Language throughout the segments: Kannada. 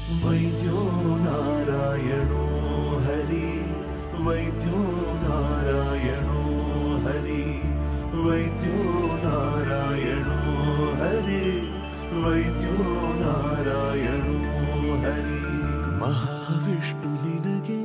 वैद्यो नारायणो हरि वैद्यो नारायणो हरि वैद्यो नारायणो हरि वैद्यो नारायणो हरि महाविष्णु निनगे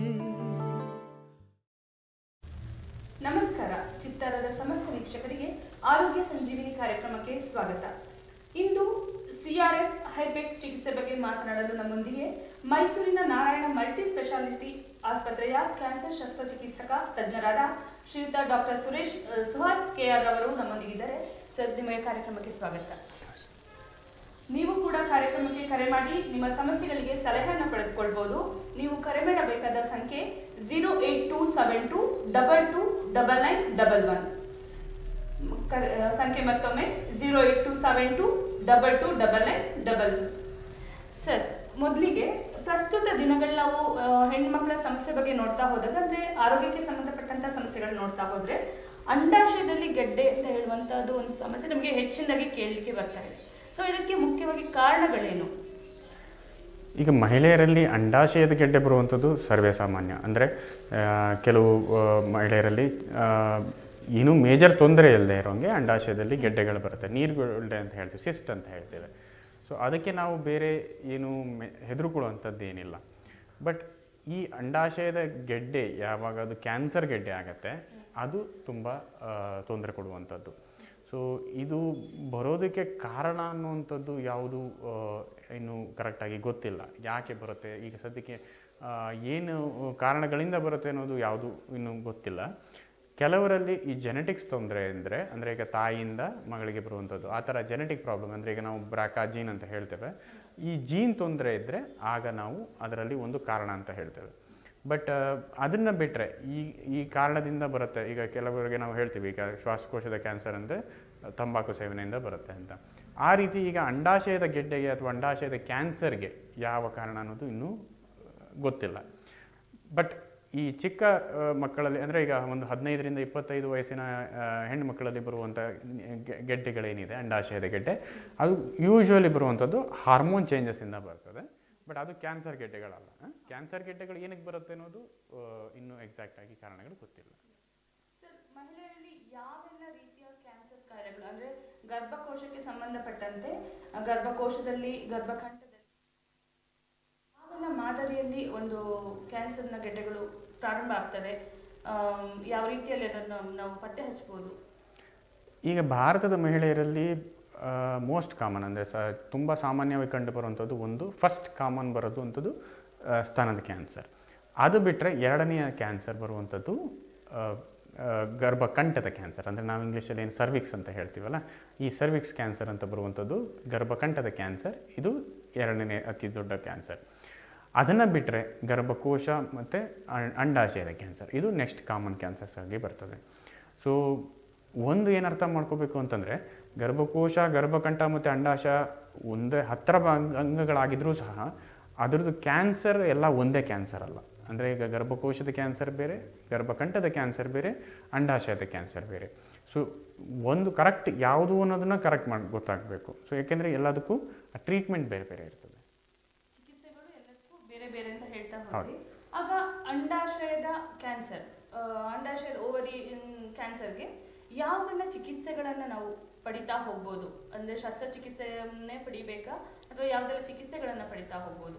ನಮಸ್ಕಾರ ಚಿತ್ತಾರದ ಸಮಸ್ತ ವೀಕ್ಷಕರಿಗೆ ಆರೋಗ್ಯ ಸಂಜೀವಿನಿ ಕಾರ್ಯಕ್ರಮಕ್ಕೆ ಸ್ವಾಗತ ಇಂದು ಸಿಆರ್ಎಸ್ ಹೈಪೆಕ್ ಚಿಕಿತ್ಸೆ ಬಗ್ಗೆ ಮಾತನಾಡಲು ನಮ್ಮೊಂದಿಗೆ ಮೈಸೂರಿನ ನಾರಾಯಣ ಮಲ್ಟಿ ಸ್ಪೆಷಾಲಿಟಿ ಆಸ್ಪತ್ರೆಯ ಕ್ಯಾನ್ಸರ್ ಶಸ್ತ್ರಚಿಕಿತ್ಸಕ ತಜ್ಞರಾದ ಶ್ರೀಯುತ ಡಾಕ್ಟರ್ ಸುರೇಶ್ ಅಹ್, ಸುಹಾಸ್ ಕೆಆರ್ ಅವರು ನಮ್ಮೊಂದಿಗಿದ್ದಾರೆ ಸರ್ ನಿಮಗೆ ಕಾರ್ಯಕ್ರಮಕ್ಕೆ ಸ್ವಾಗತ ನೀವು ಕೂಡ ಕಾರ್ಯಕ್ರಮಕ್ಕೆ ಕರೆ ಮಾಡಿ ನಿಮ್ಮ ಸಮಸ್ಯೆಗಳಿಗೆ ಸಲಹೆಯನ್ನು ಪಡೆದುಕೊಳ್ಬಹುದು ನೀವು ಕರೆ ಮಾಡಬೇಕಾದ ಸಂಖ್ಯೆ zero eight two seven two double two double nine double one ಸಂಖ್ಯೆ ಮತ್ತೊಮ್ಮೆ zero eight two seven two double two double nine double sir ಮೊದಲಿಗೆ ಪ್ರಸ್ತುತ ದಿನಗಳಲ್ಲಿ ನಾವು ಆ, ಹೆಣ್ಮಕ್ಳ ಸಮಸ್ಯೆ ಬಗ್ಗೆ ನೋಡ್ತಾ ಹೋದಾಗ ಅಂದ್ರೆ ಆರೋಗ್ಯಕ್ಕೆ ಸಂಬಂಧಪಟ್ಟಂತ ಸಮಸ್ಯೆಗಳು ನೋಡ್ತಾ ಹೋದ್ರೆ ಅಂಡಾಶಯದಲ್ಲಿ ಗೆಡ್ಡೆ ಅಂತ ಹೇಳುವಂತದ್ದು ಒಂದು ಸಮಸ್ಯೆ ನಮಗೆ ಹೆಚ್ಚಿನದಾಗಿ ಕೇಳಲಿಕ್ಕೆ ಬರ್ತಾ ಇದೆ ಸೊ ಇದಕ್ಕೆ ಮುಖ್ಯವಾಗಿ ಕಾರಣಗಳೇನು ಈಗ ಮಹಿಳೆಯರಲ್ಲಿ ಅಂಡಾಶಯದ ಗೆಡ್ಡೆ ಬರುವಂಥದ್ದು ಸರ್ವೇ ಸಾಮಾನ್ಯ ಅಂದರೆ ಕೆಲವು ಆ, ಮಹಿಳೆಯರಲ್ಲಿ ಆ, ಏನೂ ಮೇಜರ್ ತೊಂದರೆ ಇಲ್ಲದೆ ಇರೋಂಗೆ ಅಂಡಾಶಯದಲ್ಲಿ ಗೆಡ್ಡೆಗಳು ಬರುತ್ತೆ ನೀರುಗಳ್ಳೆ ಅಂತ ಹೇಳ್ತೀವಿ ಸಿಸ್ಟ್ ಅಂತ ಹೇಳ್ತೇವೆ ಸೊ ಅದಕ್ಕೆ ನಾವು ಬೇರೆ ಏನು ಮೆ ಹೆದರುಕೊಳ್ಳುವಂಥದ್ದು ಏನಿಲ್ಲ ಬಟ್ ಈ ಅಂಡಾಶಯದ ಗೆಡ್ಡೆ ಯಾವಾಗ ಅದು ಕ್ಯಾನ್ಸರ್ ಗೆಡ್ಡೆ ಆಗುತ್ತೆ ಅದು ತುಂಬ ತೊಂದರೆ ಕೊಡುವಂಥದ್ದು ಸೊ ಇದು ಬರೋದಕ್ಕೆ ಕಾರಣ ಅನ್ನುವಂಥದ್ದು ಯಾವುದು ಆ, ಇನ್ನು ಕರೆಕ್ಟಾಗಿ ಗೊತ್ತಿಲ್ಲ ಯಾಕೆ ಬರುತ್ತೆ ಈಗ ಸದ್ಯಕ್ಕೆ ಆ, ಏನು ಕಾರಣಗಳಿಂದ ಬರುತ್ತೆ ಅನ್ನೋದು ಯಾವುದು ಇನ್ನೂ ಗೊತ್ತಿಲ್ಲ ಕೆಲವರಲ್ಲಿ ಈ ಜೆನೆಟಿಕ್ಸ್ ತೊಂದರೆ ಅಂದರೆ ಅಂದರೆ ಈಗ ತಾಯಿಯಿಂದ ಮಗಳಿಗೆ ಬರುವಂಥದ್ದು ಆ ಥರ ಜೆನೆಟಿಕ್ ಪ್ರಾಬ್ಲಮ್ ಅಂದರೆ ಈಗ ನಾವು ಬ್ರಾಕಾ ಜೀನ್ ಅಂತ ಹೇಳ್ತೇವೆ ಈ ಜೀನ್ ತೊಂದರೆ ಇದ್ದರೆ ಆಗ ನಾವು ಅದರಲ್ಲಿ ಒಂದು ಕಾರಣ ಅಂತ ಹೇಳ್ತೇವೆ ಬಟ್ ಅದನ್ನು ಬಿಟ್ಟರೆ ಈ ಈ ಕಾರಣದಿಂದ ಬರುತ್ತೆ ಈಗ ಕೆಲವರಿಗೆ ನಾವು ಹೇಳ್ತೀವಿ ಈಗ ಶ್ವಾಸಕೋಶದ ಕ್ಯಾನ್ಸರ್ ಅಂದರೆ ತಂಬಾಕು ಸೇವನೆಯಿಂದ ಬರುತ್ತೆ ಅಂತ ಆ ರೀತಿ ಈಗ ಅಂಡಾಶಯದ ಗೆಡ್ಡೆಗೆ ಅಥವಾ ಅಂಡಾಶಯದ ಕ್ಯಾನ್ಸರ್ಗೆ ಯಾವ ಕಾರಣ ಅನ್ನೋದು ಇನ್ನೂ ಗೊತ್ತಿಲ್ಲ ಬಟ್ ಈ ಚಿಕ್ಕ ಆ, ಮಕ್ಕಳಲ್ಲಿ ಅಂದರೆ ಈಗ ಒಂದು ಹದಿನೈದರಿಂದ ಇಪ್ಪತ್ತೈದು ವಯಸ್ಸಿನ ಆ, ಹೆಣ್ಣು ಮಕ್ಕಳಲ್ಲಿ ಬರುವಂಥ ಗೆ- ಗೆಡ್ಡೆಗಳೇನಿದೆ ಅಂಡಾಶಯದ ಗೆಡ್ಡೆ ಅದು ಯೂಶ್ವಲಿ ಬರುವಂಥದ್ದು ಹಾರ್ಮೋನ್ ಚೇಂಜಸ್ಸಿಂದ ಬರ್ತದೆ ಬಟ್ ಅದು ಕ್ಯಾನ್ಸರ್ ಗೆಡ್ಡೆಗಳಲ್ಲ ಕ್ಯಾನ್ಸರ್ ಗೆಡ್ಡೆಗಳು ಏನಕ್ಕೆ ಬರುತ್ತೆ ಅನ್ನೋದು ಆ, ಇನ್ನೂ ಎಕ್ಸಾಕ್ಟ್ ಆಗಿ ಕಾರಣಗಳು ಗೊತ್ತಿಲ್ಲ ಸರ್ ಮಹಿಳೆಯರಲ್ಲಿ ಯಾವೆಲ್ಲ ರೀತಿಯ ಕ್ಯಾನ್ಸರ್ ಕಾಯಿಲೆಗಳು ಅಂದ್ರೆ ಗರ್ಭಕೋಶಕ್ಕೆ ಸಂಬಂಧಪಟ್ಟಂತೆ ಆ, ಗರ್ಭಕೋಶದಲ್ಲಿ ಗರ್ಭಕಂಠದಲ್ಲಿ ಯಾವೆಲ್ಲ ಮಾದರಿಯಲ್ಲಿ ಒಂದು ಕ್ಯಾನ್ಸರ್ನ ಗೆಡ್ಡೆಗಳು ಪ್ರಾರಂಭ ಆಗ್ತದೆ ಆಮ್, ಯಾವ ರೀತಿಯಲ್ಲಿ ಅದನ್ನು ನಾವು ಪತ್ತೆ ಹಚ್ಚಬಹುದು ಈಗ ಭಾರತದ ಮಹಿಳೆಯರಲ್ಲಿ ಮೋಸ್ಟ್ ಕಾಮನ್ ಅಂದರೆ ಸ ತುಂಬ ಸಾಮಾನ್ಯವಾಗಿ ಕಂಡುಬರುವಂಥದ್ದು ಒಂದು ಫಸ್ಟ್ ಕಾಮನ್ ಬರೋದು ಅಂಥದ್ದು ಆ, ಸ್ತನದ ಕ್ಯಾನ್ಸರ್ ಅದು ಬಿಟ್ಟರೆ ಎರಡನೆಯ ಕ್ಯಾನ್ಸರ್ ಬರುವಂಥದ್ದು ಆ, ಆ, ಗರ್ಭಕಂಠದ ಕ್ಯಾನ್ಸರ್ ಅಂದರೆ ನಾವು ಇಂಗ್ಲೀಷಲ್ಲಿ ಏನು ಸರ್ವಿಕ್ಸ್ ಅಂತ ಹೇಳ್ತೀವಲ್ಲ ಈ ಸರ್ವಿಕ್ಸ್ ಕ್ಯಾನ್ಸರ್ ಅಂತ ಬರುವಂಥದ್ದು ಗರ್ಭಕಂಠದ ಕ್ಯಾನ್ಸರ್ ಇದು ಎರಡನೇ ಅತಿ ದೊಡ್ಡ ಕ್ಯಾನ್ಸರ್ ಅದನ್ನು ಬಿಟ್ಟರೆ ಗರ್ಭಕೋಶ ಮತ್ತು ಅಂಡಾಶಯದ ಕ್ಯಾನ್ಸರ್ ಇದು ನೆಕ್ಸ್ಟ್ ಕಾಮನ್ ಕ್ಯಾನ್ಸರ್ಸ್ ಆಗಿ ಬರ್ತದೆ ಸೊ ಒಂದು ಏನು ಅರ್ಥ ಮಾಡ್ಕೋಬೇಕು ಅಂತಂದರೆ ಗರ್ಭಕೋಶ ಗರ್ಭಕಂಠ ಮತ್ತು ಅಂಡಾಶಯ ಒಂದೇ ಹತ್ತಿರ ಭಾಗ- ಅಂಗಗಳಾಗಿದ್ರೂ ಸಹ ಅದರದ್ದು ಕ್ಯಾನ್ಸರ್ ಎಲ್ಲ ಒಂದೇ ಕ್ಯಾನ್ಸರ್ ಅಲ್ಲ ಅಂದರೆ ಈಗ ಗರ್ಭಕೋಶದ ಕ್ಯಾನ್ಸರ್ ಬೇರೆ ಗರ್ಭಕಂಠದ ಕ್ಯಾನ್ಸರ್ ಬೇರೆ ಅಂಡಾಶಯದ ಕ್ಯಾನ್ಸರ್ ಬೇರೆ ಸೊ ಒಂದು ಕರೆಕ್ಟ್ ಯಾವುದು ಅನ್ನೋದನ್ನ ಕರೆಕ್ಟ್ ಮಾಡಿ ಗೊತ್ತಾಗಬೇಕು ಸೊ ಯಾಕೆಂದರೆ ಎಲ್ಲದಕ್ಕೂ ಟ್ರೀಟ್ಮೆಂಟ್ ಬೇರೆ ಬೇರೆ ಇರ್ತದೆ ಚಿಕಿತ್ಸೆಗಳು ಎಲ್ಲದಕ್ಕೂ ಬೇರೆ ಬೇರೆ ಅಂತ ಹೇಳ್ತಾ ಹೋದ್ರಿ ಆಗ ಅಂಡಾಶಯದ ಕ್ಯಾನ್ಸರ್ ಅಂಡಾಶಯದ ಓವರಿ ಕ್ಯಾನ್ಸರ್ಗೆ ಯಾವುದೆಲ್ಲ ಚಿಕಿತ್ಸೆಗಳನ್ನ ನಾವು ಪಡಿತಾ ಹೋಗ್ಬೋದು ಅಂದ್ರೆ ಶಸ್ತ್ರಚಿಕಿತ್ಸೆಯನ್ನೇ ಪಡಿಬೇಕಾ ಅಥವಾ ಯಾವುದೆಲ್ಲ ಚಿಕಿತ್ಸೆಗಳನ್ನ ಪಡಿತಾ ಹೋಗ್ಬೋದು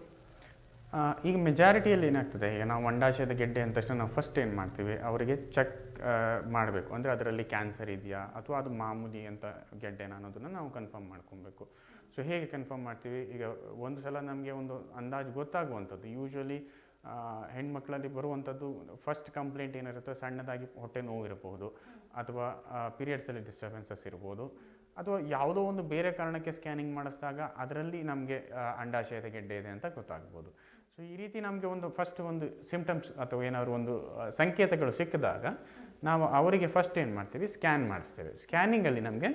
ಆ, ಈಗ ಮೆಜಾರಿಟಿಯಲ್ಲಿ ಏನಾಗ್ತದೆ ಈಗ ನಾವು ಅಂಡಾಶಯದ ಗೆಡ್ಡೆ ಅಂದ ತಕ್ಷಣ ನಾವು ಫಸ್ಟ್ ಏನು ಮಾಡ್ತೀವಿ ಅವರಿಗೆ ಚೆಕ್ ಮಾಡಬೇಕು ಅಂದರೆ ಅದರಲ್ಲಿ ಕ್ಯಾನ್ಸರ್ ಇದೆಯಾ ಅಥವಾ ಅದು ಮಾಮೂಲಿ ಅಂತ ಗೆಡ್ಡೆನ ಅನ್ನೋದನ್ನು ನಾವು ಕನ್ಫರ್ಮ್ ಮಾಡ್ಕೊಬೇಕು ಸೊ ಹೇಗೆ ಕನ್ಫರ್ಮ್ ಮಾಡ್ತೀವಿ ಈಗ ಒಂದು ಸಲ ನಮಗೆ ಒಂದು ಅಂದಾಜು ಗೊತ್ತಾಗುವಂಥದ್ದು ಯೂಶ್ವಲಿ ಹೆಣ್ಮಕ್ಳಲ್ಲಿ ಬರುವಂಥದ್ದು ಫಸ್ಟ್ ಕಂಪ್ಲೇಂಟ್ ಏನಿರುತ್ತೆ ಸಣ್ಣದಾಗಿ ಹೊಟ್ಟೆ ನೋವು ಇರಬಹುದು ಅಥವಾ ಪೀರಿಯಡ್ಸಲ್ಲಿ ಡಿಸ್ಟರ್ಬೆನ್ಸಸ್ ಇರ್ಬೋದು ಅಥವಾ ಯಾವುದೋ ಒಂದು ಬೇರೆ ಕಾರಣಕ್ಕೆ ಸ್ಕ್ಯಾನಿಂಗ್ ಮಾಡಿಸಿದಾಗ ಅದರಲ್ಲಿ ನಮಗೆ ಅಂಡಾಶಯದ ಗೆಡ್ಡೆ ಇದೆ ಅಂತ ಗೊತ್ತಾಗ್ಬೋದು ಸೊ ಈ ರೀತಿ ನಮಗೆ ಒಂದು ಫಸ್ಟ್ ಒಂದು ಸಿಂಪ್ಟಮ್ಸ್ ಅಥವಾ ಏನಾದರೂ ಒಂದು ಆ, ಸಂಕೇತಗಳು ಸಿಕ್ಕಿದಾಗ ನಾವು ಅವರಿಗೆ ಫಸ್ಟ್ ಏನು ಮಾಡ್ತೀವಿ ಸ್ಕ್ಯಾನ್ ಮಾಡಿಸ್ತೇವೆ ಸ್ಕ್ಯಾನಿಂಗಲ್ಲಿ ನಮಗೆ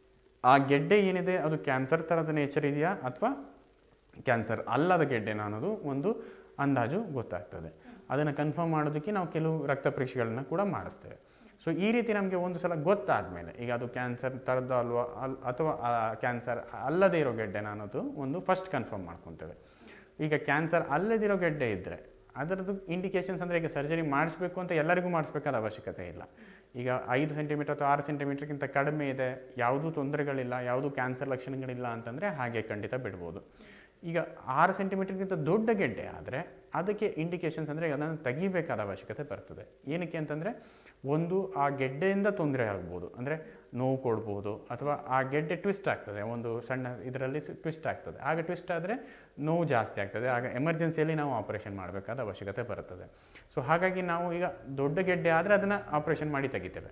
ಆ ಗೆಡ್ಡೆ ಏನಿದೆ ಅದು ಕ್ಯಾನ್ಸರ್ ಥರದ ನೇಚರ್ ಇದೆಯಾ ಅಥವಾ ಕ್ಯಾನ್ಸರ್ ಅಲ್ಲದ ಗೆಡ್ಡೆನ ಅನ್ನೋದು ಒಂದು ಅಂದಾಜು ಗೊತ್ತಾಗ್ತದೆ ಅದನ್ನು ಕನ್ಫರ್ಮ್ ಮಾಡೋದಕ್ಕೆ ನಾವು ಕೆಲವು ರಕ್ತ ಪರೀಕ್ಷೆಗಳನ್ನ ಕೂಡ ಮಾಡಿಸ್ತೇವೆ ಸೊ ಈ ರೀತಿ ನಮಗೆ ಒಂದು ಸಲ ಗೊತ್ತಾದಮೇಲೆ ಈಗ ಅದು ಕ್ಯಾನ್ಸರ್ ಥರದ್ದು ಅಲ್ವಾ ಅಲ್ ಅಥವಾ ಕ್ಯಾನ್ಸರ್ ಅಲ್ಲದೇ ಇರೋ ಗೆಡ್ಡೆನ ಅನ್ನೋದು ಒಂದು ಫಸ್ಟ್ ಕನ್ಫರ್ಮ್ ಮಾಡ್ಕೊತೇವೆ ಈಗ ಕ್ಯಾನ್ಸರ್ ಅಲ್ಲದಿರೋ ಗೆಡ್ಡೆ ಇದ್ದರೆ ಅದರದ್ದು ಇಂಡಿಕೇಶನ್ಸ್ ಅಂದರೆ ಈಗ ಸರ್ಜರಿ ಮಾಡಿಸ್ಬೇಕು ಅಂತ ಎಲ್ಲರಿಗೂ ಮಾಡಿಸ್ಬೇಕಾದ ಅವಶ್ಯಕತೆ ಇಲ್ಲ ಈಗ ಐದು ಸೆಂಟಿಮೀಟರ್ ಅಥವಾ ಆರು ಸೆಂಟಿಮೀಟರ್ಗಿಂತ ಕಡಿಮೆ ಇದೆ ಯಾವುದೂ ತೊಂದರೆಗಳಿಲ್ಲ ಯಾವುದೂ ಕ್ಯಾನ್ಸರ್ ಲಕ್ಷಣಗಳಿಲ್ಲ ಅಂತಂದರೆ ಹಾಗೆ ಖಂಡಿತ ಬಿಡ್ಬೋದು ಈಗ ಆರು ಸೆಂಟಿಮೀಟರ್ಗಿಂತ ದೊಡ್ಡ ಗೆಡ್ಡೆ ಆದರೆ ಅದಕ್ಕೆ ಇಂಡಿಕೇಶನ್ಸ್ ಅಂದರೆ ಅದನ್ನು ತೆಗಿಬೇಕಾದ ಅವಶ್ಯಕತೆ ಬರ್ತದೆ ಏನಕ್ಕೆ ಅಂತಂದರೆ ಒಂದು ಆ ಗೆಡ್ಡೆಯಿಂದ ತೊಂದರೆ ಆಗ್ಬೋದು ಅಂದರೆ ನೋವು ಕೊಡ್ಬೋದು ಅಥವಾ ಆ ಗೆಡ್ಡೆ ಟ್ವಿಸ್ಟ್ ಆಗ್ತದೆ ಒಂದು ಸಣ್ಣ ಇದರಲ್ಲಿ ಟ್ವಿಸ್ಟ್ ಆಗ್ತದೆ ಆಗ ಟ್ವಿಸ್ಟ್ ಆದರೆ ನೋವು ಜಾಸ್ತಿ ಆಗ್ತದೆ ಆಗ ಎಮರ್ಜೆನ್ಸಿಯಲ್ಲಿ ನಾವು ಆಪರೇಷನ್ ಮಾಡಬೇಕಾದ ಅವಶ್ಯಕತೆ ಬರ್ತದೆ ಸೊ ಹಾಗಾಗಿ ನಾವು ಈಗ ದೊಡ್ಡ ಗೆಡ್ಡೆ ಆದರೆ ಅದನ್ನು ಆಪರೇಷನ್ ಮಾಡಿ ತೆಗಿತೇವೆ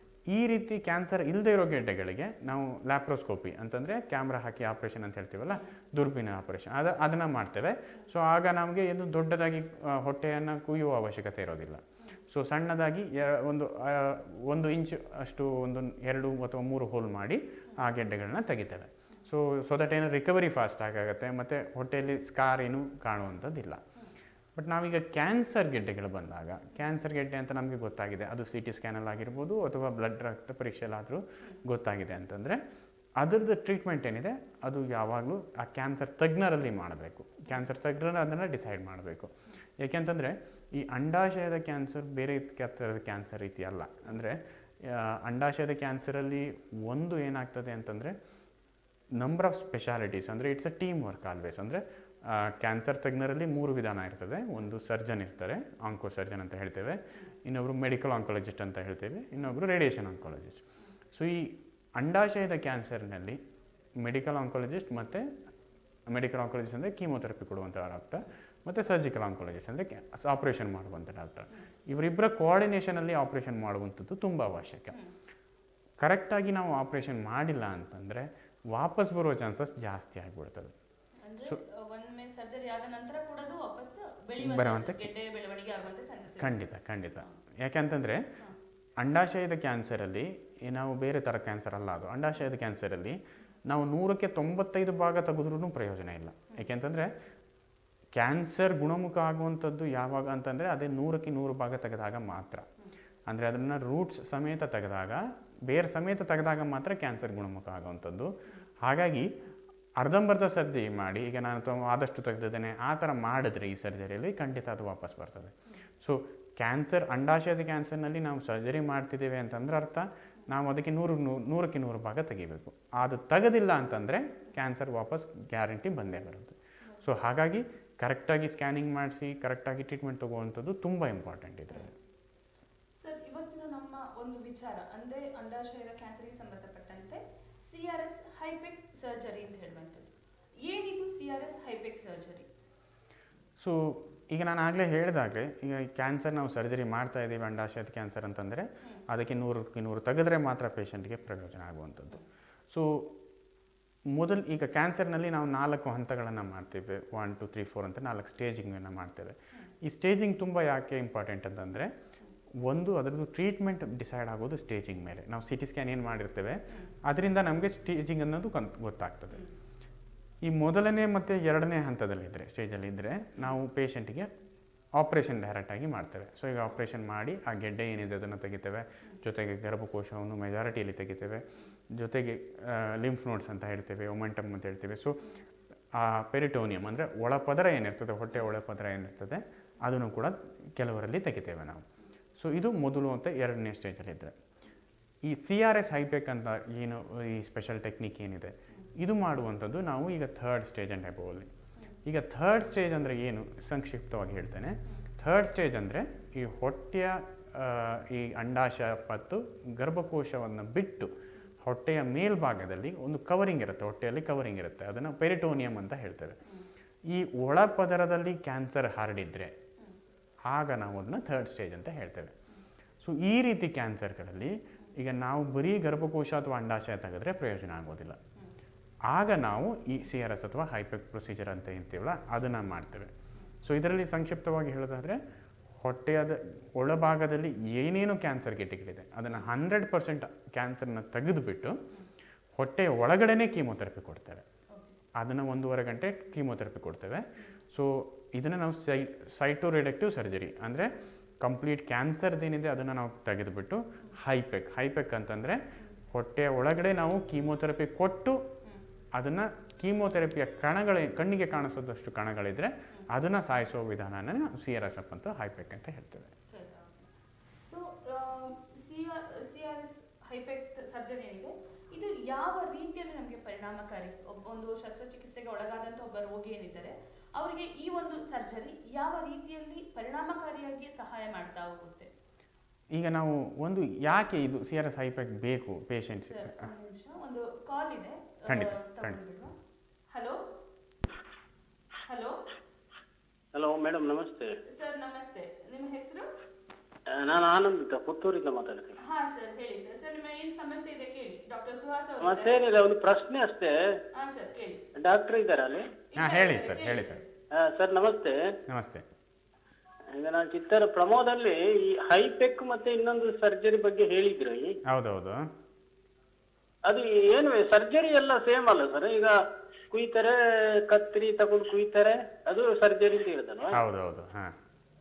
ಈ ರೀತಿ ಕ್ಯಾನ್ಸರ್ ಇಲ್ಲದೆ ಇರೋ ಗೆಡ್ಡೆಗಳಿಗೆ ನಾವು ಲ್ಯಾಪ್ರೋಸ್ಕೋಪಿ ಅಂತಂದರೆ ಕ್ಯಾಮ್ರಾ ಹಾಕಿ ಆಪ್ರೇಷನ್ ಅಂತ ಹೇಳ್ತೀವಲ್ಲ ದುರ್ಬಿನ ಆಪರೇಷನ್ ಅದು ಅದನ್ನು ಮಾಡ್ತೇವೆ ಸೊ ಆಗ ನಮಗೆ ಏನು ದೊಡ್ಡದಾಗಿ ಆ, ಹೊಟ್ಟೆಯನ್ನು ಕುಯ್ಯುವ ಅವಶ್ಯಕತೆ ಇರೋದಿಲ್ಲ ಸೊ ಸಣ್ಣದಾಗಿ ಎ- ಒಂದು ಆ, ಒಂದು ಇಂಚ್ ಅಷ್ಟು ಒಂದು ಎರಡು ಅಥವಾ ಮೂರು ಹೋಲ್ ಮಾಡಿ ಆ ಗೆಡ್ಡೆಗಳನ್ನ ತೆಗಿತೇವೆ ಸೊ ಸೊ ದಟ್ ಏನು ರಿಕವರಿ ಫಾಸ್ಟ್ ಆಗುತ್ತೆ ಮತ್ತು ಹೊಟ್ಟೆಯಲ್ಲಿ ಸ್ಕಾರ್ ಏನು ಕಾಣುವಂಥದ್ದಿಲ್ಲ ಬಟ್ ನಾವೀಗ ಕ್ಯಾನ್ಸರ್ ಗೆಡ್ಡೆಗಳು ಬಂದಾಗ ಕ್ಯಾನ್ಸರ್ ಗೆಡ್ಡೆ ಅಂತ ನಮಗೆ ಗೊತ್ತಾಗಿದೆ ಅದು ಸಿ ಟಿ ಸ್ಕ್ಯಾನಲ್ಲಿ ಆಗಿರ್ಬೋದು ಅಥವಾ ಬ್ಲಡ್ ರಕ್ತ ಪರೀಕ್ಷೆಯಲ್ಲಾದರೂ ಗೊತ್ತಾಗಿದೆ ಅಂತಂದರೆ ಅದರದ್ದು ಟ್ರೀಟ್ಮೆಂಟ್ ಏನಿದೆ ಅದು ಯಾವಾಗಲೂ ಆ ಕ್ಯಾನ್ಸರ್ ತಜ್ಞರಲ್ಲಿ ಮಾಡಬೇಕು ಕ್ಯಾನ್ಸರ್ ತಜ್ಞರು ಅದನ್ನು ಡಿಸೈಡ್ ಮಾಡಬೇಕು ಯಾಕೆಂತಂದರೆ ಈ ಅಂಡಾಶಯದ ಕ್ಯಾನ್ಸರ್ ಬೇರೆ ಥರದ ಕ್ಯಾನ್ಸರ್ ರೀತಿ ಅಲ್ಲ ಅಂದರೆ ಅಂಡಾಶಯದ ಕ್ಯಾನ್ಸರಲ್ಲಿ ಒಂದು ಏನಾಗ್ತದೆ ಅಂತಂದರೆ ನಂಬರ್ ಆಫ್ ಸ್ಪೆಷಾಲಿಟೀಸ್ ಅಂದರೆ it's a team work always ಅಂದರೆ ಕ್ಯಾನ್ಸರ್ ತಜ್ಞರಲ್ಲಿ ಮೂರು ವಿಧಾನ ಇರ್ತದೆ ಒಂದು ಸರ್ಜನ್ ಇರ್ತಾರೆ ಆಂಕೋ ಸರ್ಜನ್ ಅಂತ ಹೇಳ್ತೇವೆ ಇನ್ನೊಬ್ಬರು ಮೆಡಿಕಲ್ ಆಂಕಾಲಜಿಸ್ಟ್ ಅಂತ ಹೇಳ್ತೇವೆ ಇನ್ನೊಬ್ಬರು ರೇಡಿಯೇಷನ್ ಆಂಕಾಲಜಿಸ್ಟ್ ಸೊ ಈ ಅಂಡಾಶಯದ ಕ್ಯಾನ್ಸರ್ನಲ್ಲಿ ಮೆಡಿಕಲ್ ಆಂಕಾಲಜಿಸ್ಟ್ ಮತ್ತು ಮೆಡಿಕಲ್ ಆಂಕಾಲಜಿಸ್ಟ್ ಅಂದರೆ ಕೀಮೋಥೆರಪಿ ಕೊಡುವಂಥ ಡಾಕ್ಟರ್ ಮತ್ತು ಸರ್ಜಿಕಲ್ ಆಂಕಾಲಜಿಸ್ಟ್ ಅಂದರೆ ಆಪರೇಷನ್ ಮಾಡುವಂಥ ಡಾಕ್ಟರ್ ಇವರಿಬ್ಬರ ಕೋಆರ್ಡಿನೇಷನಲ್ಲಿ ಆಪರೇಷನ್ ಮಾಡುವಂಥದ್ದು ತುಂಬ ಅವಶ್ಯಕ ಕರೆಕ್ಟಾಗಿ ನಾವು ಆಪರೇಷನ್ ಮಾಡಿಲ್ಲ ಅಂತಂದರೆ ವಾಪಸ್ ಬರುವ ಚಾನ್ಸಸ್ ಜಾಸ್ತಿ ಆಗಿಬಿಡ್ತದೆ ಅಂದ್ರೆ ಒಮ್ಮೆ ಸರ್ಜರಿ ಆದ ನಂತರ ಕೂಡ ಅದು ವಾಪಸ್ ಬರುವಂತ ಬೆಳೆಯುವಂತ ಗೆಡ್ಡೆ ಬೆಳವಣಿಗೆ ಆಗುವಂತ ಚಾನ್ಸಸ್ ಖಂಡಿತ ಖಂಡಿತ ಯಾಕೆಂತಂದರೆ ಅಂಡಾಶಯದ ಕ್ಯಾನ್ಸರಲ್ಲಿ ಈ ನಾವು ಬೇರೆ ಥರ ಕ್ಯಾನ್ಸರ್ ಅಲ್ಲ ಅದು ಅಂಡಾಶಯದ ಕ್ಯಾನ್ಸರಲ್ಲಿ ನಾವು ನೂರಕ್ಕೆ ತೊಂಬತ್ತೈದು ಭಾಗ ತೆಗೆದ್ರೂ ಪ್ರಯೋಜನ ಇಲ್ಲ ಯಾಕೆಂತಂದರೆ ಕ್ಯಾನ್ಸರ್ ಗುಣಮುಖ ಆಗುವಂಥದ್ದು ಯಾವಾಗ ಅಂತಂದರೆ ಅದೇ ನೂರಕ್ಕೆ ನೂರು ಭಾಗ ತೆಗೆದಾಗ ಮಾತ್ರ ಅಂದರೆ ಅದನ್ನು ರೂಟ್ಸ್ ಸಮೇತ ತೆಗೆದಾಗ ಬೇರೆ ಸಮೇತ ತೆಗೆದಾಗ ಮಾತ್ರ ಕ್ಯಾನ್ಸರ್ ಗುಣಮುಖ ಆಗುವಂಥದ್ದು ಹಾಗಾಗಿ ಅರ್ಧಂಬರ್ಧ ಸರ್ಜರಿ ಮಾಡಿ ಈಗ ನಾನು ತುಂಬ ಆದಷ್ಟು ತೆಗೆದಿದ್ದೇನೆ ಆ ಥರ ಮಾಡಿದ್ರೆ ಈ ಸರ್ಜರಿಯಲ್ಲಿ ಖಂಡಿತ ಅದು ವಾಪಸ್ ಬರ್ತದೆ ಸೊ ಕ್ಯಾನ್ಸರ್ ಅಂಡಾಶಯದ ಕ್ಯಾನ್ಸರ್ನಲ್ಲಿ ನಾವು ಸರ್ಜರಿ ಮಾಡ್ತಿದ್ದೇವೆ ಅಂತಂದ್ರೆ ಅರ್ಥ ನಾವು ಅದಕ್ಕೆ ನೂರು ನೂ- ನೂರಕ್ಕೆ ನೂರು ಭಾಗ ತೆಗಿಬೇಕು ಅದು ತೆಗೆದಿಲ್ಲ ಅಂತಂದರೆ ಕ್ಯಾನ್ಸರ್ ವಾಪಸ್ ಗ್ಯಾರಂಟಿ ಬಂದೇ ಬರುತ್ತೆ ಸೊ ಹಾಗಾಗಿ ಕರೆಕ್ಟಾಗಿ ಸ್ಕ್ಯಾನಿಂಗ್ ಮಾಡಿಸಿ ಕರೆಕ್ಟಾಗಿ ಟ್ರೀಟ್ಮೆಂಟ್ ತೊಗೊಳ್ವಂಥದ್ದು ತುಂಬ ಇಂಪಾರ್ಟೆಂಟ್ ಇದರಲ್ಲಿ ಸರ್ ಇವತ್ತಿನ ನಮ್ಮ ಒಂದು ವಿಚಾರ ಅಂದ್ರೆ ಅಂಡಾಶಯದ ಕ್ಯಾನ್ಸರ್ಗೆ ಸಂಬಂಧಪಟ್ಟಂತೆ ಸಿ ಆರ್ ಎಸ್ ಹೈಪೆಕ್ ಸರ್ಜರಿ ಅಂತ ಹೇಳುವಂಥದ್ದು ಏನಿದು ಸಿ ಆರ್ ಎಸ್ ಹೈಪೆಕ್ ಸರ್ಜರಿ ಸೊ ಈಗ ನಾನು ಆಗಲೇ ಹೇಳಿದಾಗೆ ಈಗ ಕ್ಯಾನ್ಸರ್ ನಾವು ಸರ್ಜರಿ ಮಾಡ್ತಾ ಇದ್ದೀವಿ ಅಂಡಾಶಯದ ಕ್ಯಾನ್ಸರ್ ಅಂತಂದರೆ ಅದಕ್ಕೆ ನೂರಕ್ಕೆ ನೂರು ತೆಗೆದ್ರೆ ಮಾತ್ರ ಪೇಷಂಟ್ಗೆ ಪ್ರಯೋಜನ ಆಗುವಂಥದ್ದು ಸೊ ಮೊದಲು ಈಗ ಕ್ಯಾನ್ಸರ್ನಲ್ಲಿ ನಾವು ನಾಲ್ಕು ಹಂತಗಳನ್ನು ಮಾಡ್ತೇವೆ ಒನ್ ಟು ತ್ರೀ ಫೋರ್ ಅಂತ ನಾಲ್ಕು ಸ್ಟೇಜಿಂಗನ್ನು ಮಾಡ್ತೇವೆ ಈ ಸ್ಟೇಜಿಂಗ್ ತುಂಬ ಯಾಕೆ ಇಂಪಾರ್ಟೆಂಟ್ ಅಂತಂದರೆ ಒಂದು ಅದರದ್ದು ಟ್ರೀಟ್ಮೆಂಟ್ ಡಿಸೈಡ್ ಆಗೋದು ಸ್ಟೇಜಿಂಗ್ ಮೇಲೆ ನಾವು ಸಿ ಟಿ ಸ್ಕ್ಯಾನ್ ಏನು ಮಾಡಿರ್ತೇವೆ ಅದರಿಂದ ನಮಗೆ ಸ್ಟೇಜಿಂಗ್ ಅನ್ನೋದು ಕನ್ ಗೊತ್ತಾಗ್ತದೆ ಈ ಮೊದಲನೇ ಮತ್ತು ಎರಡನೇ ಹಂತದಲ್ಲಿದ್ದರೆ ಸ್ಟೇಜಲ್ಲಿದ್ದರೆ ನಾವು ಪೇಷಂಟಿಗೆ ಆಪ್ರೇಷನ್ ಡೈರೆಕ್ಟಾಗಿ ಮಾಡ್ತೇವೆ ಸೊ ಈಗ ಆಪ್ರೇಷನ್ ಮಾಡಿ ಆ ಗೆಡ್ಡೆ ಏನಿದೆ ಅದನ್ನು ತೆಗಿತೇವೆ ಜೊತೆಗೆ ಗರ್ಭಕೋಶವನ್ನು ಮೆಜಾರಿಟಿಯಲ್ಲಿ ತೆಗಿತೇವೆ ಜೊತೆಗೆ ಲಿಂಫ್ ನೋಡ್ಸ್ ಅಂತ ಹೇಳ್ತೇವೆ ಒಮೆಂಟಮ್ ಅಂತ ಹೇಳ್ತೇವೆ ಸೊ ಆ ಪೆರಿಟೋನಿಯಂ ಅಂದರೆ ಒಳಪದರ ಏನಿರ್ತದೆ ಹೊಟ್ಟೆ ಒಳಪದರ ಏನಿರ್ತದೆ ಅದನ್ನು ಕೂಡ ಕೆಲವರಲ್ಲಿ ತೆಗಿತೇವೆ ನಾವು ಸೊ ಇದು ಮೊದಲು ಅಂತ ಎರಡನೇ ಸ್ಟೇಜಲ್ಲಿದ್ದರೆ ಈ ಸಿ ಆರ್ ಎಸ್ ಹೈಪೆಕ್ ಅಂತ ಏನು ಈ ಸ್ಪೆಷಲ್ ಟೆಕ್ನಿಕ್ ಏನಿದೆ ಇದು ಮಾಡುವಂಥದ್ದು ನಾವು ಈಗ ಥರ್ಡ್ ಸ್ಟೇಜ್ ಆ್ಯಂಡ್ ಅಬೋವಲ್ಲಿ ಈಗ ಥರ್ಡ್ ಸ್ಟೇಜ್ ಅಂದರೆ ಏನು ಸಂಕ್ಷಿಪ್ತವಾಗಿ ಹೇಳ್ತೇನೆ ಥರ್ಡ್ ಸ್ಟೇಜ್ ಅಂದರೆ ಈ ಹೊಟ್ಟೆಯ ಆ, ಈ ಅಂಡಾಶಯ ಮತ್ತು ಗರ್ಭಕೋಶವನ್ನು ಬಿಟ್ಟು ಹೊಟ್ಟೆಯ ಮೇಲ್ಭಾಗದಲ್ಲಿ ಒಂದು ಕವರಿಂಗ್ ಇರುತ್ತೆ ಹೊಟ್ಟೆಯಲ್ಲಿ ಕವರಿಂಗ್ ಇರುತ್ತೆ ಅದನ್ನು ಪೆರಿಟೋನಿಯಂ ಅಂತ ಹೇಳ್ತೇವೆ ಈ ಒಳಪದರದಲ್ಲಿ ಕ್ಯಾನ್ಸರ್ ಹರಡಿದ್ರೆ ಆಗ ನಾವು ಅದನ್ನು ಥರ್ಡ್ ಸ್ಟೇಜ್ ಅಂತ ಹೇಳ್ತೇವೆ ಸೊ ಈ ರೀತಿ ಕ್ಯಾನ್ಸರ್ಗಳಲ್ಲಿ ಈಗ ನಾವು ಬರೀ ಗರ್ಭಕೋಶ ಅಥವಾ ಅಂಡಾಶಯ ತೆಗೆದ್ರೆ ಪ್ರಯೋಜನ ಆಗೋದಿಲ್ಲ ಆಗ ನಾವು ಈ ಸಿ ಆರ್ ಎಸ್ ಅಥವಾ ಹೈಪೆಕ್ ಪ್ರೊಸೀಜರ್ ಅಂತ ಏನ್ತೀವಲ್ಲ ಅದನ್ನು ಮಾಡ್ತೇವೆ ಸೊ ಇದರಲ್ಲಿ ಸಂಕ್ಷಿಪ್ತವಾಗಿ ಹೇಳೋದಾದರೆ ಹೊಟ್ಟೆಯದ ಒಳಭಾಗದಲ್ಲಿ ಏನೇನು ಕ್ಯಾನ್ಸರ್ ಗೆಡ್ಡೆಗಳಿದೆ ಅದನ್ನು ಹಂಡ್ರೆಡ್ ಪರ್ಸೆಂಟ್ ಕ್ಯಾನ್ಸರ್ನ ತೆಗೆದುಬಿಟ್ಟು ಹೊಟ್ಟೆಯ ಒಳಗಡೆನೇ ಕೀಮೋಥೆರಪಿ ಕೊಡ್ತೇವೆ ಅದನ್ನು ಒಂದೂವರೆ ಗಂಟೆ ಕೀಮೋಥೆರಪಿ ಕೊಡ್ತೇವೆ ಸೊ ಇದನ್ನು ನಾವು ಸೈ ಸೈಟೋ ರಿಡಕ್ಟಿವ್ ಸರ್ಜರಿ ಅಂದರೆ ಕಂಪ್ಲೀಟ್ ಕ್ಯಾನ್ಸರ್ದೇನಿದೆ ಅದನ್ನು ನಾವು ತೆಗೆದುಬಿಟ್ಟು ಹೈಪೆಕ್ ಹೈಪೆಕ್ ಅಂತಂದರೆ ಹೊಟ್ಟೆಯ ಒಳಗಡೆ ನಾವು ಕೀಮೋಥೆರಪಿ ಕೊಟ್ಟು ಅದನ್ನು ಕೀಮೋಥೆರಪಿಯ ಕಣಗಳು ಕಣ್ಣಿಗೆ ಕಾಣಿಸೋದಷ್ಟು ಕಣಗಳಿದ್ರೆ ಅದನ್ನು ಸಾಯಿಸೋ ವಿಧಾನನ ಸಿ ಆರ್ ಎಸ್ ಎಫ್ ಅಂತ ಹೈಪೆಕ್ ಅಂತ ಹೇಳ್ತೇವೆ ಸೊ ಸಿ ಆರ್ ಎಸ್ ಹೈಪೆಕ್ಟ್ ಸರ್ಜರಿ ಏನಿದೆ ಇದು ಯಾವ ರೀತಿಯಲ್ಲಿ ನಮಗೆ ಪರಿಣಾಮಕಾರಿ ಒಬ್ಬ- ಒಂದು ಶಸ್ತ್ರಚಿಕಿತ್ಸೆಗೆ ಒಳಗಾದಂಥ ಒಬ್ಬ ರೋಗಿ ಏನಿದ್ದಾರೆ ಅವರಿಗೆ ಈ ಒಂದು ಸರ್ಜರಿ ಯಾವ ರೀತಿಯಲ್ಲಿ ಪರಿಣಾಮಕಾರಿಯಾಗಿ ಸಹಾಯ ಮಾಡ್ತಾ ಹೋಗುತ್ತೆ ಈಗ ನಾವು ಒಂದು ಯಾಕೆ ಇದು ಸಿ ಆರ್ ಎಸ್ ಹೈಪೆಕ್ ಬೇಕು ಪೇಷಂಟ್ಸ್ ಸರ್ ಒಂದು ನಿಮಿಷ ಒಂದು ಕಾಲ್ ಇದೆ ಖಂಡಿತ, ಖಂಡಿತ. ಹಲೋ ಹಲೋ ಹಲೋ ಮೇಡಮ್ ನಮಸ್ತೆ ಸರ್ ನಮಸ್ತೆ ನಿಮ್ಮ ಹೆಸರು ಆ, ನಾನು ಆನಂದ್ ಅಂತ ಪುತ್ತೂರಿಂದ ಮಾತಾಡ್ತೀನಿ ಹಾ ಸರ್ ಹೇಳಿ ಸರ್ ಸರ್ ನಿಮ್ಮ ಏನ್ ಸಮಸ್ಯೆ ಇದೆ ಕೇಳಿ ಡಾಕ್ಟರ್ ಸುಹಾಸ್ ಅವರು ಮತ್ತೇನಿಲ್ಲ ಒಂದು ಪ್ರಶ್ನೆ ಅಷ್ಟೇ ಹಾ ಸರ್ ಕೇಳಿ ಡಾಕ್ಟರ್ ಇದ್ದಾರಾ ಅಲ್ಲಿ ಹಾಂ ಹೇಳಿ ಸರ್ ಹೇಳಿ ಸರ್ ಆ, ಸರ್ ನಮಸ್ತೆ ನಮಸ್ತೆ ಈಗ ನಾನು ಚಿತ್ತರ ಪ್ರಮೋದಲ್ಲಿ ಈ ಹೈಪೆಕ್ ಮತ್ತೆ ಇನ್ನೊಂದು ಸರ್ಜರಿ ಬಗ್ಗೆ ಹೇಳಿದ್ರಿ ಹೌದೌದು ಅದು ಏನು ಸರ್ಜರಿ ಎಲ್ಲ ಸೇಮ್ ಅಲ್ಲ ಸರ್ ಈಗ ಕುಯ್ತಾರೆ ಕತ್ರಿ ತಗೊಂಡು ಕುಯ್ತಾರೆ ಅದು ಸರ್ಜರಿ ಅಂತ ಹೇಳಿದಲ್ವಾ ಹೌದೌದು ಹಾಂ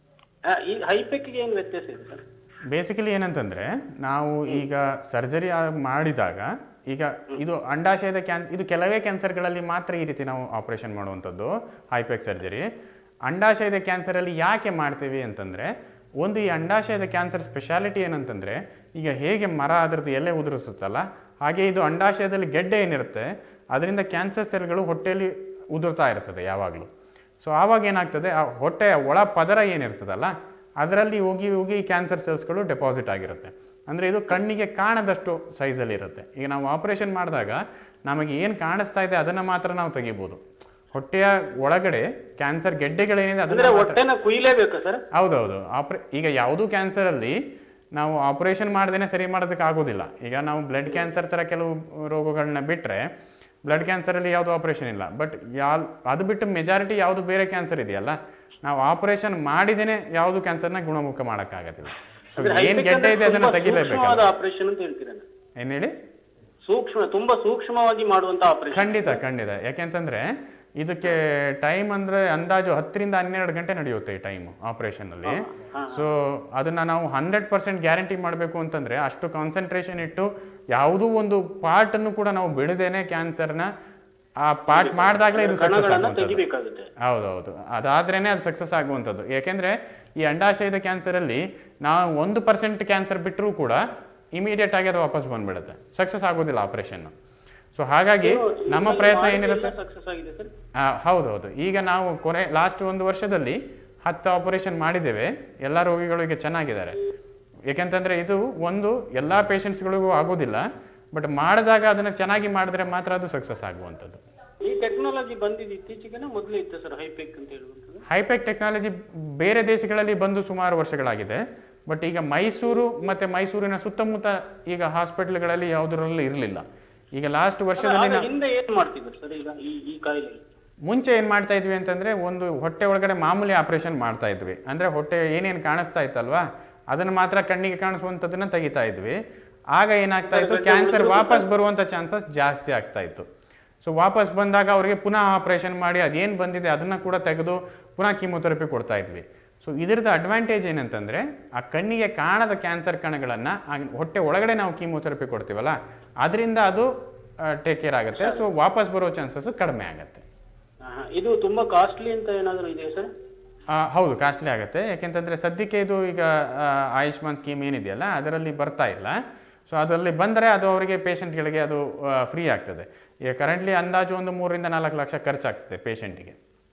ಆ, ಈ ಹೈಪೆಕ್ಗೆ ಏನು ವ್ಯತ್ಯಾಸ ಇದೆ ಸರ್ ಬೇಸಿಕಲಿ ಏನಂತಂದರೆ ನಾವು ಈಗ ಸರ್ಜರಿ ಮಾಡಿದಾಗ ಈಗ ಇದು ಅಂಡಾಶಯದ ಕ್ಯಾನ್ ಇದು ಕೆಲವೇ ಕ್ಯಾನ್ಸರ್ಗಳಲ್ಲಿ ಮಾತ್ರ ಈ ರೀತಿ ನಾವು ಆಪರೇಷನ್ ಮಾಡುವಂಥದ್ದು ಹೈಪೆಕ್ ಸರ್ಜರಿ ಅಂಡಾಶಯದ ಕ್ಯಾನ್ಸರಲ್ಲಿ ಯಾಕೆ ಮಾಡ್ತೀವಿ ಅಂತಂದರೆ ಒಂದು ಈ ಅಂಡಾಶಯದ ಕ್ಯಾನ್ಸರ್ ಸ್ಪೆಷಾಲಿಟಿ ಏನಂತಂದರೆ ಈಗ ಹೇಗೆ ಮರ ಅದರದ್ದು ಎಲೆ ಉದುರಿಸುತ್ತಲ್ಲ ಹಾಗೆ ಇದು ಅಂಡಾಶಯದಲ್ಲಿ ಗೆಡ್ಡೆ ಏನಿರುತ್ತೆ ಅದರಿಂದ ಕ್ಯಾನ್ಸರ್ ಸೆಲ್ಗಳು ಹೊಟ್ಟೆಯಲ್ಲಿ ಉದುರ್ತಾ ಇರ್ತದೆ ಯಾವಾಗಲೂ ಸೊ ಆವಾಗ ಏನಾಗ್ತದೆ ಆ ಹೊಟ್ಟೆಯ ಒಳ ಪದರ ಏನಿರ್ತದಲ್ಲ ಅದರಲ್ಲಿ ಹೋಗಿ ಹೋಗಿ ಕ್ಯಾನ್ಸರ್ ಸೆಲ್ಸ್ಗಳು ಡೆಪಾಸಿಟ್ ಆಗಿರುತ್ತೆ ಅಂದರೆ ಇದು ಕಣ್ಣಿಗೆ ಕಾಣದಷ್ಟು ಸೈಜಲ್ಲಿ ಇರುತ್ತೆ ಈಗ ನಾವು ಆಪರೇಷನ್ ಮಾಡಿದಾಗ ನಮಗೆ ಏನು ಕಾಣಿಸ್ತಾ ಇದೆ ಅದನ್ನು ಮಾತ್ರ ನಾವು ತೆಗಿಬೋದು ಹೊಟ್ಟೆಯ ಒಳಗಡೆ ಕ್ಯಾನ್ಸರ್ ಗೆಡ್ಡೆಗಳೇನಿದೆ ಅಂದ್ರೆ ಅದನ್ನ ಮಾತ್ರ ಹೊಟ್ಟೆನ ಕುಯ್ಲೇಬೇಕಾ ಸರ್ ಹೌದೌದು ಆಪ್ರೇ ಈಗ ಯಾವುದೂ ಕ್ಯಾನ್ಸರಲ್ಲಿ ನಾವು ಆಪರೇಷನ್ ಮಾಡ್ದೇ ಸರಿ ಮಾಡೋದಕ್ಕೆ ಆಗೋದಿಲ್ಲ ಈಗ ನಾವು ಬ್ಲಡ್ ಕ್ಯಾನ್ಸರ್ ಥರ ಕೆಲವು ರೋಗಗಳನ್ನ ಬಿಟ್ಟರೆ ಬ್ಲಡ್ ಕ್ಯಾನ್ಸರಲ್ಲಿ ಯಾವುದು ಆಪರೇಷನ್ ಇಲ್ಲ ಬಟ್ ಯಾ ಅದು ಬಿಟ್ಟು ಮೆಜಾರಿಟಿ ಯಾವುದು ಬೇರೆ ಕ್ಯಾನ್ಸರ್ ಇದೆಯಲ್ಲ ನಾವು ಆಪರೇಷನ್ ಮಾಡಿದೇನೆ ಯಾವುದು ಕ್ಯಾನ್ಸರ್ನ ಗುಣಮುಖ ಮಾಡೋಕ್ಕಾಗೋದಿಲ್ಲ ಸೊ ಏನು ಗೆಡ್ಡೆ ಇದೆ ಅದನ್ನು ತೆಗಿಲೇಬೇಕಲ್ಲ ಆಪರೇಷನ್ ಅಂತ ಹೇಳ್ತೀರ ಏನು ಹೇಳಿ ಸೂಕ್ಷ್ಮ ತುಂಬಾ ಸೂಕ್ಷ್ಮವಾಗಿ ಮಾಡುವಂತ ಆಪರೇಷನ್ ಖಂಡಿತ ಖಂಡಿತ ಯಾಕೆಂತಂದ್ರೆ ಇದಕ್ಕೆ ಟೈಮ್ ಅಂದ್ರೆ ಅಂದಾಜು ಹತ್ತರಿಂದ ಹನ್ನೆರಡು ಗಂಟೆ ನಡೆಯುತ್ತೆ ಈ ಟೈಮು ಆಪರೇಷನಲ್ಲಿ ಸೊ ಅದನ್ನ ನಾವು ಹಂಡ್ರೆಡ್ ಪರ್ಸೆಂಟ್ ಗ್ಯಾರಂಟಿ ಮಾಡಬೇಕು ಅಂತಂದ್ರೆ ಅಷ್ಟು ಕಾನ್ಸಂಟ್ರೇಷನ್ ಇಟ್ಟು ಯಾವುದೂ ಒಂದು ಪಾರ್ಟನ್ನು ಕೂಡ ನಾವು ಬಿಡದೇನೆ ಕ್ಯಾನ್ಸರ್ನ ಆ ಪಾರ್ಟ್ ಮಾಡಿದಾಗಲೇ ಇದು ಸಕ್ಸಸ್ ಕಣಗಳನ್ನ ಆಗುವಂಥದ್ದು ತೆಗಿಬೇಕಾಗುತ್ತೆ ಹೌದೌದು ಅದಾದ್ರೇನೆ ಅದು ಸಕ್ಸಸ್ ಆಗುವಂಥದ್ದು ಯಾಕೆಂದ್ರೆ ಈ ಅಂಡಾಶಯದ ಕ್ಯಾನ್ಸರಲ್ಲಿ ನಾವು ಒಂದು ಪರ್ಸೆಂಟ್ ಕ್ಯಾನ್ಸರ್ ಬಿಟ್ಟರೂ ಕೂಡ ಇಮಿಡಿಯೇಟ್ ಆಗಿ ಅದು ವಾಪಸ್ ಬಂದ್ಬಿಡುತ್ತೆ ಸಕ್ಸಸ್ ಆಗೋದಿಲ್ಲ ಆಪರೇಷನ್ ಸೊ ಹಾಗಾಗಿ ನಮ್ಮ ಪ್ರಯತ್ನ ಏನಿರುತ್ತೆ ಸಕ್ಸಸ್ ಆಗಿದೆ ಸರ್ ಆ, ಹೌದೌದು ಈಗ ನಾವು ಕೊನೆ ಲಾಸ್ಟ್ ಒಂದು ವರ್ಷದಲ್ಲಿ ಹತ್ತು ಆಪರೇಷನ್ ಮಾಡಿದ್ದೇವೆ ಎಲ್ಲ ರೋಗಿಗಳಿಗೆ ಚೆನ್ನಾಗಿದ್ದಾರೆ ಯಾಕೆಂತಂದ್ರೆ ಇದು ಒಂದು ಎಲ್ಲ ಪೇಷಂಟ್ಸ್ಗಳಿಗೂ ಆಗೋದಿಲ್ಲ ಬಟ್ ಮಾಡಿದಾಗ ಅದನ್ನು ಚೆನ್ನಾಗಿ ಮಾಡಿದ್ರೆ ಮಾತ್ರ ಅದು ಸಕ್ಸಸ್ ಆಗುವಂಥದ್ದು ಈ ಟೆಕ್ನಾಲಜಿ ಬಂದಿದ್ದು ಇತ್ತೀಚೆಗೆನ ಮೊದಲೇ ಇತ್ತು ಸರ್ ಹೈಪೆಕ್ ಅಂತ ಹೇಳುವಂಥದ್ದು ಹೈಪೆಕ್ ಟೆಕ್ನಾಲಜಿ ಬೇರೆ ದೇಶಗಳಲ್ಲಿ ಬಂದು ಸುಮಾರು ವರ್ಷಗಳಾಗಿದೆ ಬಟ್ ಈಗ ಮೈಸೂರು ಮತ್ತು ಮೈಸೂರಿನ ಸುತ್ತಮುತ್ತ ಈಗ ಹಾಸ್ಪಿಟಲ್ಗಳಲ್ಲಿ ಯಾವುದರಲ್ಲೂ ಇರಲಿಲ್ಲ ಈಗ ಲಾಸ್ಟ್ ವರ್ಷದಲ್ಲಿ ಆಗ ನಾವು ಹಿಂದೆ ಏನ್ ಮಾಡ್ತಿದ್ರು ಸರ್ ಈಗ ಈ ಈ ಕಾಯಿಲೆ ಮುಂಚೆ ಏನು ಮಾಡ್ತಾ ಇದ್ವಿ ಅಂತಂದರೆ ಒಂದು ಹೊಟ್ಟೆ ಒಳಗಡೆ ಮಾಮೂಲಿ ಆಪರೇಷನ್ ಮಾಡ್ತಾ ಇದ್ವಿ ಅಂದರೆ ಹೊಟ್ಟೆ ಏನೇನು ಕಾಣಿಸ್ತಾ ಇತ್ತಲ್ವಾ ಅದನ್ನು ಮಾತ್ರ ಕಣ್ಣಿಗೆ ಕಾಣಿಸುವಂಥದ್ದನ್ನ ತೆಗಿತಾ ಇದ್ವಿ ಆಗ ಏನಾಗ್ತಾ ಇತ್ತು ಕ್ಯಾನ್ಸರ್ ವಾಪಸ್ ಬರುವಂಥ ಚಾನ್ಸಸ್ ಜಾಸ್ತಿ ಆಗ್ತಾ ಇತ್ತು ಸೊ ವಾಪಸ್ ಬಂದಾಗ ಅವರಿಗೆ ಪುನಃ ಆಪರೇಷನ್ ಮಾಡಿ ಅದೇನು ಬಂದಿದೆ ಅದನ್ನು ಕೂಡ ತೆಗೆದು ಪುನಃ ಕೀಮೊಥೆರಪಿ ಕೊಡ್ತಾ ಇದ್ವಿ ಸೊ ಇದರದ್ದು ಅಡ್ವಾಂಟೇಜ್ ಏನಂತಂದರೆ ಆ ಕಣ್ಣಿಗೆ ಕಾಣದ ಕ್ಯಾನ್ಸರ್ ಕಣಗಳನ್ನು ಹೊಟ್ಟೆ ಒಳಗಡೆ ನಾವು ಕೀಮೊಥೆರಪಿ ಕೊಡ್ತೀವಲ್ಲ ಅದರಿಂದ ಅದು ಟೇಕ್ ಕೇರ್ ಆಗುತ್ತೆ ಸೊ ವಾಪಸ್ ಬರೋ ಚಾನ್ಸಸ್ ಕಡಿಮೆ ಆಗುತ್ತೆ ಆಹಾ, ಇದು ತುಂಬಾ ಕಾಸ್ಟ್ಲಿ ಅಂತ ಏನಾದ್ರು ಇದೆಯಾ ಸರ್ ಆ, ಹೌದು ಕಾಸ್ಟ್ಲಿ ಆಗುತ್ತೆ ಯಾಕೆಂತಂದರೆ ಸದ್ಯಕ್ಕೆ ಇದು ಈಗ ಆ, ಆಯುಷ್ಮಾನ್ ಸ್ಕೀಮ್ ಏನಿದೆಯಲ್ಲ ಅದರಲ್ಲಿ ಬರ್ತಾ ಇಲ್ಲ ಸೊ ಅದರಲ್ಲಿ ಬಂದರೆ ಅದು ಅವರಿಗೆ ಪೇಷಂಟ್ಗಳಿಗೆ ಅದು ಫ್ರೀ ಆಗ್ತದೆ ಈಗ ಕರೆಂಟ್ಲಿ ಅಂದಾಜು ಒಂದು ಮೂರರಿಂದ ನಾಲ್ಕು ಲಕ್ಷ ಖರ್ಚಾಗ್ತದೆ ಪೇಷಂಟಿಗೆ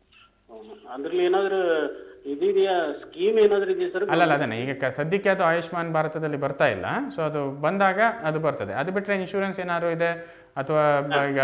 ಅದ್ರಲ್ಲಿ ಏನಾದ್ರು ಇದೆಯಾ ಸ್ಕೀಮ್ ಏನಾದ್ರು ಇದೆಯಾ ಸರ್ ಅಲ್ಲಲ್ಲ ಅದನ್ನೇ ಈಗ ಕ- ಸದ್ಯಕ್ಕೆ ಅದು ಆಯುಷ್ಮಾನ್ ಭಾರತದಲ್ಲಿ ಬರ್ತಾ ಇಲ್ಲ ಸೊ ಅದು ಬಂದಾಗ ಅದು ಬರ್ತದೆ ಅದು ಬಿಟ್ಟರೆ ಇನ್ಶೂರೆನ್ಸ್ ಏನಾದ್ರು ಇದೆ ಅಥವಾ ಬ- ಈಗ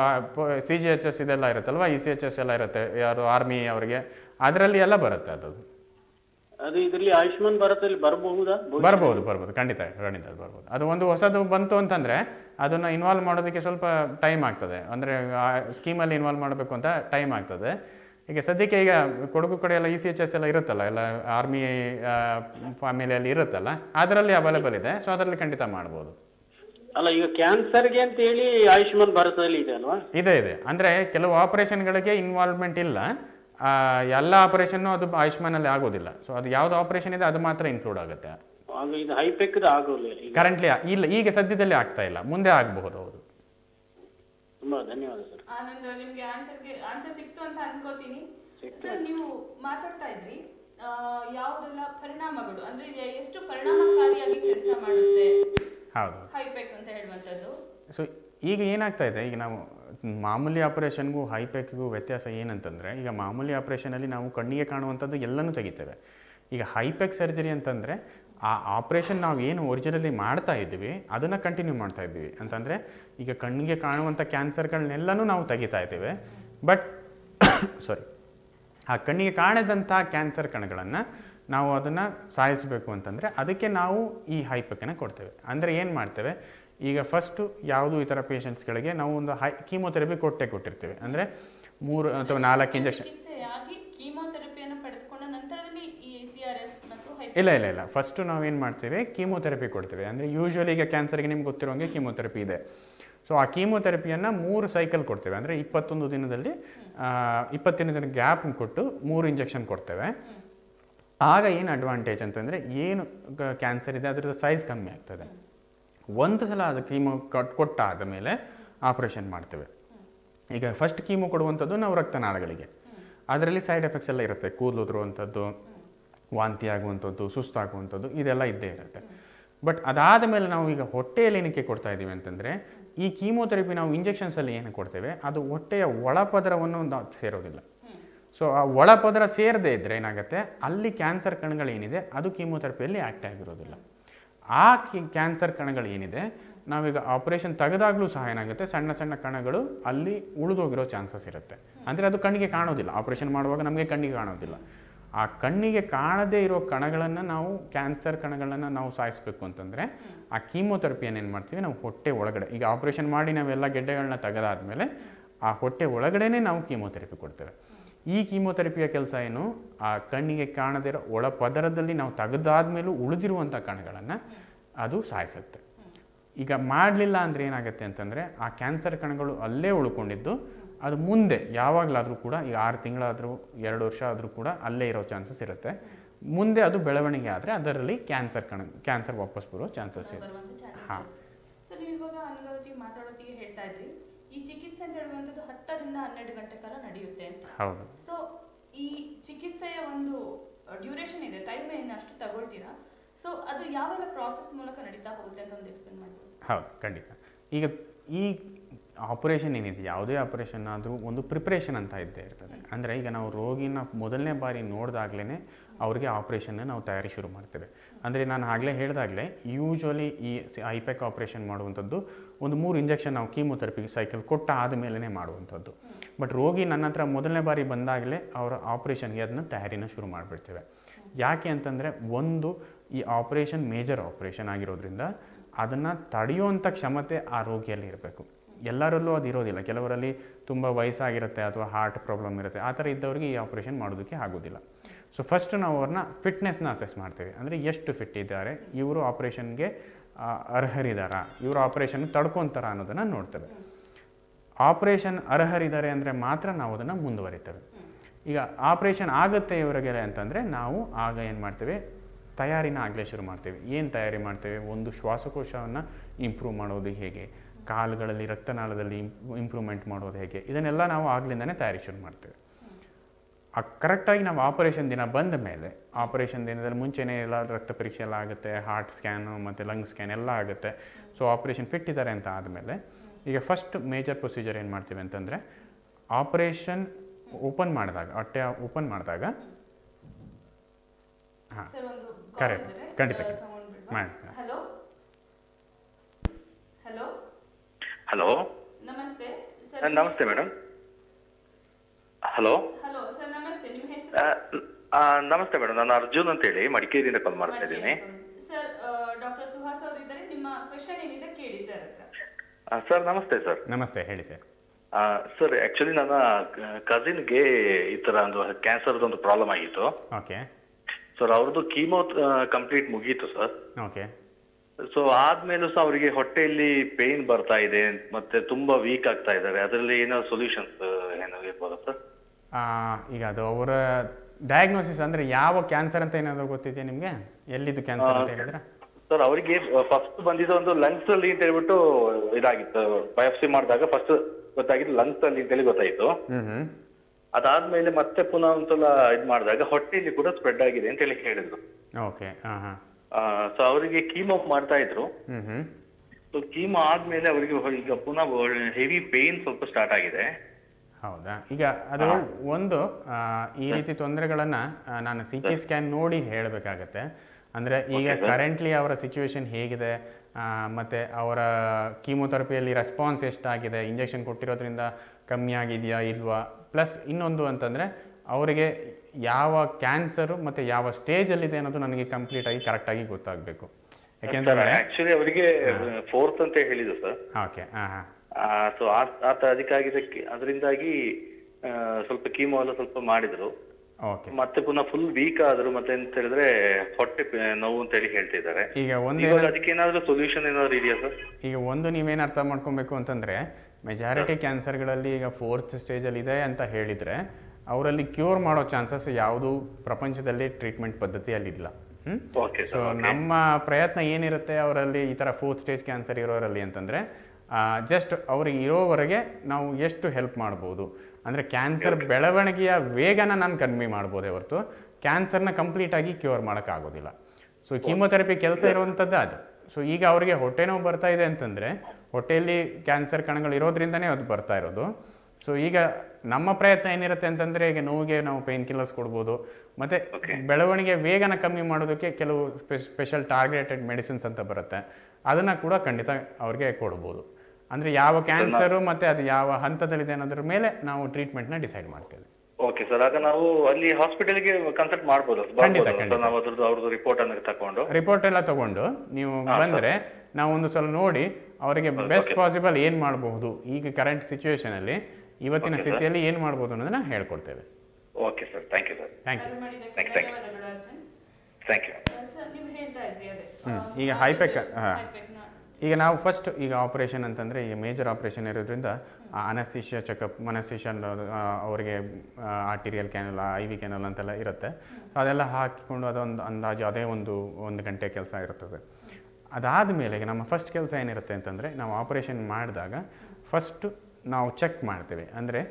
ಸಿ ಜಿ ಎಚ್ ಎಸ್ ಇದೆಲ್ಲ ಇರುತ್ತಲ್ವಾ ಇ ಸಿ ಎಚ್ ಎಸ್ ಎಲ್ಲ ಇರುತ್ತೆ ಯಾರು ಆರ್ಮಿ ಅವರಿಗೆ ಅದರಲ್ಲಿ ಎಲ್ಲ ಬರುತ್ತೆ ಅದು ಅದು ಇದರಲ್ಲಿ ಆಯುಷ್ಮಾನ್ ಭಾರತದಲ್ಲಿ ಬರಬಹುದಾ ಬರ್ಬೋದು ಬರ್ಬೋದು ಖಂಡಿತ ಖಂಡಿತ ಅದು ಬರ್ಬೋದು ಅದು ಒಂದು ಹೊಸದು ಬಂತು ಅಂತಂದರೆ ಅದನ್ನು ಇನ್ವಾಲ್ವ್ ಮಾಡೋದಕ್ಕೆ ಸ್ವಲ್ಪ ಟೈಮ್ ಆಗ್ತದೆ ಅಂದರೆ ಆ ಸ್ಕೀಮಲ್ಲಿ ಇನ್ವಾಲ್ವ್ ಮಾಡಬೇಕು ಅಂತ ಟೈಮ್ ಆಗ್ತದೆ ಈಗ ಸದ್ಯಕ್ಕೆ ಈಗ ಕೊಡಗು ಕಡೆ ಎಲ್ಲ ಇ ಸಿ ಎಚ್ ಎಸ್ ಎಲ್ಲ ಇರುತ್ತಲ್ಲ ಎಲ್ಲ ಆರ್ಮಿ ಫ್ಯಾಮಿಲಿಯಲ್ಲಿ ಇರುತ್ತಲ್ಲ ಅದರಲ್ಲಿ ಅವೈಲೇಬಲ್ ಇದೆ ಸೊ ಅದರಲ್ಲಿ ಖಂಡಿತ ಮಾಡ್ಬೋದು ಅಲ್ಲ ಈಗ ಕ್ಯಾನ್ಸರ್ಗೆ ಅಂತ ಹೇಳಿ ಆಯುಷ್ಮಾನ್ ಭಾರತದಲ್ಲಿ ಇದೆ ಅಲ್ವಾ ಇದೆ ಇದೆ ಅಂದರೆ ಕೆಲವು ಆಪರೇಷನ್ಗಳಿಗೆ ಇನ್ವಾಲ್ವ್ಮೆಂಟ್ ಇಲ್ಲ ಆ, ಎಲ್ಲ ಆಪರೇಷನ್ನು ಅದು ಆಯುಷ್ಮಾನಲ್ಲಿ ಆಗೋದಿಲ್ಲ ಸೊ ಅದು ಯಾವುದು ಆಪರೇಷನ್ ಇದೆ ಅದು ಮಾತ್ರ ಇನ್ಕ್ಲೂಡ್ ಆಗುತ್ತೆ ಆಗ ಇದು ಹೈಪೆಕ್ ಆಗೋಲ್ಲ ಈಗ ಕರೆಂಟ್ಲಿ ಇಲ್ಲ ಈಗ ಸದ್ಯದಲ್ಲಿ ಆಗ್ತಾ ಇಲ್ಲ ಮುಂದೆ ಆಗಬಹುದು ಹೌದು ತುಂಬಾ ಧನ್ಯವಾದ ಸರ್ ಆನಂದ್ ನಿಮ್ಗೆ ಆನ್ಸರ್ಗೆ ಆನ್ಸರ್ ಸಿಕ್ತು ಅಂತ ಅನ್ಕೋತೀನಿ ಸರ್ ನೀವು ಮಾತಾಡ್ತಾ ಇದ್ರಿ ಆ, ಯಾವುದೆಲ್ಲ ಪರಿಣಾಮಗಳು ಅಂದ್ರೆ ಎ- ಎಷ್ಟು ಪರಿಣಾಮಕಾರಿಯಾಗಿ ಕೆಲಸ ಮಾಡುತ್ತೆ ಹೌದು ಹೈಪೆಕ್ ಅಂತ ಹೇಳುವಂಥದ್ದು ಸೊ ಈಗ ಏನಾಗ್ತಾ ಇದೆ ಈಗ ನಾವು ಮಾಮೂಲಿ ಆಪರೇಷನ್ಗೂ ಹೈಪೆಕ್ಗೂ ವ್ಯತ್ಯಾಸ ಏನಂತಂದರೆ ಈಗ ಮಾಮೂಲಿ ಆಪರೇಷನಲ್ಲಿ ನಾವು ಕಣ್ಣಿಗೆ ಕಾಣುವಂಥದ್ದು ಎಲ್ಲನೂ ತೆಗಿತೇವೆ ಈಗ ಹೈಪೆಕ್ ಸರ್ಜರಿ ಅಂತಂದರೆ ಆ ಆಪ್ರೇಷನ್ ನಾವು ಏನು ಒರಿಜಿನಲಿ ಮಾಡ್ತಾ ಇದ್ದೀವಿ ಅದನ್ನು ಕಂಟಿನ್ಯೂ ಮಾಡ್ತಾ ಇದ್ದೀವಿ ಅಂತಂದರೆ ಈಗ ಕಣ್ಣಿಗೆ ಕಾಣುವಂಥ ಕ್ಯಾನ್ಸರ್ಗಳನ್ನೆಲ್ಲನೂ ನಾವು ತೆಗಿತಾ ಇದ್ದೇವೆ ಬಟ್ ಸಾರಿ ಆ ಕಣ್ಣಿಗೆ ಕಾಣದಂಥ ಕ್ಯಾನ್ಸರ್ ಕಣಗಳನ್ನು ನಾವು ಅದನ್ನು ಸಾಯಿಸಬೇಕು ಅಂತಂದರೆ ಅದಕ್ಕೆ ನಾವು ಈ ಹೈಪಕ್ಕನ್ನು ಕೊಡ್ತೇವೆ ಅಂದರೆ ಏನು ಮಾಡ್ತೇವೆ ಈಗ ಫಸ್ಟು ಯಾವುದು ಈ ಥರ ಪೇಷಂಟ್ಸ್ಗಳಿಗೆ ನಾವು ಒಂದು ಹೈ ಕೀಮೋಥೆರಪಿ ಕೊಟ್ಟೆ ಕೊಟ್ಟಿರ್ತೇವೆ ಅಂದರೆ ಮೂರು ಅಥವಾ ನಾಲ್ಕು ಇಂಜೆಕ್ಷನ್ ಚಿಕಿತ್ಸೆಯಾಗಿ ಕೀಮೋಥೆರಪಿಯನ್ನು ಪಡೆದುಕೊಂಡ ನಂತರದಲ್ಲಿ ಈ ಸಿ ಆರ್ ಎಸ್ ಮತ್ತು ಹೈಪೆಕ್ ಇಲ್ಲ ಇಲ್ಲ ಇಲ್ಲ ಫಸ್ಟು ನಾವೇನು ಮಾಡ್ತೇವೆ ಕೀಮೋಥೆರಪಿ ಕೊಡ್ತೇವೆ ಅಂದರೆ ಯೂಶ್ವಲಿ ಈಗ ಕ್ಯಾನ್ಸರ್ಗೆ ನಿಮ್ಗೆ ಗೊತ್ತಿರೋಂಗೆ ಕೀಮೋಥೆರಪಿ ಇದೆ ಸೊ ಆ ಕೀಮೋಥೆರಪಿಯನ್ನು ಮೂರು ಸೈಕಲ್ ಕೊಡ್ತೇವೆ ಅಂದರೆ ಇಪ್ಪತ್ತೊಂದು ದಿನದಲ್ಲಿ ಇಪ್ಪತ್ತಿನ ದಿನ ಗ್ಯಾಪ್ ಕೊಟ್ಟು ಮೂರು ಇಂಜೆಕ್ಷನ್ ಕೊಡ್ತೇವೆ ಆಗ ಏನು ಅಡ್ವಾಂಟೇಜ್ ಅಂತಂದರೆ ಏನು ಕ್ಯಾನ್ಸರ್ ಇದೆ ಅದರದ್ದು ಸೈಜ್ ಕಮ್ಮಿ ಆಗ್ತದೆ ಒಂದು ಸಲ ಅದು ಕೀಮೋ ಕಟ್ ಕೊಟ್ಟಾದ ಮೇಲೆ ಆಪ್ರೇಷನ್ ಮಾಡ್ತೇವೆ ಈಗ ಫಸ್ಟ್ ಕೀಮೋ ಕೊಡುವಂಥದ್ದು ನಾವು ರಕ್ತನಾಳಗಳಿಗೆ ಅದರಲ್ಲಿ ಸೈಡ್ ಎಫೆಕ್ಟ್ಸ್ ಎಲ್ಲ ಇರುತ್ತೆ ಕೂದಲು ಉದುರುವಂಥದ್ದು ವಾಂತಿ ಆಗುವಂಥದ್ದು ಸುಸ್ತಾಗುವಂಥದ್ದು ಇದೆಲ್ಲ ಇದ್ದೇ ಇರುತ್ತೆ ಬಟ್ ಅದಾದ ಮೇಲೆ ನಾವು ಈಗ ಹೊಟ್ಟೆಯಲ್ಲಿ ಏನಕ್ಕೆ ಕೊಡ್ತಾ ಇದ್ದೀವಿ ಅಂತಂದರೆ ಈ ಕೀಮೋಥೆರಪಿ ನಾವು ಇಂಜೆಕ್ಷನ್ಸಲ್ಲಿ ಏನು ಕೊಡ್ತೇವೆ ಅದು ಹೊಟ್ಟೆಯ ಒಳಪದರವನ್ನು ನಾವು ಸೇರೋದಿಲ್ಲ ಸೊ ಆ ಒಳಪದರ ಸೇರದೇ ಇದ್ದರೆ ಏನಾಗುತ್ತೆ ಅಲ್ಲಿ ಕ್ಯಾನ್ಸರ್ ಕಣಗಳೇನಿದೆ ಅದು ಕೀಮೋಥೆರಪಿಯಲ್ಲಿ ಆ್ಯಕ್ಟ್ ಆಗಿರೋದಿಲ್ಲ ಆ ಕಿ ಕ್ಯಾನ್ಸರ್ ಕಣಗಳು ಏನಿದೆ ನಾವೀಗ ಆಪರೇಷನ್ ತೆಗೆದಾಗಲೂ ಸಹ ಏನಾಗುತ್ತೆ ಸಣ್ಣ ಸಣ್ಣ ಕಣಗಳು ಅಲ್ಲಿ ಉಳಿದೋಗಿರೋ ಚಾನ್ಸಸ್ ಇರುತ್ತೆ ಅಂದರೆ ಅದು ಕಣ್ಣಿಗೆ ಕಾಣೋದಿಲ್ಲ ಆಪರೇಷನ್ ಮಾಡುವಾಗ ನಮಗೆ ಕಣ್ಣಿಗೆ ಕಾಣೋದಿಲ್ಲ ಆ ಕಣ್ಣಿಗೆ ಕಾಣದೇ ಇರೋ ಕಣಗಳನ್ನು ನಾವು ಕ್ಯಾನ್ಸರ್ ಕಣಗಳನ್ನು ನಾವು ಸಾಯಿಸಬೇಕು ಅಂತಂದರೆ ಆ ಕೀಮೋಥೆರಪಿಯನ್ನು ಏನು ಮಾಡ್ತೀವಿ ನಾವು ಹೊಟ್ಟೆ ಒಳಗಡೆ ಈಗ ಆಪರೇಷನ್ ಮಾಡಿ ನಾವೆಲ್ಲ ಗೆಡ್ಡೆಗಳನ್ನ ತೆಗೆದಾದ್ಮೇಲೆ ಆ ಹೊಟ್ಟೆ ಒಳಗಡೆನೇ ನಾವು ಕೀಮೋಥೆರಪಿ ಕೊಡ್ತೇವೆ ಈ ಕೀಮೋಥೆರಪಿಯ ಕೆಲಸ ಏನು ಆ ಕಣ್ಣಿಗೆ ಕಾಣದೇ ಇರೋ ಒಳ ಪದರದಲ್ಲಿ ನಾವು ತೆಗೆದಾದ್ಮೇಲೂ ಉಳಿದಿರುವಂಥ ಕಣಗಳನ್ನು ಅದು ಸಾಯಿಸುತ್ತೆ ಈಗ ಮಾಡಲಿಲ್ಲ ಅಂದರೆ ಏನಾಗುತ್ತೆ ಅಂತಂದರೆ ಆ ಕ್ಯಾನ್ಸರ್ ಕಣಗಳು ಅಲ್ಲೇ ಉಳ್ಕೊಂಡಿದ್ದು ಅದು ಮುಂದೆ ಯಾವಾಗಲಾದರೂ ಕೂಡ ಈಗ ಆರು ತಿಂಗಳಾದರೂ ಎರಡು ವರ್ಷ ಆದರೂ ಕೂಡ ಅಲ್ಲೇ ಇರೋ ಚಾನ್ಸಸ್ ಇರುತ್ತೆ ಮುಂದೆ ಅದು ಬೆಳವಣಿಗೆ ಆದರೆ ಅದರಲ್ಲಿ ಕ್ಯಾನ್ಸರ್ ಕಣ ಕ್ಯಾನ್ಸರ್ ವಾಪಸ್ ಬರೋ ಚಾನ್ಸಸ್ ಇದೆ ಬರುವಂತ ಚಾನ್ಸಸ್ ಹಾ. ಸೊ ನೀವು ಇವಾಗ ಅನುಗವತಿ ಮಾತಾಡೋತ್ತಿಗೆ ಹೇಳ್ತಾ ಇದ್ರಿ ಈ ಚಿಕಿತ್ಸೆ ಅಂತ ಹೇಳುವಂಥದ್ದು ಹತ್ತರಿಂದ ಹನ್ನೆರಡು ಗಂಟೆ ಕಾಲ ನಡೆಯುತ್ತೆ ಅಂತ ಹೌದು ಸೊ ಈ ಚಿಕಿತ್ಸೆಯ ಒಂದು ಡ್ಯೂರೇಷನ್ ಇದೆ ಟೈಮ್ ಏನು ಅಷ್ಟು ತಗೊಳ್ತೀರಾ ಸೊ ಅದು ಯಾವೆಲ್ಲ ಪ್ರಾಸೆಸ್ ಮೂಲಕ ನಡೀತಾ ಹೋಗುತ್ತೆ ಅಂತ ಒಂದು ಎಕ್ಸ್ಪ್ಲೇನ್ ಮಾಡ್ಬೋದು ಹೌದು ಖಂಡಿತ ಈಗ ಈ ಆಪರೇಷನ್ ಏನಿದೆ ಯಾವುದೇ ಆಪರೇಷನ್ ಆದರೂ ಒಂದು ಪ್ರಿಪ್ರೇಷನ್ ಅಂತ ಇದ್ದೇ ಇರ್ತದೆ ಅಂದರೆ ಈಗ ನಾವು ರೋಗಿನ ಮೊದಲನೇ ಬಾರಿ ನೋಡಿದಾಗಲೇ ಅವ್ರಿಗೆ ಆಪ್ರೇಷನ್ನ ನಾವು ತಯಾರಿ ಶುರು ಮಾಡ್ತೇವೆ ಅಂದರೆ ನಾನು ಆಗಲೇ ಹೇಳಿದಾಗಲೇ ಯೂಶ್ವಲಿ ಈ ಐಪೆಕ್ ಆಪ್ರೇಷನ್ ಮಾಡುವಂಥದ್ದು ಒಂದು ಮೂರು ಇಂಜೆಕ್ಷನ್ ನಾವು ಕೀಮೋಥೆರಪಿ ಸೈಕಲ್ ಕೊಟ್ಟ ಆದಮೇಲೆ ಮಾಡುವಂಥದ್ದು ಬಟ್ ರೋಗಿ ನನ್ನ ಹತ್ರ ಮೊದಲನೇ ಬಾರಿ ಬಂದಾಗಲೇ ಅವರ ಆಪ್ರೇಷನ್ಗೆ ಅದನ್ನ ತಯಾರಿನ ಶುರು ಮಾಡಿಬಿಡ್ತೇವೆ ಯಾಕೆ ಅಂತಂದರೆ ಒಂದು ಈ ಆಪ್ರೇಷನ್ ಮೇಜರ್ ಆಪ್ರೇಷನ್ ಆಗಿರೋದ್ರಿಂದ ಅದನ್ನು ತಡೆಯುವಂಥ ಕ್ಷಮತೆ ಆ ರೋಗಿಯಲ್ಲಿ ಇರಬೇಕು ಎಲ್ಲರಲ್ಲೂ ಅದು ಇರೋದಿಲ್ಲ ಕೆಲವರಲ್ಲಿ ತುಂಬ ವಯಸ್ಸಾಗಿರುತ್ತೆ ಅಥವಾ ಹಾರ್ಟ್ ಪ್ರಾಬ್ಲಮ್ ಇರುತ್ತೆ ಆ ಥರ ಇದ್ದವರಿಗೆ ಈ ಆಪ್ರೇಷನ್ ಮಾಡೋದಕ್ಕೆ ಆಗೋದಿಲ್ಲ ಸೊ ಫಸ್ಟ್ ನಾವು ಅವ್ರನ್ನ ಫಿಟ್ನೆಸ್ನ ಅಸೆಸ್ ಮಾಡ್ತೇವೆ ಅಂದರೆ ಎಷ್ಟು ಫಿಟ್ ಇದ್ದಾರೆ ಇವರು ಆಪ್ರೇಷನ್ಗೆ ಅರ್ಹರಿದ್ದಾರಾ ಇವರು ಆಪ್ರೇಷನ್ ತಡ್ಕೊತಾರ ಅನ್ನೋದನ್ನು ನೋಡ್ತೇವೆ ಆಪ್ರೇಷನ್ ಅರ್ಹರಿದ್ದಾರೆ ಅಂದರೆ ಮಾತ್ರ ನಾವು ಅದನ್ನು ಮುಂದುವರಿತೇವೆ ಈಗ ಆಪ್ರೇಷನ್ ಆಗುತ್ತೆ ಇವರಿಗೆ ಅಂತಂದರೆ ನಾವು ಆಗ ಏನು ಮಾಡ್ತೇವೆ ತಯಾರಿನ ಆಗಲೇ ಶುರು ಮಾಡ್ತೇವೆ ಏನು ತಯಾರಿ ಮಾಡ್ತೇವೆ ಒಂದು ಶ್ವಾಸಕೋಶವನ್ನು ಇಂಪ್ರೂವ್ ಮಾಡೋದು ಹೇಗೆ ಕಾಲುಗಳಲ್ಲಿ ರಕ್ತನಾಳದಲ್ಲಿ ಇಂಪ್ರೂವ್ಮೆಂಟ್ ಮಾಡೋದು ಹೇಗೆ ಇದನ್ನೆಲ್ಲ ನಾವು ಆಗ್ಲಿಂದನೇ ತಯಾರಿ ಶುರು ಮಾಡ್ತೇವೆ ಆ ಕರೆಕ್ಟಾಗಿ ನಾವು ಆಪರೇಷನ್ ದಿನ ಬಂದ ಮೇಲೆ ಆಪರೇಷನ್ ದಿನದಲ್ಲಿ ಮುಂಚೆನೇ ಎಲ್ಲ ರಕ್ತ ಪರೀಕ್ಷೆ ಎಲ್ಲ ಆಗುತ್ತೆ ಹಾರ್ಟ್ ಸ್ಕ್ಯಾನು ಮತ್ತು ಲಂಗ್ ಸ್ಕ್ಯಾನ್ ಎಲ್ಲ ಆಗುತ್ತೆ ಸೊ ಆಪರೇಷನ್ ಫಿಟ್ ಇದ್ದಾರೆ ಅಂತ ಆದಮೇಲೆ ಈಗ ಫಸ್ಟ್ ಮೇಜರ್ ಪ್ರೊಸೀಜರ್ ಏನು ಮಾಡ್ತೀವಿ ಅಂತಂದರೆ ಆಪರೇಷನ್ ಓಪನ್ ಮಾಡಿದಾಗ ಹೊಟ್ಟೆ ಓಪನ್ ಮಾಡಿದಾಗ ಹಾಂ ಸರ್ ಒಂದು Correct. ಖಂಡಿತ. ಮಾಡಿ. ಹಲೋ ಹಲೋ ಹಲೋ ನಮಸ್ತೆ ಆ, ಸರ್ ನಮಸ್ತೆ ಮೇಡಮ್ ಹಲೋ ಹಲೋ ಸರ್ ನಮಸ್ತೆ ನಿಮ್ಮ ಆ, ಹೆಸರು ಆ, ನಮಸ್ತೆ ಮೇಡಮ್ ನಾನು ಅರ್ಜುನ್ ಅಂತ ಹೇಳಿ ಮಡಿಕೇರಿಯಿಂದ ಕಾಲ್ ಮಾಡ್ತಾ ಇದ್ದೀನಿ ಸರ್ ಡಾಕ್ಟರ್ ಸುಹಾಸ್ ಅವರು ಇದ್ದಾರೆ ನಿಮ್ಮ ಕ್ವೆಶನ್ ಏನಿದೆ ಕೇಳಿ ಸರ್ ಹತ್ರ ಆ, ಸರ್ ನಮಸ್ತೆ ಸರ್ ನಮಸ್ತೆ ಹೇಳಿ ಸರ್ ಆ, ಸರ್ ಆಕ್ಚುಲಿ ನನ್ನ ಕಸಿನ್ಗೆ ಈ ತರ ಒಂದು ಕ್ಯಾನ್ಸರ್ದು ಒಂದು ಪ್ರಾಬ್ಲಮ್ ಆಗಿತ್ತು ಓಕೆ ಸರ್ ಅವ್ರದ್ದು ಕೀಮೋ ಕಂಪ್ಲೀಟ್ ಮುಗೀತು ಸರ್ ಓಕೆ ಸೊ ಆದ್ಮೇಲೂ ಸಹ ಅವರಿಗೆ ಹೊಟ್ಟೆಯಲ್ಲಿ ಪೇನ್ ಬರ್ತಾ ಇದೆ ಮತ್ತೆ ತುಂಬಾ ವೀಕ್ ಆಗ್ತಾ ಇದ್ದಾರೆ ಅದರಲ್ಲಿ ಏನೋ ಸೊಲ್ಯೂಷನ್ಸ್ ಏನೋ ಇರ್ಬೋದಾ ಸರ್ ಈಗ ಅದು ಅವರ ಡಯಾಗ್ನೋಸಿಸ್ ಅಂದರೆ ಯಾವ ಕ್ಯಾನ್ಸರ್ ಅಂತ ಏನಾದರೂ ಗೊತ್ತಿದೆಯಾ ನಿಮಗೆ ಎಲ್ಲಿದ್ದು ಕ್ಯಾನ್ಸರ್ ಅಂತ ಹೇಳಿದ್ರೆ ಸರ್ ಅವರಿಗೆ ಫಸ್ಟ್ ಬಂದಿದ್ದು ಒಂದು ಲಂಗ್ಸ್ ಅಲ್ಲಿ ಅಂತ ಹೇಳ್ಬಿಟ್ಟು ಇದಾಗಿತ್ತು ಬಯೋಪ್ಸಿ ಮಾಡಿದಾಗ ಫಸ್ಟ್ ಗೊತ್ತಾಗಿದ್ದು ಲಂಗ್ಸ್ ಅಲ್ಲಿ ಅಂತೇಳಿ ಗೊತ್ತಾಯ್ತು ಹ್ಮ್ ಹ್ಮ್ ಅದಾದ್ಮೇಲೆ ಮತ್ತೆ ಪುನಃ ಒಂದ್ಸಲ ಇದ್ ಮಾಡಿದಾಗ ಹೊಟ್ಟೆಯಲ್ಲಿ ಕೂಡ ಸ್ಪ್ರೆಡ್ ಆಗಿದೆ ಅಂತ ಹೇಳಿ ಹೇಳಿದ್ರು ಓಕೆ ಹಾಂ ಹಾಂ ಸೊ ಅವರಿಗೆ ಕೀಮೋ ಮಾಡ್ತಾ ಇದ್ರು ಹ್ಮ್ ಹ್ಮ್ ಸೊ ಕೀಮೋ ಆದ್ಮೇಲೆ ಅವರಿಗೆ ಈಗ ಪುನಃ ಹೆವಿ ಪೇನ್ ಸ್ವಲ್ಪ ಸ್ಟಾರ್ಟ್ ಆಗಿದೆ ಹೌದಾ ಈಗ ಅದು ಒಂದು ಆ, ಈ ರೀತಿ ತೊಂದರೆಗಳನ್ನು ನಾನು ಸಿ ಟಿ ಸ್ಕ್ಯಾನ್ ನೋಡಿ ಹೇಳಬೇಕಾಗತ್ತೆ ಅಂದರೆ ಈಗ ಕರೆಂಟ್ಲಿ ಅವರ ಸಿಚುವೇಶನ್ ಹೇಗಿದೆ ಆ, ಮತ್ತೆ ಅವರ ಕೀಮೋಥೆರಪಿಯಲ್ಲಿ ರೆಸ್ಪಾನ್ಸ್ ಎಷ್ಟಾಗಿದೆ ಇಂಜೆಕ್ಷನ್ ಕೊಟ್ಟಿರೋದ್ರಿಂದ ಕಮ್ಮಿ ಆಗಿದೆಯಾ ಇಲ್ವಾ ಪ್ಲಸ್ ಇನ್ನೊಂದು ಅಂತಂದರೆ ಅವರಿಗೆ ಯಾವ ಕ್ಯಾನ್ಸರು ಮತ್ತು ಯಾವ ಸ್ಟೇಜಲ್ಲಿದೆ ಅನ್ನೋದು ನನಗೆ ಕಂಪ್ಲೀಟಾಗಿ ಕರೆಕ್ಟಾಗಿ ಗೊತ್ತಾಗಬೇಕು ಯಾಕೆಂತಂದರೆ ಆಕ್ಚುಲಿ ಅವರಿಗೆ ಫೋರ್ತ್ ಅಂತ ಹೇಳಿದ್ರು ಸರ್ ಓಕೆ ಹಾಂ ಹಾಂ ಸೊ ಆತ ಅದಕ್ಕಾಗಿದ್ದಕ್ಕೆ ಅದರಿಂದಾಗಿ ಸ್ವಲ್ಪ ಕೀಮೋ ಎಲ್ಲ ಸ್ವಲ್ಪ ಮಾಡಿದ್ರು ಓಕೆ ಮತ್ತೆ ಪುನಃ ಫುಲ್ ವೀಕ್ ಆದ್ರು ಮತ್ತೆ ಅಂತ ಹೇಳಿದ್ರೆ ಹೊಟ್ಟೆ ಪೆ- ನೋವು ಅಂತ ಹೇಳಿ ಹೇಳ್ತಿದ್ದಾರೆ ಈಗ ಒಂದು ಇವಾಗ ಅದಕ್ಕೆ ಏನಾದ್ರು ಸೊಲ್ಯೂಷನ್ ಏನಾದ್ರು ಇದೆಯಾ ಸರ್ ಈಗ ಒಂದು ನೀವೇನು ಅರ್ಥ ಮಾಡ್ಕೊಬೇಕು ಅಂತಂದರೆ ಮೆಜಾರಿಟಿ ಕ್ಯಾನ್ಸರ್ಗಳಲ್ಲಿ ಈಗ ಫೋರ್ತ್ ಸ್ಟೇಜಲ್ಲಿ ಇದೆ ಅಂತ ಹೇಳಿದರೆ ಅವರಲ್ಲಿ ಕ್ಯೂರ್ ಮಾಡೋ ಚಾನ್ಸಸ್ ಯಾವುದು ಪ್ರಪಂಚದಲ್ಲಿ ಟ್ರೀಟ್ಮೆಂಟ್ ಪದ್ಧತಿಯಲ್ಲಿಲ್ಲ ಹ್ಮ್? ಓಕೆ ಸೊ ನಮ್ಮ ಪ್ರಯತ್ನ ಏನಿರುತ್ತೆ ಅವರಲ್ಲಿ ಈ ಥರ ಫೋರ್ತ್ ಸ್ಟೇಜ್ ಕ್ಯಾನ್ಸರ್ ಇರೋರಲ್ಲಿ ಅಂತಂದರೆ ಜಸ್ಟ್ ಅವ್ರಿಗೆ ಇರೋವರೆಗೆ ನಾವು ಎಷ್ಟು ಹೆಲ್ಪ್ ಮಾಡ್ಬೋದು ಅಂದರೆ ಕ್ಯಾನ್ಸರ್ ಬೆಳವಣಿಗೆಯ ವೇಗನ ನಾನು ಕಡಿಮೆ ಮಾಡ್ಬೋದೇ ಹೊರತು ಕ್ಯಾನ್ಸರ್ನ ಕಂಪ್ಲೀಟಾಗಿ ಕ್ಯೂರ್ ಮಾಡೋಕ್ಕಾಗೋದಿಲ್ಲ ಸೊ ಕೀಮೊಥೆರಪಿ ಕೆಲಸ ಇರುವಂಥದ್ದು ಅದು ಸೊ ಈಗ ಅವರಿಗೆ ಹೊಟ್ಟೆ ನೋವು ಬರ್ತಾ ಇದೆ ಅಂತಂದರೆ ಹೊಟ್ಟೆಯಲ್ಲಿ ಕ್ಯಾನ್ಸರ್ ಕಣಗಳು ಇರೋದ್ರಿಂದನೇ ಅದು ಬರ್ತಾ ಇರೋದು ಸೊ ಈಗ ನಮ್ಮ ಪ್ರಯತ್ನ ಏನಿರುತ್ತೆ ಅಂತಂದರೆ ಈಗ ನೋವಿಗೆ ನಾವು ಪೇನ್ ಕಿಲ್ಲರ್ಸ್ ಕೊಡ್ಬೋದು ಮತ್ತು ಬೆಳವಣಿಗೆ ವೇಗನ ಕಮ್ಮಿ ಮಾಡೋದಕ್ಕೆ ಕೆಲವು ಸ್ಪೆಷಲ್ ಟಾರ್ಗೆಟೆಡ್ ಮೆಡಿಸಿನ್ಸ್ ಅಂತ ಬರುತ್ತೆ ಅದನ್ನು ಕೂಡ ಖಂಡಿತ ಅವ್ರಿಗೆ ಕೊಡ್ಬೋದು ಅಂದರೆ ಯಾವ ಕ್ಯಾನ್ಸರು ಮತ್ತು ಅದು ಯಾವ ಹಂತದಲ್ಲಿದೆ ಅನ್ನೋದ್ರ ಮೇಲೆ ನಾವು ಟ್ರೀಟ್ಮೆಂಟ್ನ ಡಿಸೈಡ್ ಮಾಡ್ತೇವೆ ಓಕೆ ಸರ್ ಆಗ ನಾವು ಅಲ್ಲಿ ಹಾಸ್ಪಿಟಲ್ಗೆ ಕನ್ಸಲ್ಟ್ ಮಾಡ್ಬೋದು ಖಂಡಿತ, ಬರ್ಬೋದಲ್ಲ ಖಂಡಿತ. ಸರ್ ನಾವು ಅದ್ರದ್ದು ಅವ್ರದ್ದು ರಿಪೋರ್ಟ್ ಅನ್ನ ತಕೊಂಡು ರಿಪೋರ್ಟ್ ಎಲ್ಲ ತಗೊಂಡು ನೀವು ಬಂದರೆ ನಾವು ಒಂದು ಸಲ ನೋಡಿ ಅವರಿಗೆ ಬೆಸ್ಟ್ ಪಾಸಿಬಲ್ ಏನು ಮಾಡಬಹುದು ಈಗ ಕರೆಂಟ್ ಸಿಚುವೇಶನಲ್ಲಿ ಇವತ್ತಿನ ಸ್ಥಿತಿಯಲ್ಲಿ ಏನು ಮಾಡ್ಬೋದು ಅನ್ನೋದನ್ನ ಹೇಳ್ಕೊಡ್ತೇವೆ okay sir thank you sir thank you ಕರೆ ಮಾಡಿದ್ದಕ್ಕೆ Thank you. ಧನ್ಯವಾದಗಳು ಅರ್ಜುನ್ ಥ್ಯಾಂಕ್ ಯು ಸರ್ ನೀವು ಹೇಳ್ತಾ ಇದ್ರಿ ಅದೇ ಹ್ಮ್. ಈಗ ಹೈಪೆಕ್ ಹಾ. ಹೈಪೆಕ್ನ ಈಗ ನಾವು ಫಸ್ಟ್ ಈಗ ಆಪರೇಷನ್ ಅಂತಂದರೆ ಈಗ ಮೇಜರ್ ಆಪರೇಷನ್ ಇರೋದ್ರಿಂದ ಅನಸ್ತಿಷಿಯ ಚೆಕಪ್ ಮನಸ್ತಿಷನ್ ಅವರಿಗೆ arterial cannula I V cannula ಅಂತೆಲ್ಲ ಇರುತ್ತೆ ಅದೆಲ್ಲ ಹಾಕಿಕೊಂಡು ಅದೊಂದು ಅಂದಾಜು ಅದೇ ಒಂದು ಒಂದು ಗಂಟೆ ಕೆಲಸ ಇರ್ತದೆ ಅದಾದ ಮೇಲೆ ಈಗ ನಮ್ಮ ಫಸ್ಟ್ ಕೆಲಸ ಏನಿರುತ್ತೆ ಅಂತಂದರೆ ನಾವು ಆಪರೇಷನ್ ಮಾಡಿದಾಗ ಫಸ್ಟು ನಾವು ಚೆಕ್ ಮಾಡ್ತೇವೆ ಅಂದರೆ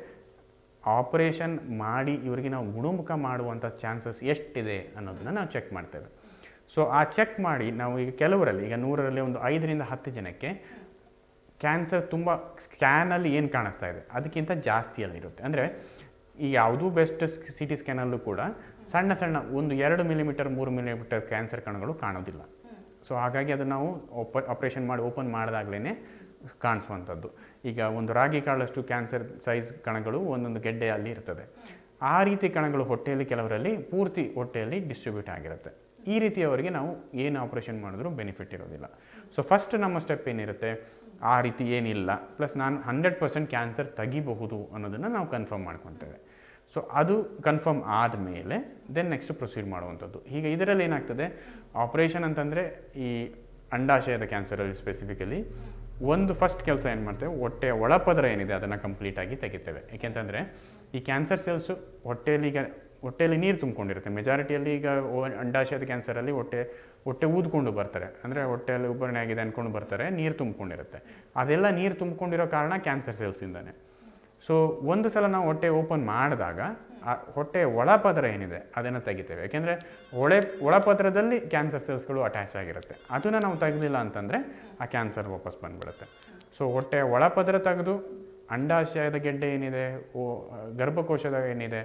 ಆಪರೇಷನ್ ಮಾಡಿ ಇವರಿಗೆ ನಾವು ಗುಣಮುಖ ಮಾಡುವಂಥ ಚಾನ್ಸಸ್ ಎಷ್ಟಿದೆ ಅನ್ನೋದನ್ನು ನಾವು ಚೆಕ್ ಮಾಡ್ತೇವೆ ಸೊ ಆ ಚೆಕ್ ಮಾಡಿ ನಾವು ಈಗ ಕೆಲವರಲ್ಲಿ ಈಗ ನೂರರಲ್ಲಿ ಒಂದು ಐದರಿಂದ ಹತ್ತು ಜನಕ್ಕೆ ಕ್ಯಾನ್ಸರ್ ತುಂಬ ಸ್ಕ್ಯಾನಲ್ಲಿ ಏನು ಕಾಣಿಸ್ತಾ ಇದೆ ಅದಕ್ಕಿಂತ ಜಾಸ್ತಿಯಲ್ಲಿರುತ್ತೆ ಅಂದರೆ ಈ ಯಾವುದೂ ಬೆಸ್ಟ್ ಸಿ ಟಿ ಸ್ಕ್ಯಾನಲ್ಲೂ ಕೂಡ ಸಣ್ಣ ಸಣ್ಣ ಒಂದು ಎರಡು ಮಿಲಿಮೀಟರ್ ಮೂರು ಮಿಲಿಮೀಟರ್ ಕ್ಯಾನ್ಸರ್ ಕಣಗಳು ಕಾಣೋದಿಲ್ಲ ಸೊ ಹಾಗಾಗಿ ಅದು ನಾವು ಓಪ ಆಪ್ರೇಷನ್ ಮಾಡಿ ಓಪನ್ ಮಾಡಿದಾಗಲೇ ಕಾಣಿಸುವಂಥದ್ದು ಈಗ ಒಂದು ರಾಗಿ ಕಾಳಷ್ಟು ಕ್ಯಾನ್ಸರ್ ಸೈಜ್ ಕಣಗಳು ಒಂದೊಂದು ಗೆಡ್ಡೆಯಲ್ಲಿ ಇರ್ತದೆ ಆ ರೀತಿ ಕಣಗಳು ಹೊಟ್ಟೆಯಲ್ಲಿ ಕೆಲವರಲ್ಲಿ ಪೂರ್ತಿ ಹೊಟ್ಟೆಯಲ್ಲಿ ಡಿಸ್ಟ್ರಿಬ್ಯೂಟ್ ಆಗಿರುತ್ತೆ ಈ ರೀತಿಯವರಿಗೆ ನಾವು ಏನು ಆಪ್ರೇಷನ್ ಮಾಡಿದ್ರೂ ಬೆನಿಫಿಟ್ ಇರೋದಿಲ್ಲ ಸೊ ಫಸ್ಟ್ ನಮ್ಮ ಸ್ಟೆಪ್ ಏನಿರುತ್ತೆ ಆ ರೀತಿ ಏನಿಲ್ಲ ಪ್ಲಸ್ ನಾನು ಹಂಡ್ರೆಡ್ ಪರ್ಸೆಂಟ್ ಕ್ಯಾನ್ಸರ್ ತೆಗಿಬಹುದು ಅನ್ನೋದನ್ನು ನಾವು ಕನ್ಫರ್ಮ್ ಮಾಡ್ಕೊತೇವೆ ಸೊ ಅದು ಕನ್ಫರ್ಮ್ ಆದಮೇಲೆ ದೆನ್ ನೆಕ್ಸ್ಟ್ ಪ್ರೊಸೀಡ್ ಮಾಡುವಂಥದ್ದು ಈಗ ಇದರಲ್ಲಿ ಏನಾಗ್ತದೆ ಆಪ್ರೇಷನ್ ಅಂತಂದರೆ ಈ ಅಂಡಾಶಯದ ಕ್ಯಾನ್ಸರಲ್ಲಿ ಸ್ಪೆಸಿಫಿಕಲಿ ಒಂದು ಫಸ್ಟ್ ಕೆಲಸ ಏನು ಮಾಡ್ತೇವೆ ಹೊಟ್ಟೆಯ ಒಳಪದರ ಏನಿದೆ ಅದನ್ನು ಕಂಪ್ಲೀಟಾಗಿ ತೆಗಿತೇವೆ ಏಕೆಂತಂದರೆ ಈ ಕ್ಯಾನ್ಸರ್ ಸೆಲ್ಸು ಹೊಟ್ಟೆಯಲ್ಲಿ ಈಗ ಹೊಟ್ಟೆಯಲ್ಲಿ ನೀರು ತುಂಬಿಕೊಂಡಿರುತ್ತೆ ಮೆಜಾರಿಟಿಯಲ್ಲಿ ಈಗ ಓ- ಅಂಡಾಶಯದ ಕ್ಯಾನ್ಸರಲ್ಲಿ ಹೊಟ್ಟೆ ಹೊಟ್ಟೆ ಊದ್ಕೊಂಡು ಬರ್ತಾರೆ ಅಂದರೆ ಹೊಟ್ಟೆಯಲ್ಲಿ ಉಬ್ಬರಣೆ ಆಗಿದೆ ಅಂದ್ಕೊಂಡು ಬರ್ತಾರೆ ನೀರು ತುಂಬಿಕೊಂಡಿರುತ್ತೆ ಅದೆಲ್ಲ ನೀರು ತುಂಬಿಕೊಂಡಿರೋ ಕಾರಣ ಕ್ಯಾನ್ಸರ್ ಸೆಲ್ಸಿಂದಾನೆ ಸೊ ಒಂದು ಸಲ ನಾವು ಹೊಟ್ಟೆ ಓಪನ್ ಮಾಡಿದಾಗ ಆ ಹೊಟ್ಟೆಯ ಒಳಪದರ ಏನಿದೆ ಅದನ್ನು ತೆಗಿತೇವೆ ಯಾಕೆಂದರೆ ಒಳೆ ಒಳಪದರದಲ್ಲಿ ಕ್ಯಾನ್ಸರ್ ಸೆಲ್ಸ್ಗಳು ಅಟ್ಯಾಚ್ ಆಗಿರುತ್ತೆ ಅದನ್ನು ನಾವು ತೆಗೆದಿಲ್ಲ ಅಂತಂದರೆ ಆ ಕ್ಯಾನ್ಸರ್ ವಾಪಸ್ ಬಂದ್ಬಿಡುತ್ತೆ ಸೊ ಹೊಟ್ಟೆಯ ಒಳಪದರ ತೆಗೆದು ಅಂಡಾಶಯದ ಗೆಡ್ಡೆ ಏನಿದೆ ಓ ಗರ್ಭಕೋಶದ ಏನಿದೆ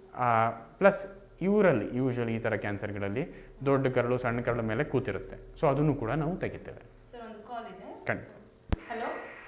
ಪ್ಲಸ್ ಇವರಲ್ಲಿ ಯೂಶಲಿ ಈ ಥರ ಕ್ಯಾನ್ಸರ್ಗಳಲ್ಲಿ ದೊಡ್ಡ ಕರಳು ಸಣ್ಣ ಕರಳು ಮೇಲೆ ಕೂತಿರುತ್ತೆ ಸೊ ಅದನ್ನು ಕೂಡ ನಾವು ತೆಗಿತೇವೆ ಸರ್ ಒಂದು ಕಾಲ್ ಇದೆ ಖಂಡಿತ hello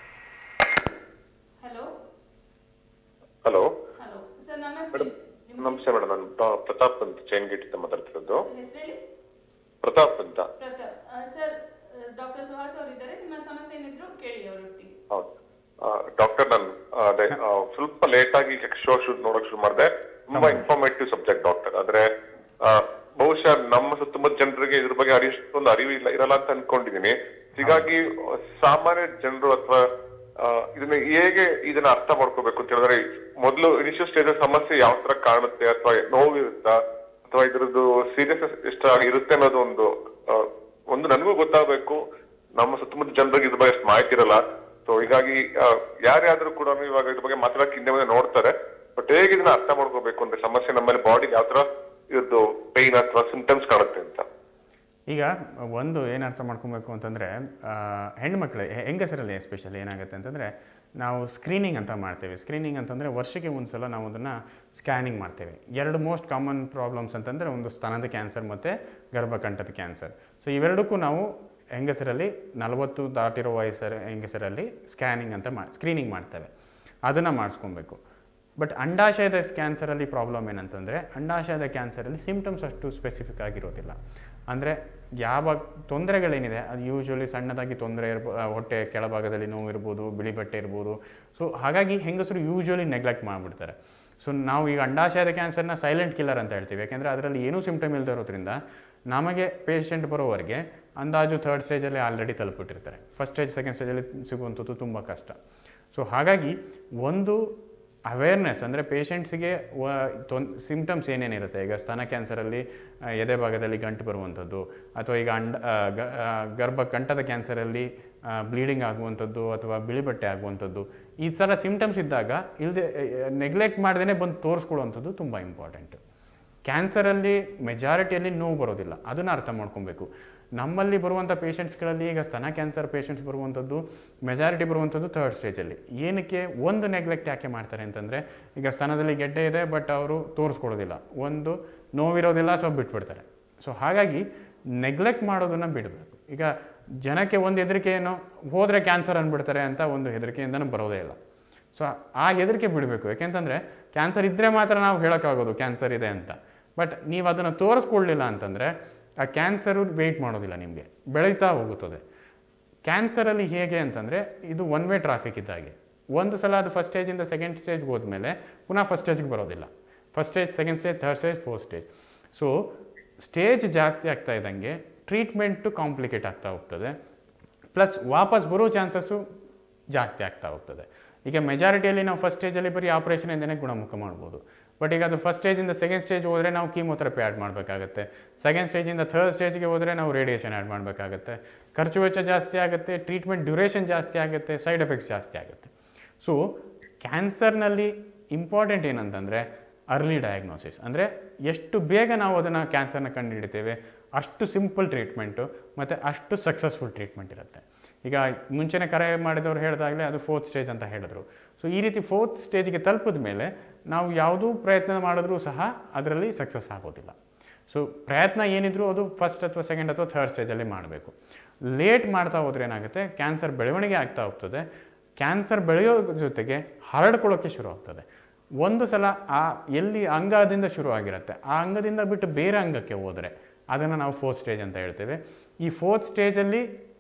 hello hello hello sir ನಮಸ್ತೆ ಮೇಡಮ್ ನಿಮ್ಮ ನಮಸ್ತೆ ಮೇಡಮ್ ನಾನು ಪ್ರ- ಪ್ರತಾಪ್ ಅಂತ ಚೈನ್ ಗೇಟ್ ಇಂದ ಮಾತಾಡ್ತಿರೋದು ಹೆಸರು ಹೇಳಿ ಪ್ರತಾಪ್ ಅಂತ ಪ್ರತಾಪ್ ಆ, ಸರ್ ಡಾಕ್ಟರ್ ಸುಹಾಸ್ ಅವರು ಇದ್ದಾರೆ ನಿಮ್ಮ ಸಮಸ್ಯೆ ಏನಿದ್ರು ಕೇಳಿ ಅವರೊಟ್ಟಿಗೆ ಹೌದು ಡಾಕ್ಟರ್ ನಾನು ಆ, ಅದೇ ಆ, ಸ್ವಲ್ಪ ಲೇಟ್ ಆಗಿ ಶೋ ಶೂಟ್ ನೋಡಕ್ ಶುರು ಮಾಡಿದೆ ತುಂಬಾ ಇನ್ಫಾರ್ಮೇಟಿವ್ ಸಬ್ಜೆಕ್ಟ್ ಡಾಕ್ಟರ್ ಆದ್ರೆ ಆ, ಬಹುಶಃ ನಮ್ಮ ಸುತ್ತಮುತ್ತ ಜನರಿಗೆ ಇದ್ರ ಬಗ್ಗೆ ಅರಿಷ್ಟೊಂದು ಅರಿವು ಇಲ್ಲ ಇರಲ್ಲ ಅಂತ ಅನ್ಕೊಂಡಿದೀನಿ ಹೀಗಾಗಿ ಆ, ಸಾಮಾನ್ಯ ಜನರು ಅಥವಾ ಇದನ್ನ ಹೇಗೆ ಇದನ್ನ ಅರ್ಥ ಮಾಡ್ಕೋಬೇಕು ಅಂತ ಹೇಳಿದ್ರೆ ಮೊದಲು ಇನಿಷಿಯಲ್ ಸ್ಟೇಜ್ ಸಮಸ್ಯೆ ಯಾವ ತರ ಕಾಣುತ್ತೆ ಅಥವಾ ನೋವು ಇರುತ್ತಾ ಅಥವಾ ಇದ್ರದ್ದು ಸೀರಿಯಸ್ನೆಸ್ ಎಷ್ಟಾಗಿ ಇರುತ್ತೆ ಅನ್ನೋದು ಒಂದು ಆ, ಒಂದು ನನಗೂ ಗೊತ್ತಾಗಬೇಕು ನಮ್ಮ ಸುತ್ತಮುತ್ತ ಜನರಿಗೆ ಇದ್ರ ಬಗ್ಗೆ ಅಷ್ಟು ಮಾಹಿತಿ ಇರಲ್ಲ ಸೊ ಹೀಗಾಗಿ ಆ, ಯಾರ್ಯಾದ್ರೂ ಕೂಡ ಇವಾಗ ಇದ್ರ ಬಗ್ಗೆ ಮಾತಾಡಕ್ಕೆ ಹಿಂದೆ ಮುಂದೆ ನೋಡ್ತಾರೆ ಬಟ್ ಹೇಗೆ ಇದನ್ನ ಅರ್ಥ ಮಾಡ್ಕೋಬೇಕು ಅಂದ್ರೆ ಸಮಸ್ಯೆ ನಮ್ಮಲ್ಲಿ ಬಾಡಿಗೆ ಯಾವ ತರ ಇದ್ದು ಪೈನ್ ಅಥವಾ ಸಿಂಟಮ್ಸ್ ಕಾಣುತ್ತೆ ಅಂತ ಈಗ ಒಂದು ಏನು ಅರ್ಥ ಮಾಡ್ಕೊಬೇಕು ಅಂತಂದರೆ ಹೆಣ್ಮಕ್ಳು ಹೆ- ಹೆಂಗಸರಲ್ಲಿ ಎಸ್ಪೆಷಲಿ ಏನಾಗುತ್ತೆ ಅಂತಂದರೆ ನಾವು ಸ್ಕ್ರೀನಿಂಗ್ ಅಂತ ಮಾಡ್ತೇವೆ ಸ್ಕ್ರೀನಿಂಗ್ ಅಂತಂದರೆ ವರ್ಷಕ್ಕೆ ಒಂದು ಸಲ ನಾವು ಅದನ್ನು ಸ್ಕ್ಯಾನಿಂಗ್ ಮಾಡ್ತೇವೆ ಎರಡು ಮೋಸ್ಟ್ ಕಾಮನ್ ಪ್ರಾಬ್ಲಮ್ಸ್ ಅಂತಂದರೆ ಒಂದು ಸ್ತನದ ಕ್ಯಾನ್ಸರ್ ಮತ್ತು ಗರ್ಭಕಂಠದ ಕ್ಯಾನ್ಸರ್ ಸೊ ಇವೆರಡಕ್ಕೂ ನಾವು ಹೆಂಗಸರಲ್ಲಿ ನಲವತ್ತು ದಾಟಿರೋ ವಯಸ್ಸರ ಹೆಂಗಸರಲ್ಲಿ ಸ್ಕ್ಯಾನಿಂಗ್ ಅಂತ ಮಾ ಸ್ಕ್ರೀನಿಂಗ್ ಮಾಡ್ತೇವೆ ಅದನ್ನು ಮಾಡಿಸ್ಕೊಬೇಕು ಬಟ್ ಅಂಡಾಶಯದ ಕ್ಯಾನ್ಸರಲ್ಲಿ ಪ್ರಾಬ್ಲಮ್ ಏನಂತಂದರೆ ಅಂಡಾಶಯದ ಕ್ಯಾನ್ಸರಲ್ಲಿ ಸಿಮ್ಟಮ್ಸ್ ಅಷ್ಟು ಸ್ಪೆಸಿಫಿಕ್ ಆಗಿರೋದಿಲ್ಲ ಅಂದರೆ ಯಾವ ತೊಂದರೆಗಳೇನಿದೆ ಅದು ಯೂಶ್ವಲಿ ಸಣ್ಣದಾಗಿ ತೊಂದರೆ ಇರ್ಬೋ ಆ, ಹೊಟ್ಟೆ ಕೆಳಭಾಗದಲ್ಲಿ ನೋವು ಇರ್ಬೋದು ಬಿಳಿ ಬಟ್ಟೆ ಇರ್ಬೋದು ಸೊ ಹಾಗಾಗಿ ಹೆಂಗಸರು ಯೂಶ್ವಲಿ ನೆಗ್ಲೆಕ್ಟ್ ಮಾಡಿಬಿಡ್ತಾರೆ ಸೊ ನಾವು ಈಗ ಅಂಡಾಶಯದ ಕ್ಯಾನ್ಸರ್ನ ಸೈಲೆಂಟ್ ಕಿಲ್ಲರ್ ಅಂತ ಹೇಳ್ತೀವಿ ಯಾಕೆಂದರೆ ಅದರಲ್ಲಿ ಏನೂ ಸಿಮ್ಟಮ್ ಇಲ್ಲದೆ ಇರೋದ್ರಿಂದ ನಮಗೆ ಪೇಷಂಟ್ ಬರೋವರೆಗೆ ಅಂದಾಜು ಥರ್ಡ್ ಸ್ಟೇಜಲ್ಲಿ ಆಲ್ರೆಡಿ ತಲುಪಿಟ್ಟಿರ್ತಾರೆ ಫಸ್ಟ್ ಸ್ಟೇಜ್ ಸೆಕೆಂಡ್ ಸ್ಟೇಜಲ್ಲಿ ಸಿಗುವಂಥದ್ದು ತುಂಬ ಕಷ್ಟ ಸೊ ಹಾಗಾಗಿ ಒಂದು ಅವೇರ್ನೆಸ್ ಅಂದರೆ ಪೇಷಂಟ್ಸಿಗೆ ವ ತೊನ್ ಸಿಮ್ಟಮ್ಸ್ ಏನೇನಿರುತ್ತೆ ಈಗ ಸ್ತನ ಕ್ಯಾನ್ಸರಲ್ಲಿ ಆ, ಎದೆ ಭಾಗದಲ್ಲಿ ಗಂಟು ಬರುವಂಥದ್ದು ಅಥವಾ ಈಗ ಅಂಡ ಆ, ಗ- ಆ, ಗರ್ಭ ಕಂಠದ ಕ್ಯಾನ್ಸರಲ್ಲಿ ಬ್ಲೀಡಿಂಗ್ ಆಗುವಂಥದ್ದು ಅಥವಾ ಬಿಳಿ ಬಟ್ಟೆ ಆಗುವಂಥದ್ದು ಈ ಥರ ಸಿಮ್ಟಮ್ಸ್ ಇದ್ದಾಗ ಇಲ್ಲದೆ ನೆಗ್ಲೆಕ್ಟ್ ಮಾಡ್ದೇ ಬಂದು ತೋರಿಸ್ಕೊಳ್ಳುವಂಥದ್ದು ತುಂಬ ಇಂಪಾರ್ಟೆಂಟ್ ಕ್ಯಾನ್ಸರಲ್ಲಿ ಮೆಜಾರಿಟಿಯಲ್ಲಿ ನೋವು ಬರೋದಿಲ್ಲ ಅದನ್ನು ಅರ್ಥ ಮಾಡ್ಕೊಬೇಕು ನಮ್ಮಲ್ಲಿ ಬರುವಂಥ ಪೇಷಂಟ್ಸ್ಗಳಲ್ಲಿ ಈಗ ಸ್ತನ ಕ್ಯಾನ್ಸರ್ ಪೇಷಂಟ್ಸ್ ಬರುವಂಥದ್ದು ಮೆಜಾರಿಟಿ ಬರುವಂಥದ್ದು ಥರ್ಡ್ ಸ್ಟೇಜಲ್ಲಿ ಏನಕ್ಕೆ ಒಂದು ನೆಗ್ಲೆಕ್ಟ್ ಯಾಕೆ ಮಾಡ್ತಾರೆ ಅಂತಂದರೆ ಈಗ ಸ್ತನದಲ್ಲಿ ಗೆಡ್ಡೆ ಇದೆ ಬಟ್ ಅವರು ತೋರಿಸ್ಕೊಡೋದಿಲ್ಲ ಒಂದು ನೋವಿರೋದಿಲ್ಲ ಸೊ ಬಿಟ್ಬಿಡ್ತಾರೆ ಸೊ ಹಾಗಾಗಿ ನೆಗ್ಲೆಕ್ಟ್ ಮಾಡೋದನ್ನು ಬಿಡಬೇಕು ಈಗ ಜನಕ್ಕೆ ಒಂದು ಹೆದರಿಕೆ ಏನೋ ಹೋದರೆ ಕ್ಯಾನ್ಸರ್ ಅಂದ್ಬಿಡ್ತಾರೆ ಅಂತ ಒಂದು ಹೆದರಿಕೆಯಿಂದನೂ ಬರೋದೇ ಇಲ್ಲ ಸೊ ಆ ಹೆದರಿಕೆ ಬಿಡಬೇಕು ಯಾಕೆಂತಂದರೆ ಕ್ಯಾನ್ಸರ್ ಇದ್ದರೆ ಮಾತ್ರ ನಾವು ಹೇಳೋಕ್ಕಾಗೋದು ಕ್ಯಾನ್ಸರ್ ಇದೆ ಅಂತ ಬಟ್ ನೀವು ಅದನ್ನು ತೋರಿಸ್ಕೊಳ್ಲಿಲ್ಲ ಅಂತಂದರೆ ಆ ಕ್ಯಾನ್ಸರು ವೆಯ್ಟ್ ಮಾಡೋದಿಲ್ಲ ನಿಮಗೆ ಬೆಳೀತಾ ಹೋಗುತ್ತದೆ ಕ್ಯಾನ್ಸರಲ್ಲಿ ಹೇಗೆ ಅಂತಂದರೆ ಇದು ಒನ್ ವೇ ಟ್ರಾಫಿಕ್ ಇದ್ದಾಗೆ ಒಂದು ಸಲ ಅದು ಫಸ್ಟ್ ಸ್ಟೇಜಿಂದ ಸೆಕೆಂಡ್ ಸ್ಟೇಜ್ಗೆ ಹೋದ್ಮೇಲೆ ಪುನಃ ಫಸ್ಟ್ ಸ್ಟೇಜ್ಗೆ ಬರೋದಿಲ್ಲ first stage second stage third stage fourth stage so stage ಜಾಸ್ತಿ ಆಗ್ತಾ ಇದ್ದಂಗೆ ಟ್ರೀಟ್ಮೆಂಟು ಕಾಂಪ್ಲಿಕೇಟ್ ಆಗ್ತಾ ಹೋಗ್ತದೆ ಪ್ಲಸ್ ವಾಪಸ್ ಬರೋ ಚಾನ್ಸಸ್ಸು ಜಾಸ್ತಿ ಆಗ್ತಾ ಹೋಗ್ತದೆ ಈಗ ಮೆಜಾರಿಟಿಯಲ್ಲಿ ನಾವು ಫಸ್ಟ್ ಸ್ಟೇಜಲ್ಲಿ ಬರೀ ಆಪ್ರೇಷನಿಂದನೇ ಗುಣಮುಖ ಮಾಡ್ಬೋದು ಬಟ್ ಈಗ ಅದು ಫಸ್ಟ್ ಸ್ಟೇಜಿಂದ ಸೆಕೆಂಡ್ ಸ್ಟೇಜ್ ಹೋದರೆ ನಾವು ಕೀಮೋಥೆರಪಿ ಆ್ಯಡ್ ಮಾಡಬೇಕಾಗತ್ತೆ ಸೆಕೆಂಡ್ ಸ್ಟೇಜಿಂದ ಥರ್ಡ್ ಸ್ಟೇಜ್ಗೆ ಹೋದರೆ ನಾವು ರೇಡಿಯೇಷನ್ ಆ್ಯಡ್ ಮಾಡಬೇಕಾಗತ್ತೆ ಖರ್ಚು ವೆಚ್ಚ ಜಾಸ್ತಿ ಆಗುತ್ತೆ ಟ್ರೀಟ್ಮೆಂಟ್ ಡ್ಯೂರೇಷನ್ ಜಾಸ್ತಿ ಆಗುತ್ತೆ ಸೈಡ್ ಎಫೆಕ್ಟ್ಸ್ ಜಾಸ್ತಿ ಆಗುತ್ತೆ ಸೊ ಕ್ಯಾನ್ಸರ್ನಲ್ಲಿ ಇಂಪಾರ್ಟೆಂಟ್ ಏನಂತಂದರೆ ಅರ್ಲಿ ಡಯಾಗ್ನೋಸಿಸ್ ಅಂದರೆ ಎಷ್ಟು ಬೇಗ ನಾವು ಅದನ್ನು ಕ್ಯಾನ್ಸರ್ನ ಕಂಡುಹಿಡಿತೇವೆ ಅಷ್ಟು ಸಿಂಪಲ್ ಟ್ರೀಟ್ಮೆಂಟು ಮತ್ತು ಅಷ್ಟು ಸಕ್ಸಸ್ಫುಲ್ ಟ್ರೀಟ್ಮೆಂಟ್ ಇರುತ್ತೆ ಈಗ ಮುಂಚೆನೇ ಕರೆ ಮಾಡಿದವರು ಹೇಳಿದಾಗಲೇ ಅದು ಫೋರ್ತ್ ಸ್ಟೇಜ್ ಅಂತ ಹೇಳಿದ್ರು ಸೊ ಈ ರೀತಿ ಫೋರ್ತ್ ಸ್ಟೇಜ್ಗೆ ತಲುಪಿದ ಮೇಲೆ ನಾವು ಯಾವುದೂ ಪ್ರಯತ್ನ ಮಾಡಿದ್ರೂ ಸಹ ಅದರಲ್ಲಿ ಸಕ್ಸಸ್ ಆಗೋದಿಲ್ಲ ಸೊ ಪ್ರಯತ್ನ ಏನಿದ್ರು ಅದು ಫಸ್ಟ್ ಅಥವಾ ಸೆಕೆಂಡ್ ಅಥವಾ ಥರ್ಡ್ ಸ್ಟೇಜಲ್ಲಿ ಮಾಡಬೇಕು ಲೇಟ್ ಮಾಡ್ತಾ ಹೋದ್ರೆ ಏನಾಗುತ್ತೆ ಕ್ಯಾನ್ಸರ್ ಬೆಳವಣಿಗೆ ಆಗ್ತಾ ಹೋಗ್ತದೆ ಕ್ಯಾನ್ಸರ್ ಬೆಳೆಯೋ ಜೊತೆಗೆ ಹರಡ್ಕೊಳ್ಳೋಕ್ಕೆ ಶುರು ಆಗ್ತದೆ ಒಂದು ಸಲ ಆ ಎಲ್ಲಿ ಅಂಗದಿಂದ ಶುರು ಆಗಿರುತ್ತೆ ಆ ಅಂಗದಿಂದ ಬಿಟ್ಟು ಬೇರೆ ಅಂಗಕ್ಕೆ ಹೋದರೆ ಅದನ್ನು ನಾವು ಫೋರ್ತ್ ಸ್ಟೇಜ್ ಅಂತ ಹೇಳ್ತೇವೆ ಈ ಫೋರ್ತ್ ಸ್ಟೇಜಲ್ಲಿ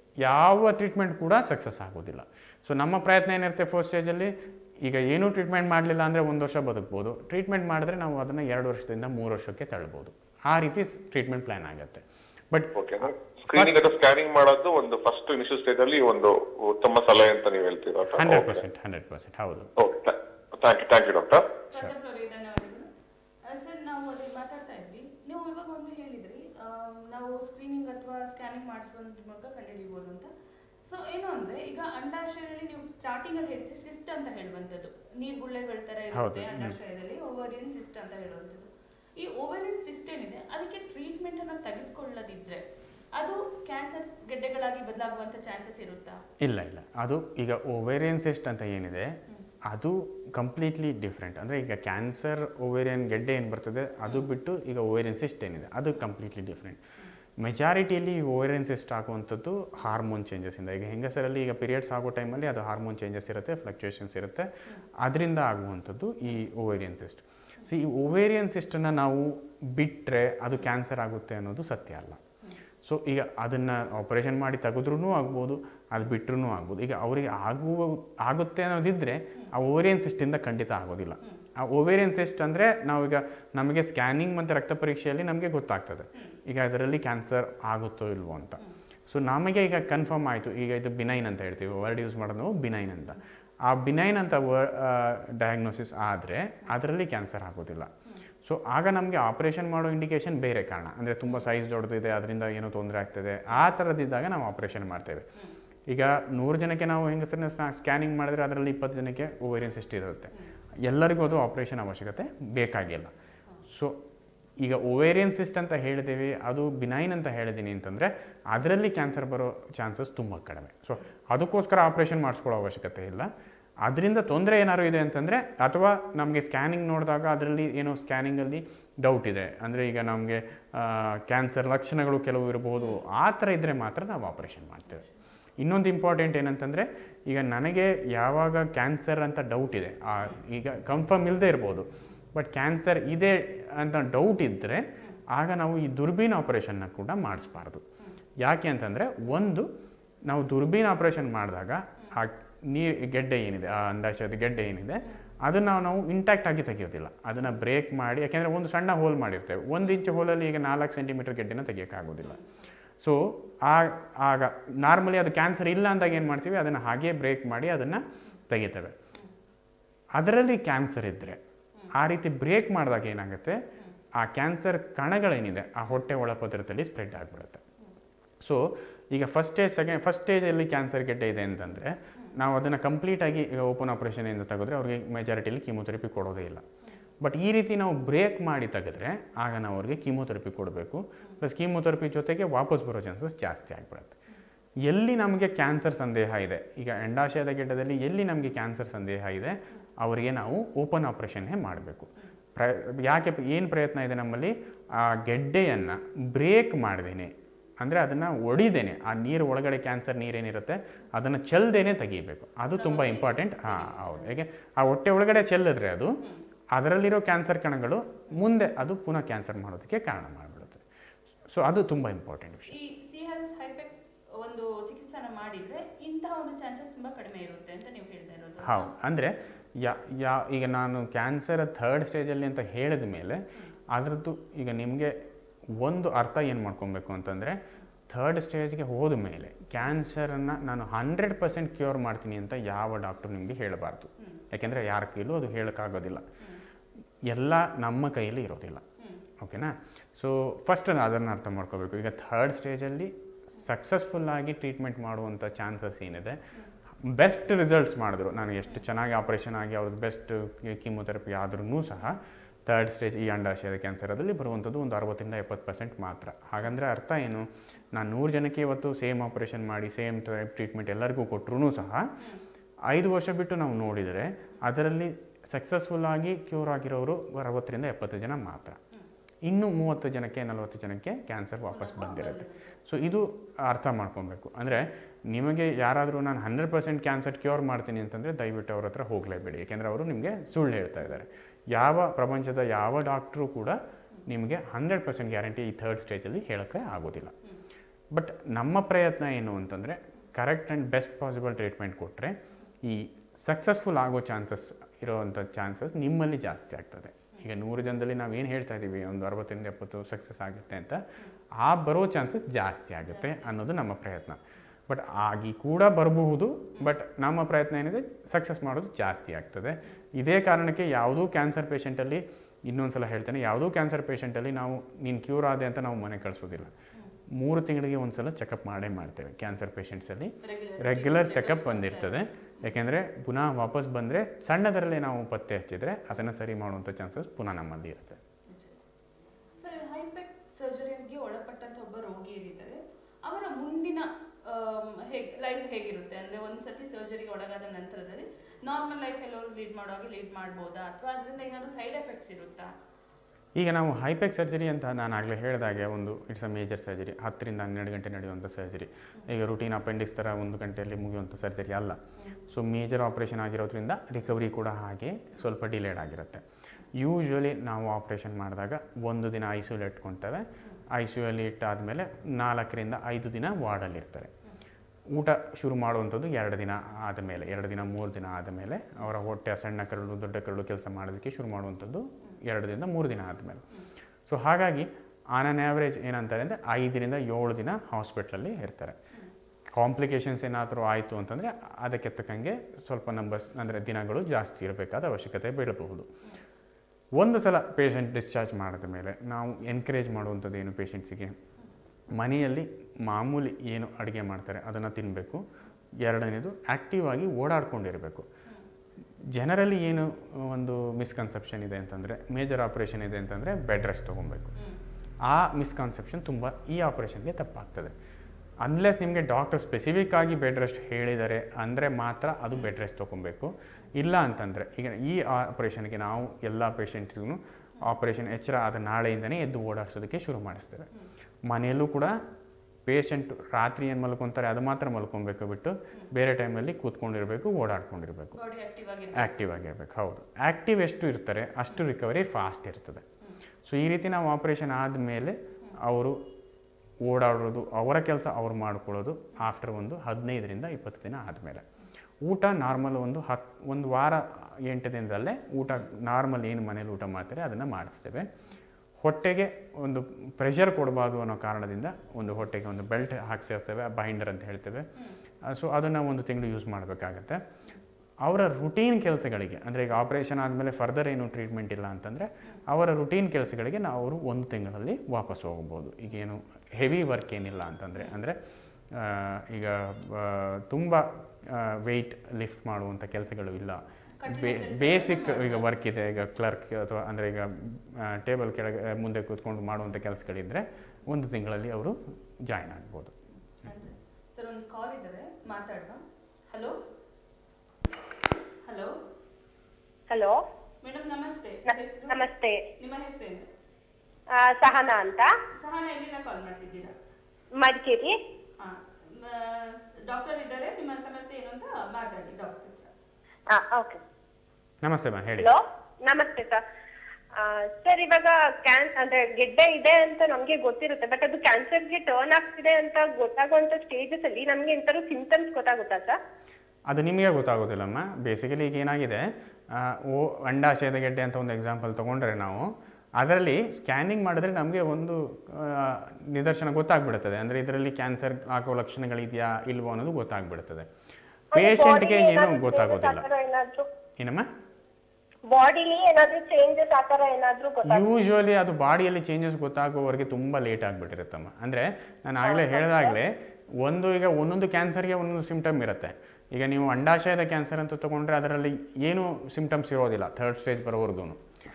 ಯಾವ ಟ್ರೀಟ್ಮೆಂಟ್ ಕೂಡ ಸಕ್ಸಸ್ ಆಗೋದಿಲ್ಲ ಸೊ ನಮ್ಮ ಪ್ರಯತ್ನ ಏನಿರುತ್ತೆ ಫೋರ್ತ್ ಸ್ಟೇಜಲ್ಲಿ ಈಗ ಏನೂ ಟ್ರೀಟ್ಮೆಂಟ್ ಮಾಡಲಿಲ್ಲ ಅಂದರೆ ಒಂದು ವರ್ಷ ಬದುಕ್ಬೋದು ಟ್ರೀಟ್ಮೆಂಟ್ ಮಾಡಿದ್ರೆ ನಾವು ಅದನ್ನು ಎರಡು ವರ್ಷದಿಂದ ಮೂರು ವರ್ಷಕ್ಕೆ ತಳ್ಬೋದು ಆ ರೀತಿ ಟ್ರೀಟ್ಮೆಂಟ್ ಪ್ಲ್ಯಾನ್ ಆಗುತ್ತೆ ಬಟ್ ಓಕೆ ಸ್ಕ್ರೀನಿಂಗ್ ಅಥವಾ ಸ್ಕ್ಯಾನಿಂಗ್ ಮಾಡೋದು ಒಂದು ಫಸ್ಟ್ ಇನಿಷಿಯಲ್ ಸ್ಟೇಜ್ ಅಲ್ಲಿ ಒಂದು ಉತ್ತಮ ಸಲಹೆ ಅಂತ ನೀವು ಹೇಳ್ತೀರಾ ಹಂಡ್ರೆಡ್ ಪರ್ಸೆಂಟ್ ಹಂಡ್ರೆಡ್ ಪರ್ಸೆಂಟ್ ಹೌದು okay thank you thank you doctor Pratap ಅವರೇ, ಧನ್ಯವಾದಗಳು ಆ, ಸರ್ ನಾವು ಅದೇ ಮಾತಾಡ್ತಾ ಇದ್ವಿ ನೀವು ಇವಾಗ ಒಂದು ಹೇಳಿದ್ರಿ ಆ, ನಾವು ಸ್ಕ್ರೀನಿಂಗ್ ಅಥವಾ ಸ್ಕ್ಯಾನಿಂಗ್ ಮಾಡಿಸೋದ್ರ ಮೂಲಕ ಕಂಡುಹಿಡಿಬೋದು ಅಂತ ಸೊ ಏನು ಅಂದ್ರೆ ಈಗ ಅಂಡಾಶಯದಲ್ಲಿ ನೀವು ಸ್ಟಾರ್ಟಿಂಗ್ ಅಲ್ಲಿ ಹೇಳಿದ್ರಿ ಸಿಸ್ಟ್ ಅಂತ ಹೇಳುವಂಥದ್ದು ನೀರ್ಗುಳ್ಳೆಗಳ ತರ ಹೌದು, ಇರುತ್ತೆ ಹ್ಮ್. ಅಂಡಾಶಯದಲ್ಲಿ ಓವರಿಯನ್ ಸಿಸ್ಟ್ ಅಂತ ಹೇಳುವಂಥದ್ದು ಈ ಓವರಿಯನ್ ಸಿಸ್ಟ್ ಏನಿದೆ ಅದಕ್ಕೆ ಟ್ರೀಟ್ಮೆಂಟ್ ಅನ್ನು ತೆಗೆದುಕೊಳ್ಳದಿದ್ರೆ ಅದು ಕ್ಯಾನ್ಸರ್ ಗೆಡ್ಡೆಗಳಾಗಿ ಬದಲಾಗುವಂತ ಚಾನ್ಸಸ್ ಇರುತ್ತಾ ಇಲ್ಲ ಇಲ್ಲ ಅದು ಈಗ ಓವೇರಿಯನ್ ಸಿಸ್ಟ್ ಅಂತ ಏನಿದೆ ಅದು ಕಂಪ್ಲೀಟ್ಲಿ ಡಿಫ್ರೆಂಟ್ ಅಂದರೆ ಈಗ ಕ್ಯಾನ್ಸರ್ ಓವೇರಿಯನ್ ಗೆಡ್ಡೆ ಏನು ಬರ್ತದೆ ಅದು ಬಿಟ್ಟು ಈಗ ಓವೇರಿಯನ್ ಸಿಸ್ಟ್ ಏನಿದೆ ಅದು ಕಂಪ್ಲೀಟ್ಲಿ ಡಿಫ್ರೆಂಟ್ ಮೆಜಾರಿಟಿಯಲ್ಲಿ ಓವೇರಿಯನ್ ಸಿಸ್ಟ್ ಆಗುವಂಥದ್ದು ಹಾರ್ಮೋನ್ ಚೇಂಜಸ್ಸಿಂದ ಈಗ ಹೆಂಗಸರಲ್ಲಿ ಈಗ ಪೀರಿಯಡ್ಸ್ ಆಗೋ ಟೈಮಲ್ಲಿ ಅದು ಹಾರ್ಮೋನ್ ಚೇಂಜಸ್ ಇರುತ್ತೆ ಫ್ಲಕ್ಚುಯೇಷನ್ಸ್ ಇರುತ್ತೆ ಅದರಿಂದ ಆಗುವಂಥದ್ದು ಈ ಓವೇರಿಯನ್ ಸಿಸ್ಟ್ ಸೊ ಈ ಓವೇರಿಯನ್ ಸಿಸ್ಟನ್ನು ನಾವು ಬಿಟ್ಟರೆ ಅದು ಕ್ಯಾನ್ಸರ್ ಆಗುತ್ತೆ ಅನ್ನೋದು ಸತ್ಯ ಅಲ್ಲ ಸೊ ಈಗ ಅದನ್ನು ಆಪರೇಷನ್ ಮಾಡಿ ತೆಗೆದ್ರೂ ಆಗ್ಬೋದು ಅದು ಬಿಟ್ಟರೂ ಆಗ್ಬೋದು ಈಗ ಅವರಿಗೆ ಆಗುವ ಆಗುತ್ತೆ ಅನ್ನೋದಿದ್ದರೆ ಆ ಓವೇರಿಯನ್ ಸಿಸ್ಟಿಂದ ಖಂಡಿತ ಆಗೋದಿಲ್ಲ ಆ ಓವೇರಿಯನ್ ಸಿಸ್ಟ್ ಅಂದರೆ ನಾವೀಗ ನಮಗೆ ಸ್ಕ್ಯಾನಿಂಗ್ ಮತ್ತು ರಕ್ತ ಪರೀಕ್ಷೆಯಲ್ಲಿ ನಮಗೆ ಗೊತ್ತಾಗ್ತದೆ ಈಗ ಅದರಲ್ಲಿ ಕ್ಯಾನ್ಸರ್ ಆಗುತ್ತೋ ಇಲ್ವೋ ಅಂತ ಸೊ ನಮಗೆ ಈಗ ಕನ್ಫರ್ಮ್ ಆಯಿತು ಈಗ ಇದು ಬಿನೈನ್ ಅಂತ ಹೇಳ್ತೀವಿ ವರ್ಡ್ ಯೂಸ್ ಮಾಡೋದು ನಾವು ಬಿನೈನ್ ಅಂತ ಆ ಬಿನೈನ್ ಅಂತ ವರ್ ಡಯಾಗ್ನೋಸಿಸ್ ಆದರೆ ಅದರಲ್ಲಿ ಕ್ಯಾನ್ಸರ್ ಆಗೋದಿಲ್ಲ ಸೊ ಆಗ ನಮಗೆ ಆಪರೇಷನ್ ಮಾಡೋ ಇಂಡಿಕೇಶನ್ ಬೇರೆ ಕಾರಣ ಅಂದರೆ ತುಂಬ ಸೈಜ್ ದೊಡ್ಡದಿದೆ ಅದರಿಂದ ಏನೋ ತೊಂದರೆ ಆಗ್ತದೆ ಆ ಥರದಿದ್ದಾಗ ನಾವು ಆಪರೇಷನ್ ಮಾಡ್ತೇವೆ ಈಗ ನೂರು ಜನಕ್ಕೆ ನಾವು ಹೆಂಗಸರನ್ನ ಸ್ಕ್ಯಾನಿಂಗ್ ಮಾಡಿದ್ರೆ ಅದರಲ್ಲಿ ಇಪ್ಪತ್ತು ಜನಕ್ಕೆ ಓವೇರಿಯನ್ ಸಿಸ್ಟ್ ಇರುತ್ತೆ ಎಲ್ಲರಿಗೂ ಅದು ಆಪ್ರೇಷನ್ ಅವಶ್ಯಕತೆ ಬೇಕಾಗಿಲ್ಲ ಸೊ ಈಗ ಓವೇರಿಯನ್ ಸಿಸ್ಟ್ ಅಂತ ಹೇಳಿದ್ದೀವಿ ಅದು ಬಿನೈನ್ ಅಂತ ಹೇಳಿದ್ದೀನಿ ಅಂತಂದರೆ ಅದರಲ್ಲಿ ಕ್ಯಾನ್ಸರ್ ಬರೋ ಚಾನ್ಸಸ್ ತುಂಬ ಕಡಿಮೆ ಸೊ ಅದಕ್ಕೋಸ್ಕರ ಆಪ್ರೇಷನ್ ಮಾಡಿಸ್ಕೊಳ್ಳೋ ಅವಶ್ಯಕತೆ ಇಲ್ಲ ಅದರಿಂದ ತೊಂದರೆ ಏನಾದ್ರು ಇದೆ ಅಂತಂದರೆ ಅಥವಾ ನಮಗೆ ಸ್ಕ್ಯಾನಿಂಗ್ ನೋಡಿದಾಗ ಅದರಲ್ಲಿ ಏನೋ ಸ್ಕ್ಯಾನಿಂಗಲ್ಲಿ ಡೌಟ್ ಇದೆ ಅಂದರೆ ಈಗ ನಮಗೆ ಕ್ಯಾನ್ಸರ್ ಲಕ್ಷಣಗಳು ಕೆಲವು ಇರಬಹುದು ಆ ಥರ ಇದ್ದರೆ ಮಾತ್ರ ನಾವು ಆಪ್ರೇಷನ್ ಮಾಡ್ತೇವೆ ಇನ್ನೊಂದು ಇಂಪಾರ್ಟೆಂಟ್ ಏನಂತಂದರೆ ಈಗ ನನಗೆ ಯಾವಾಗ ಕ್ಯಾನ್ಸರ್ ಅಂತ ಡೌಟ್ ಇದೆ ಆ ಈಗ ಕನ್ಫರ್ಮ್ ಇಲ್ಲದೆ ಇರ್ಬೋದು ಬಟ್ ಕ್ಯಾನ್ಸರ್ ಇದೆ ಅಂತ ಡೌಟ್ ಇದ್ದರೆ ಆಗ ನಾವು ಈ ದುರ್ಬೀನ್ ಆಪರೇಷನ್ನ ಕೂಡ ಮಾಡಿಸ್ಬಾರ್ದು ಯಾಕೆ ಅಂತಂದರೆ ಒಂದು ನಾವು ದುರ್ಬೀನ್ ಆಪರೇಷನ್ ಮಾಡಿದಾಗ ಆ ನೀರು ಗೆಡ್ಡೆ ಏನಿದೆ ಆ ಅಂಡಾಶಯದ ಗೆಡ್ಡೆ ಏನಿದೆ ಅದನ್ನು ನಾವು ಇಂಟ್ಯಾಕ್ಟ್ ಆಗಿ ತೆಗೆಯೋದಿಲ್ಲ ಅದನ್ನು ಬ್ರೇಕ್ ಮಾಡಿ ಯಾಕೆಂದರೆ ಒಂದು ಸಣ್ಣ ಹೋಲ್ ಮಾಡಿರ್ತೇವೆ ಒಂದು ಇಂಚು ಹೋಲಲ್ಲಿ ಈಗ ನಾಲ್ಕು ಸೆಂಟಿಮೀಟರ್ ಗೆಡ್ಡೆನ ತೆಗಿಯೋಕ್ಕಾಗೋದಿಲ್ಲ ಸೊ ಆ ಆಗ ನಾರ್ಮಲಿ ಅದು ಕ್ಯಾನ್ಸರ್ ಇಲ್ಲ ಅಂದಾಗ ಏನು ಮಾಡ್ತೀವಿ ಅದನ್ನು ಹಾಗೇ ಬ್ರೇಕ್ ಮಾಡಿ ಅದನ್ನು ತೆಗಿತೇವೆ ಅದರಲ್ಲಿ ಕ್ಯಾನ್ಸರ್ ಇದ್ದರೆ ಆ ರೀತಿ ಬ್ರೇಕ್ ಮಾಡಿದಾಗ ಏನಾಗುತ್ತೆ ಆ ಕ್ಯಾನ್ಸರ್ ಕಣಗಳೇನಿದೆ ಆ ಹೊಟ್ಟೆ ಒಳಪದರದಲ್ಲಿ ಸ್ಪ್ರೆಡ್ ಆಗಿಬಿಡುತ್ತೆ ಸೊ ಈಗ ಫಸ್ಟ್ ಸ್ಟೇಜ್ ಸೆಕೆಂಡ್ ಫಸ್ಟ್ ಸ್ಟೇಜಲ್ಲಿ ಕ್ಯಾನ್ಸರ್ ಗೆಡ್ಡೆ ಇದೆ ಅಂತಂದರೆ ನಾವು ಅದನ್ನು ಕಂಪ್ಲೀಟಾಗಿ ಈಗ ಓಪನ್ ಆಪ್ರೇಷನಿಂದ ತೆಗೆದ್ರೆ ಅವ್ರಿಗೆ ಮೆಜಾರಿಟಿಲಿ ಕೀಮೋಥೆರಪಿ ಕೊಡೋದೇ ಇಲ್ಲ ಬಟ್ ಈ ರೀತಿ ನಾವು ಬ್ರೇಕ್ ಮಾಡಿ ತೆಗೆದ್ರೆ ಆಗ ನಾವು ಅವ್ರಿಗೆ ಕೀಮೋಥೆರಪಿ ಕೊಡಬೇಕು ಪ್ಲಸ್ ಕೀಮೋಥೆರಪಿ ಜೊತೆಗೆ ವಾಪಸ್ ಬರೋ ಚಾನ್ಸಸ್ ಜಾಸ್ತಿ ಆಗಿಬಿಡುತ್ತೆ ಎಲ್ಲಿ ನಮಗೆ ಕ್ಯಾನ್ಸರ್ ಸಂದೇಹ ಇದೆ ಈಗ ಎಂಡಾಶಯದ ಗೆಡ್ಡದಲ್ಲಿ ಎಲ್ಲಿ ನಮಗೆ ಕ್ಯಾನ್ಸರ್ ಸಂದೇಹ ಇದೆ ಅವರಿಗೆ ನಾವು ಓಪನ್ ಆಪ್ರೇಷನ್ನೇ ಮಾಡಬೇಕು ಪ್ರ ಯಾಕೆ ಏನು ಪ್ರಯತ್ನ ಇದೆ ನಮ್ಮಲ್ಲಿ ಆ ಗೆಡ್ಡೆಯನ್ನು ಬ್ರೇಕ್ ಮಾಡ್ದೇನೆ ಅಂದರೆ ಅದನ್ನು ಒಡಿದೇನೆ ಆ ನೀರು ಒಳಗಡೆ ಕ್ಯಾನ್ಸರ್ ನೀರೇನಿರುತ್ತೆ ಅದನ್ನು ಚೆಲ್ದೇನೆ ತೆಗಿಬೇಕು ಅದು ತುಂಬ ಇಂಪಾರ್ಟೆಂಟ್ ಹಾಂ ಹೌದು ಯಾಕೆ ಆ ಹೊಟ್ಟೆ ಒಳಗಡೆ ಚೆಲ್ಲಿದ್ರೆ ಅದು ಅದರಲ್ಲಿರೋ ಕ್ಯಾನ್ಸರ್ ಕಣಗಳು ಮುಂದೆ ಅದು ಪುನಃ ಕ್ಯಾನ್ಸರ್ ಮಾಡೋದಕ್ಕೆ ಕಾರಣ ಮಾಡಿಬಿಡುತ್ತೆ ಸೊ ಅದು ತುಂಬ ಇಂಪಾರ್ಟೆಂಟ್ ವಿಷಯ ಈ ಸಿ ಆರ್ ಎಸ್ ಹೈಪೆಕ್ ಒಂದು ಚಿಕಿತ್ಸೆನ ಮಾಡಿದ್ರೆ ಇಂತಹ ಒಂದು ಚಾನ್ಸಸ್ ತುಂಬಾ ಕಡಿಮೆ ಇರುತ್ತೆ ಅಂತ ನೀವು ಹೇಳ್ತಾ ಇರೋದು ಹೌದು ಅಂದರೆ ಯಾ ಯಾ ಈಗ ನಾನು ಕ್ಯಾನ್ಸರ್ ಥರ್ಡ್ ಸ್ಟೇಜಲ್ಲಿ ಅಂತ ಹೇಳಿದ ಮೇಲೆ ಅದರದ್ದು ಈಗ ನಿಮಗೆ ಒಂದು ಅರ್ಥ ಏನು ಮಾಡ್ಕೊಬೇಕು ಅಂತಂದರೆ ಥರ್ಡ್ ಸ್ಟೇಜ್ಗೆ ಹೋದ ಮೇಲೆ ಕ್ಯಾನ್ಸರನ್ನು ನಾನು ಹಂಡ್ರೆಡ್ ಪರ್ಸೆಂಟ್ ಕ್ಯೂರ್ ಮಾಡ್ತೀನಿ ಅಂತ ಯಾವ ಡಾಕ್ಟ್ರು ನಿಮಗೆ ಹೇಳಬಾರ್ದು ಯಾಕೆಂದರೆ ಯಾರ ಕೈಲೂ ಅದು ಹೇಳೋಕ್ಕಾಗೋದಿಲ್ಲ ಎಲ್ಲ ನಮ್ಮ ಕೈಯಲ್ಲಿ ಇರೋದಿಲ್ಲ ಓಕೆನಾ ಸೊ ಫಸ್ಟ್ ಅದನ್ನು ಅರ್ಥ ಮಾಡ್ಕೋಬೇಕು ಈಗ ಥರ್ಡ್ ಸ್ಟೇಜಲ್ಲಿ ಸಕ್ಸಸ್ಫುಲ್ಲಾಗಿ ಟ್ರೀಟ್ಮೆಂಟ್ ಮಾಡುವಂಥ ಚಾನ್ಸಸ್ ಏನಿದೆ ಬೆಸ್ಟ್ ರಿಸಲ್ಟ್ಸ್ ಮಾಡಿದ್ರು ನಾನು ಎಷ್ಟು ಚೆನ್ನಾಗಿ ಆಪ್ರೇಷನ್ ಆಗಿ ಅವ್ರದ್ದು ಬೆಸ್ಟ್ ಕೀಮೋಥೆರಪಿ ಆದ್ರೂ ಸಹ ಥರ್ಡ್ ಸ್ಟೇಜ್ ಈ ಅಂಡಾಶಯದ ಕ್ಯಾನ್ಸರದಲ್ಲಿ ಬರುವಂಥದ್ದು ಒಂದು ಅರವತ್ತರಿಂದ ಎಪ್ಪತ್ತು ಪರ್ಸೆಂಟ್ ಮಾತ್ರ ಹಾಗಂದರೆ ಅರ್ಥ ಏನು ನಾನು ನೂರು ಜನಕ್ಕೆ ಇವತ್ತು ಸೇಮ್ ಆಪ್ರೇಷನ್ ಮಾಡಿ ಸೇಮ್ ಟೈಪ್ ಟ್ರೀಟ್ಮೆಂಟ್ ಎಲ್ಲರಿಗೂ ಕೊಟ್ಟರು ಸಹ ಐದು ವರ್ಷ ಬಿಟ್ಟು ನಾವು ನೋಡಿದರೆ ಅದರಲ್ಲಿ ಸಕ್ಸಸ್ಫುಲ್ ಆಗಿ ಕ್ಯೂರ್ ಆಗಿರೋರು ಅರವತ್ತರಿಂದ ಎಪ್ಪತ್ತು ಜನ ಮಾತ್ರ ಇನ್ನು ಮೂವತ್ತು ಜನಕ್ಕೆ ನಲವತ್ತು ಜನಕ್ಕೆ ಕ್ಯಾನ್ಸರ್ ವಾಪಸ್ ಬಂದಿರುತ್ತೆ ಸೊ ಇದು ಅರ್ಥ ಮಾಡ್ಕೊಬೇಕು ಅಂದರೆ ನಿಮಗೆ ಯಾರಾದರೂ ನಾನು ಹಂಡ್ರೆಡ್ ಪರ್ಸೆಂಟ್ ಕ್ಯಾನ್ಸರ್ ಕ್ಯೂರ್ ಮಾಡ್ತೀನಿ ಅಂತಂದರೆ ದಯವಿಟ್ಟು ಅವ್ರ ಹತ್ರ ಹೋಗಲೇಬೇಡಿ ಯಾಕೆಂದರೆ ಅವರು ನಿಮಗೆ ಸುಳ್ಳು ಹೇಳ್ತಾ ಇದ್ದಾರೆ ಯಾವ ಪ್ರಪಂಚದ ಯಾವ ಡಾಕ್ಟ್ರು ಕೂಡ ನಿಮಗೆ ಹಂಡ್ರೆಡ್ ಪರ್ಸೆಂಟ್ ಗ್ಯಾರಂಟಿ ಈ ಥರ್ಡ್ ಸ್ಟೇಜಲ್ಲಿ ಹೇಳೋಕ್ಕೆ ಆಗೋದಿಲ್ಲ ಬಟ್ ನಮ್ಮ ಪ್ರಯತ್ನ ಏನು ಅಂತಂದರೆ correct and best possible treatment ಕೊಟ್ಟರೆ ಈ ಸಕ್ಸಸ್ಫುಲ್ ಆಗೋ ಚಾನ್ಸಸ್ ಇರೋವಂಥ ಚಾನ್ಸಸ್ ನಿಮ್ಮಲ್ಲಿ ಜಾಸ್ತಿ ಆಗ್ತದೆ ಈಗ ನೂರು ಜನದಲ್ಲಿ ನಾವು ಏನು ಹೇಳ್ತಾ ಇದ್ದೀವಿ ಒಂದು ಅರವತ್ತರಿಂದ ಎಪ್ಪತ್ತು ಸಕ್ಸಸ್ ಆಗುತ್ತೆ ಅಂತ ಆ ಬರೋ ಚಾನ್ಸಸ್ ಜಾಸ್ತಿ ಆಗುತ್ತೆ ಅನ್ನೋದು ನಮ್ಮ ಪ್ರಯತ್ನ ಬಟ್ ಆಗಿ ಕೂಡ ಬರಬಹುದು ಬಟ್ ನಮ್ಮ ಪ್ರಯತ್ನ ಏನಿದೆ ಸಕ್ಸಸ್ ಮಾಡೋದು ಜಾಸ್ತಿ ಆಗ್ತದೆ ಇದೇ ಕಾರಣಕ್ಕೆ ಯಾವುದೂ ಕ್ಯಾನ್ಸರ್ ಪೇಷಂಟಲ್ಲಿ ಇನ್ನೊಂದು ಸಲ ಹೇಳ್ತೇನೆ ಯಾವುದೂ ಕ್ಯಾನ್ಸರ್ ಪೇಷಂಟಲ್ಲಿ ನಾವು ನೀನು ಕ್ಯೂರ್ ಆದೆ ಅಂತ ನಾವು ಮನೆ ಕಳಿಸೋದಿಲ್ಲ ಮೂರು ತಿಂಗಳಿಗೆ ಒಂದು ಸಲ ಚೆಕಪ್ ಮಾಡೇ ಮಾಡ್ತೇವೆ ಕ್ಯಾನ್ಸರ್ ಪೇಷಂಟ್ಸಲ್ಲಿ ರೆಗ್ಯುಲರ್ ಚೆಕಪ್ ಬಂದಿರ್ತದೆ ಯಾಕೆಂದರೆ ಪುನಃ ವಾಪಸ್ ಬಂದರೆ ಸಣ್ಣದರಲ್ಲೇ ನಾವು ಪತ್ತೆ ಹಚ್ಚಿದರೆ ಅದನ್ನು ಸರಿ ಮಾಡುವಂಥ ಚಾನ್ಸಸ್ ಪುನಃ ನಮ್ಮಲ್ಲಿ ಇರುತ್ತೆ ಸರ್ ಹೈಪೆಕ್ ಸರ್ಜರಿಗೆ ಒಳಪಟ್ಟಂತ ಒಬ್ಬ ರೋಗಿಯರಿದ್ದಾರೆ ಅವರ ಮುಂದಿನ ಆಮ್, ಹೇಗೆ ಲೈಫ್ ಹೇಗಿರುತ್ತೆ ಅಂದ್ರೆ ಒಂದು ಸತಿ ಸರ್ಜರಿಗೆ ಒಳಗಾದ ನಂತರದಲ್ಲಿ ನಾರ್ಮಲ್ ಲೈಫ್ ಎಲ್ಲರೂ ಲೀಡ್ ಮಾಡುವಾಗೆ ಲೀಡ್ ಮಾಡ್ಬೋದಾ ಅಥವಾ ಅದರಿಂದ ಏನಾದರೂ ಸೈಡ್ ಎಫೆಕ್ಟ್ಸ್ ಇರುತ್ತಾ ಈಗ ನಾವು ಹೈಪೆಕ್ ಸರ್ಜರಿ ಅಂತ ನಾನು ಆಗಲೇ ಹೇಳಿದಾಗೆ ಒಂದು ಇಟ್ಸ್ ಅ ಮೇಜರ್ ಸರ್ಜರಿ ಹತ್ತರಿಂದ ಹನ್ನೆರಡು ಗಂಟೆ ನಡೆಯುವಂಥ ಸರ್ಜರಿ ಈಗ ರುಟೀನ್ ಅಪೆಂಡಿಕ್ಸ್ ಥರ ಒಂದು ಗಂಟೆಯಲ್ಲಿ ಮುಗಿಯುವಂಥ ಸರ್ಜರಿ ಅಲ್ಲ ಸೊ ಮೇಜರ್ ಆಪ್ರೇಷನ್ ಆಗಿರೋದ್ರಿಂದ ರಿಕವರಿ ಕೂಡ ಹಾಗೆ ಸ್ವಲ್ಪ ಡಿಲೇಡ್ ಆಗಿರುತ್ತೆ ಯೂಶ್ವಲಿ ನಾವು ಆಪ್ರೇಷನ್ ಮಾಡಿದಾಗ ಒಂದು ದಿನ ಐ ಸಿ ಇಟ್ಕೊಳ್ತೇವೆ ಐ ಸಿ ಯುಲಿ ಇಟ್ಟಾದಮೇಲೆ ನಾಲ್ಕರಿಂದ ಐದು ದಿನ ವಾರ್ಡಲ್ಲಿರ್ತಾರೆ ಊಟ ಶುರು ಮಾಡುವಂಥದ್ದು ಎರಡು ದಿನ ಆದಮೇಲೆ ಎರಡು ದಿನ ಮೂರು ದಿನ ಆದಮೇಲೆ ಅವರ ಹೊಟ್ಟೆ ಸಣ್ಣ ಕರಳು ದೊಡ್ಡ ಕರಳು ಕೆಲಸ ಮಾಡೋದಕ್ಕೆ ಶುರು ಮಾಡುವಂಥದ್ದು ಎರಡು ದಿನದಿಂದ ಮೂರು ದಿನ ಆದಮೇಲೆ ಸೊ ಹಾಗಾಗಿ ಆನ್ ಆನ್ ಆ್ಯಾವ್ರೇಜ್ ಏನಂತಾರೆ ಅಂದರೆ ಐದರಿಂದ ಏಳು ದಿನ ಹಾಸ್ಪಿಟ್ಲಲ್ಲಿ ಇರ್ತಾರೆ ಕಾಂಪ್ಲಿಕೇಶನ್ಸ್ ಏನಾದರೂ ಆಯಿತು ಅಂತಂದರೆ ಅದಕ್ಕೆ ತಕ್ಕಂಗೆ ಸ್ವಲ್ಪ ನಂಬರ್ಸ್ ಅಂದರೆ ದಿನಗಳು ಜಾಸ್ತಿ ಇರಬೇಕಾದ ಅವಶ್ಯಕತೆ ಬೀಳಬಹುದು ಒಂದು ಸಲ ಪೇಷಂಟ್ ಡಿಸ್ಚಾರ್ಜ್ ಮಾಡಿದ ಮೇಲೆ ನಾವು ಎನ್ಕರೇಜ್ ಮಾಡುವಂಥದ್ದು ಏನು ಪೇಷಂಟ್ಸಿಗೆ ಮನೆಯಲ್ಲಿ ಮಾಮೂಲಿ ಏನು ಅಡುಗೆ ಮಾಡ್ತಾರೆ ಅದನ್ನು ತಿನ್ನಬೇಕು ಎರಡನೇದು ಆ್ಯಕ್ಟಿವ್ ಆಗಿ ಓಡಾಡ್ಕೊಂಡಿರಬೇಕು ಜನರಲ್ಲಿ ಏನು ಒಂದು ಮಿಸ್ಕನ್ಸೆಪ್ಷನ್ ಇದೆ ಅಂತಂದರೆ ಮೇಜರ್ ಆಪ್ರೇಷನ್ ಇದೆ ಅಂತಂದರೆ ಬೆಡ್ ರೆಸ್ಟ್ ತೊಗೊಬೇಕು ಆ ಮಿಸ್ಕನ್ಸೆಪ್ಷನ್ ತುಂಬ ಈ ಆಪ್ರೇಷನ್ಗೆ ತಪ್ಪಾಗ್ತದೆ ಅನ್ಲೆಸ್ ನಿಮಗೆ ಡಾಕ್ಟರ್ ಸ್ಪೆಸಿಫಿಕ್ ಆಗಿ ಬೆಡ್ ರೆಸ್ಟ್ ಹೇಳಿದ್ದಾರೆ ಅಂದರೆ ಮಾತ್ರ ಅದು ಬೆಡ್ ರೆಸ್ಟ್ ತೊಗೊಬೇಕು ಇಲ್ಲ ಅಂತಂದರೆ ಈಗ ಈ ಆಪ್ರೇಷನ್ಗೆ ನಾವು ಎಲ್ಲ ಪೇಷಂಟ್ಗೂ ಆಪ್ರೇಷನ್ ಎಚ್ಚರ ಆದ ನಾಳೆಯಿಂದನೇ ಎದ್ದು ಓಡಾಡಿಸೋದಕ್ಕೆ ಶುರು ಮಾಡಿಸ್ತೇವೆ ಮನೆಯಲ್ಲೂ ಕೂಡ ಪೇಷಂಟ್ ರಾತ್ರಿ ಏನು ಮಲ್ಕೊತಾರೆ ಅದು ಮಾತ್ರ ಮಲ್ಕೊಬೇಕು ಬಿಟ್ಟು ಬೇರೆ ಟೈಮಲ್ಲಿ ಕೂತ್ಕೊಂಡಿರಬೇಕು ಓಡಾಡ್ಕೊಂಡಿರಬೇಕು ಬಾಡಿ ಆಕ್ಟಿವ್ ಆಗಿ ಆ್ಯಕ್ಟಿವ್ ಆಗಿರ್ಬೇಕು ಹೌದು ಆ್ಯಕ್ಟಿವ್ ಎಷ್ಟು ಇರ್ತಾರೆ ಅಷ್ಟು ರಿಕವರಿ ಫಾಸ್ಟ್ ಇರ್ತದೆ ಸೊ ಈ ರೀತಿ ನಾವು ಆಪ್ರೇಷನ್ ಆದಮೇಲೆ ಅವರು ಓಡಾಡೋದು ಅವರ ಕೆಲಸ ಅವ್ರು ಮಾಡ್ಕೊಳ್ಳೋದು ಆಫ್ಟರ್ ಒಂದು ಹದಿನೈದರಿಂದ ಇಪ್ಪತ್ತು ದಿನ ಆದಮೇಲೆ ಊಟ ನಾರ್ಮಲ್ ಒಂದು ಹತ್ತು ಒಂದು ವಾರ ಎಂಟು ದಿನದಲ್ಲೇ ಊಟ ನಾರ್ಮಲ್ ಏನು ಮನೇಲಿ ಊಟ ಮಾಡ್ತಾರೆ ಅದನ್ನು ಮಾಡಿಸ್ತೇವೆ ಹೊಟ್ಟೆಗೆ ಒಂದು ಪ್ರೆಷರ್ ಕೊಡಬಾರ್ದು ಅನ್ನೋ ಕಾರಣದಿಂದ ಒಂದು ಹೊಟ್ಟೆಗೆ ಒಂದು ಬೆಲ್ಟ್ ಹಾಕ್ಸಿರ್ತೇವೆ ಬೈಂಡರ್ ಅಂತ ಹೇಳ್ತೇವೆ ಸೊ ಅದನ್ನು ಒಂದು ತಿಂಗಳು ಯೂಸ್ ಮಾಡಬೇಕಾಗತ್ತೆ ಅವರ ರುಟೀನ್ ಕೆಲಸಗಳಿಗೆ ಅಂದರೆ ಈಗ ಆಪ್ರೇಷನ್ ಆದಮೇಲೆ ಫರ್ದರ್ ಏನು ಟ್ರೀಟ್ಮೆಂಟ್ ಇಲ್ಲ ಅಂತಂದರೆ ಅವರ ರುಟೀನ್ ಕೆಲಸಗಳಿಗೆ ನಾವು ಅವರು ಒಂದು ತಿಂಗಳಲ್ಲಿ ವಾಪಸ್ ಹೋಗ್ಬೋದು ಈಗೇನು ಹೆವಿ ವರ್ಕ್ ಏನಿಲ್ಲ ಅಂತಂದರೆ ಅಂದರೆ ಈಗ ತುಂಬ ವೆಯ್ಟ್ ಲಿಫ್ಟ್ ಮಾಡುವಂಥ ಕೆಲಸಗಳು ಇಲ್ಲ ಬೇ ಬೇಸಿಕ್ ಈಗ ವರ್ಕ್ ಇದೆ ಈಗ ಕ್ಲರ್ಕ್ ಅಥವಾ ಅಂದರೆ ಈಗ ಟೇಬಲ್ ಕೆಳಗೆ ಆ, ಮುಂದೆ ಕೂತ್ಕೊಂಡು ಮಾಡುವಂಥ ಕೆಲಸಗಳಿದ್ದರೆ ಒಂದು ತಿಂಗಳಲ್ಲಿ ಅವರು ಜಾಯ್ನ್ ಆಗ್ಬೋದು ಸರ್ ಒಂದು ಕಾಲ್ ಇದ್ದಾರೆ ಮಾತಾಡೋಣ ಹಲೋ ಹಲೋ ಹಲೋ ಮೇಡಮ್ ನಮಸ್ತೆ ಹೆಸರು ನಮಸ್ತೆ ನಿಮ್ಮ ಹೆಸರೇನು ಆ, ಸಹನಾ ಅಂತ ಸಹನ ಎಲ್ಲಿಂದ ಕಾಲ್ ಮಾಡ್ತಿದ್ದೀರಾ ಮಡಿಕೇರಿ ಹಾ ಡಾಕ್ಟರ್ ಇದ್ದಾರೆ ನಿಮ್ಮ ಸಮಸ್ಯೆ ಏನು ಅಂತ ಮಾತಾಡಿ ಡಾಕ್ಟರ್ ಓಕೆ ನಮಸ್ತೆ ಮ್ಯಾಮ್ ಹೇಳಿ ಹಲೋ ನಮಸ್ತೆ ಸರ್ ಸರ್ ಇವಾಗ ಕ್ಯಾನ್ ಅಂದ್ರೆ ಗೆಡ್ಡೆ ಇದೆ ಅಂತ ನಮ್ಗೆ ಗೊತ್ತಿರುತ್ತೆ ಬಟ್ ಅದು ಕ್ಯಾನ್ಸರ್ಗೆ ಟರ್ನ್ ಆಗ್ತಿದೆ ಅಂತ ಗೊತ್ತಾಗುವಂತ ಸ್ಟೇಜಸ್ ಅಲ್ಲಿ ನಮ್ಗೆ ಇಂಥದ್ದು ಸಿಂಟಮ್ಸ್ ಗೊತ್ತಾಗುತ್ತಾ ಸರ್ ಅದು ನಿಮಗೆ ಗೊತ್ತಾಗೋದಿಲ್ಲಮ್ಮ ಬೇಸಿಕಲಿ ಈಗ ಏನಾಗಿದೆ ಆ, ಓ ಅಂಡಾಶಯದ ಗೆಡ್ಡೆ ಅಂತ ಒಂದು ಎಕ್ಸಾಂಪಲ್ ತೊಗೊಂಡ್ರೆ ನಾವು ಅದರಲ್ಲಿ ಸ್ಕ್ಯಾನಿಂಗ್ ಮಾಡಿದ್ರೆ ನಮಗೆ ಒಂದು ಆ, ನಿದರ್ಶನ ಗೊತ್ತಾಗ್ಬಿಡುತ್ತದೆ ಅಂದರೆ ಇದರಲ್ಲಿ ಕ್ಯಾನ್ಸರ್ ಆಗೋ ಲಕ್ಷಣಗಳಿದೆಯಾ ಇಲ್ವೋ ಅನ್ನೋದು ಗೊತ್ತಾಗ್ಬಿಡುತ್ತದೆ ಪೇಷಂಟ್ಗೆ ಏನೂ ಗೊತ್ತಾಗೋದಿಲ್ಲ ಏನಾದ್ರು ಏನಮ್ಮ ಬಾಡಿಲಿ ಏನಾದ್ರು ಚೇಂಜಸ್ ಆತರ ಏನಾದ್ರು ಗೊತ್ತಾಗ ಯೂಶ್ವಲಿ ಅದು ಬಾಡಿಯಲ್ಲಿ ಚೇಂಜಸ್ ಗೊತ್ತಾಗೋವರೆಗೆ ತುಂಬ ಲೇಟ್ ಆಗಿಬಿಟ್ಟಿರುತ್ತಮ್ಮ ಅಂದರೆ ನಾನು ಆಗಲೇ ಹೇಳಿದಾಗಲೇ ಒಂದು ಈಗ ಒಂದೊಂದು ಕ್ಯಾನ್ಸರ್ಗೆ ಒಂದೊಂದು ಸಿಮ್ಟಮ್ ಇರುತ್ತೆ ಈಗ ನೀವು ಅಂಡಾಶಯದ ಕ್ಯಾನ್ಸರ್ ಅಂತ ತೊಗೊಂಡ್ರೆ ಅದರಲ್ಲಿ ಏನೂ ಸಿಮ್ಟಮ್ಸ್ ಇರೋದಿಲ್ಲ ಥರ್ಡ್ ಸ್ಟೇಜ್ ಬರೋವರೆಗೂ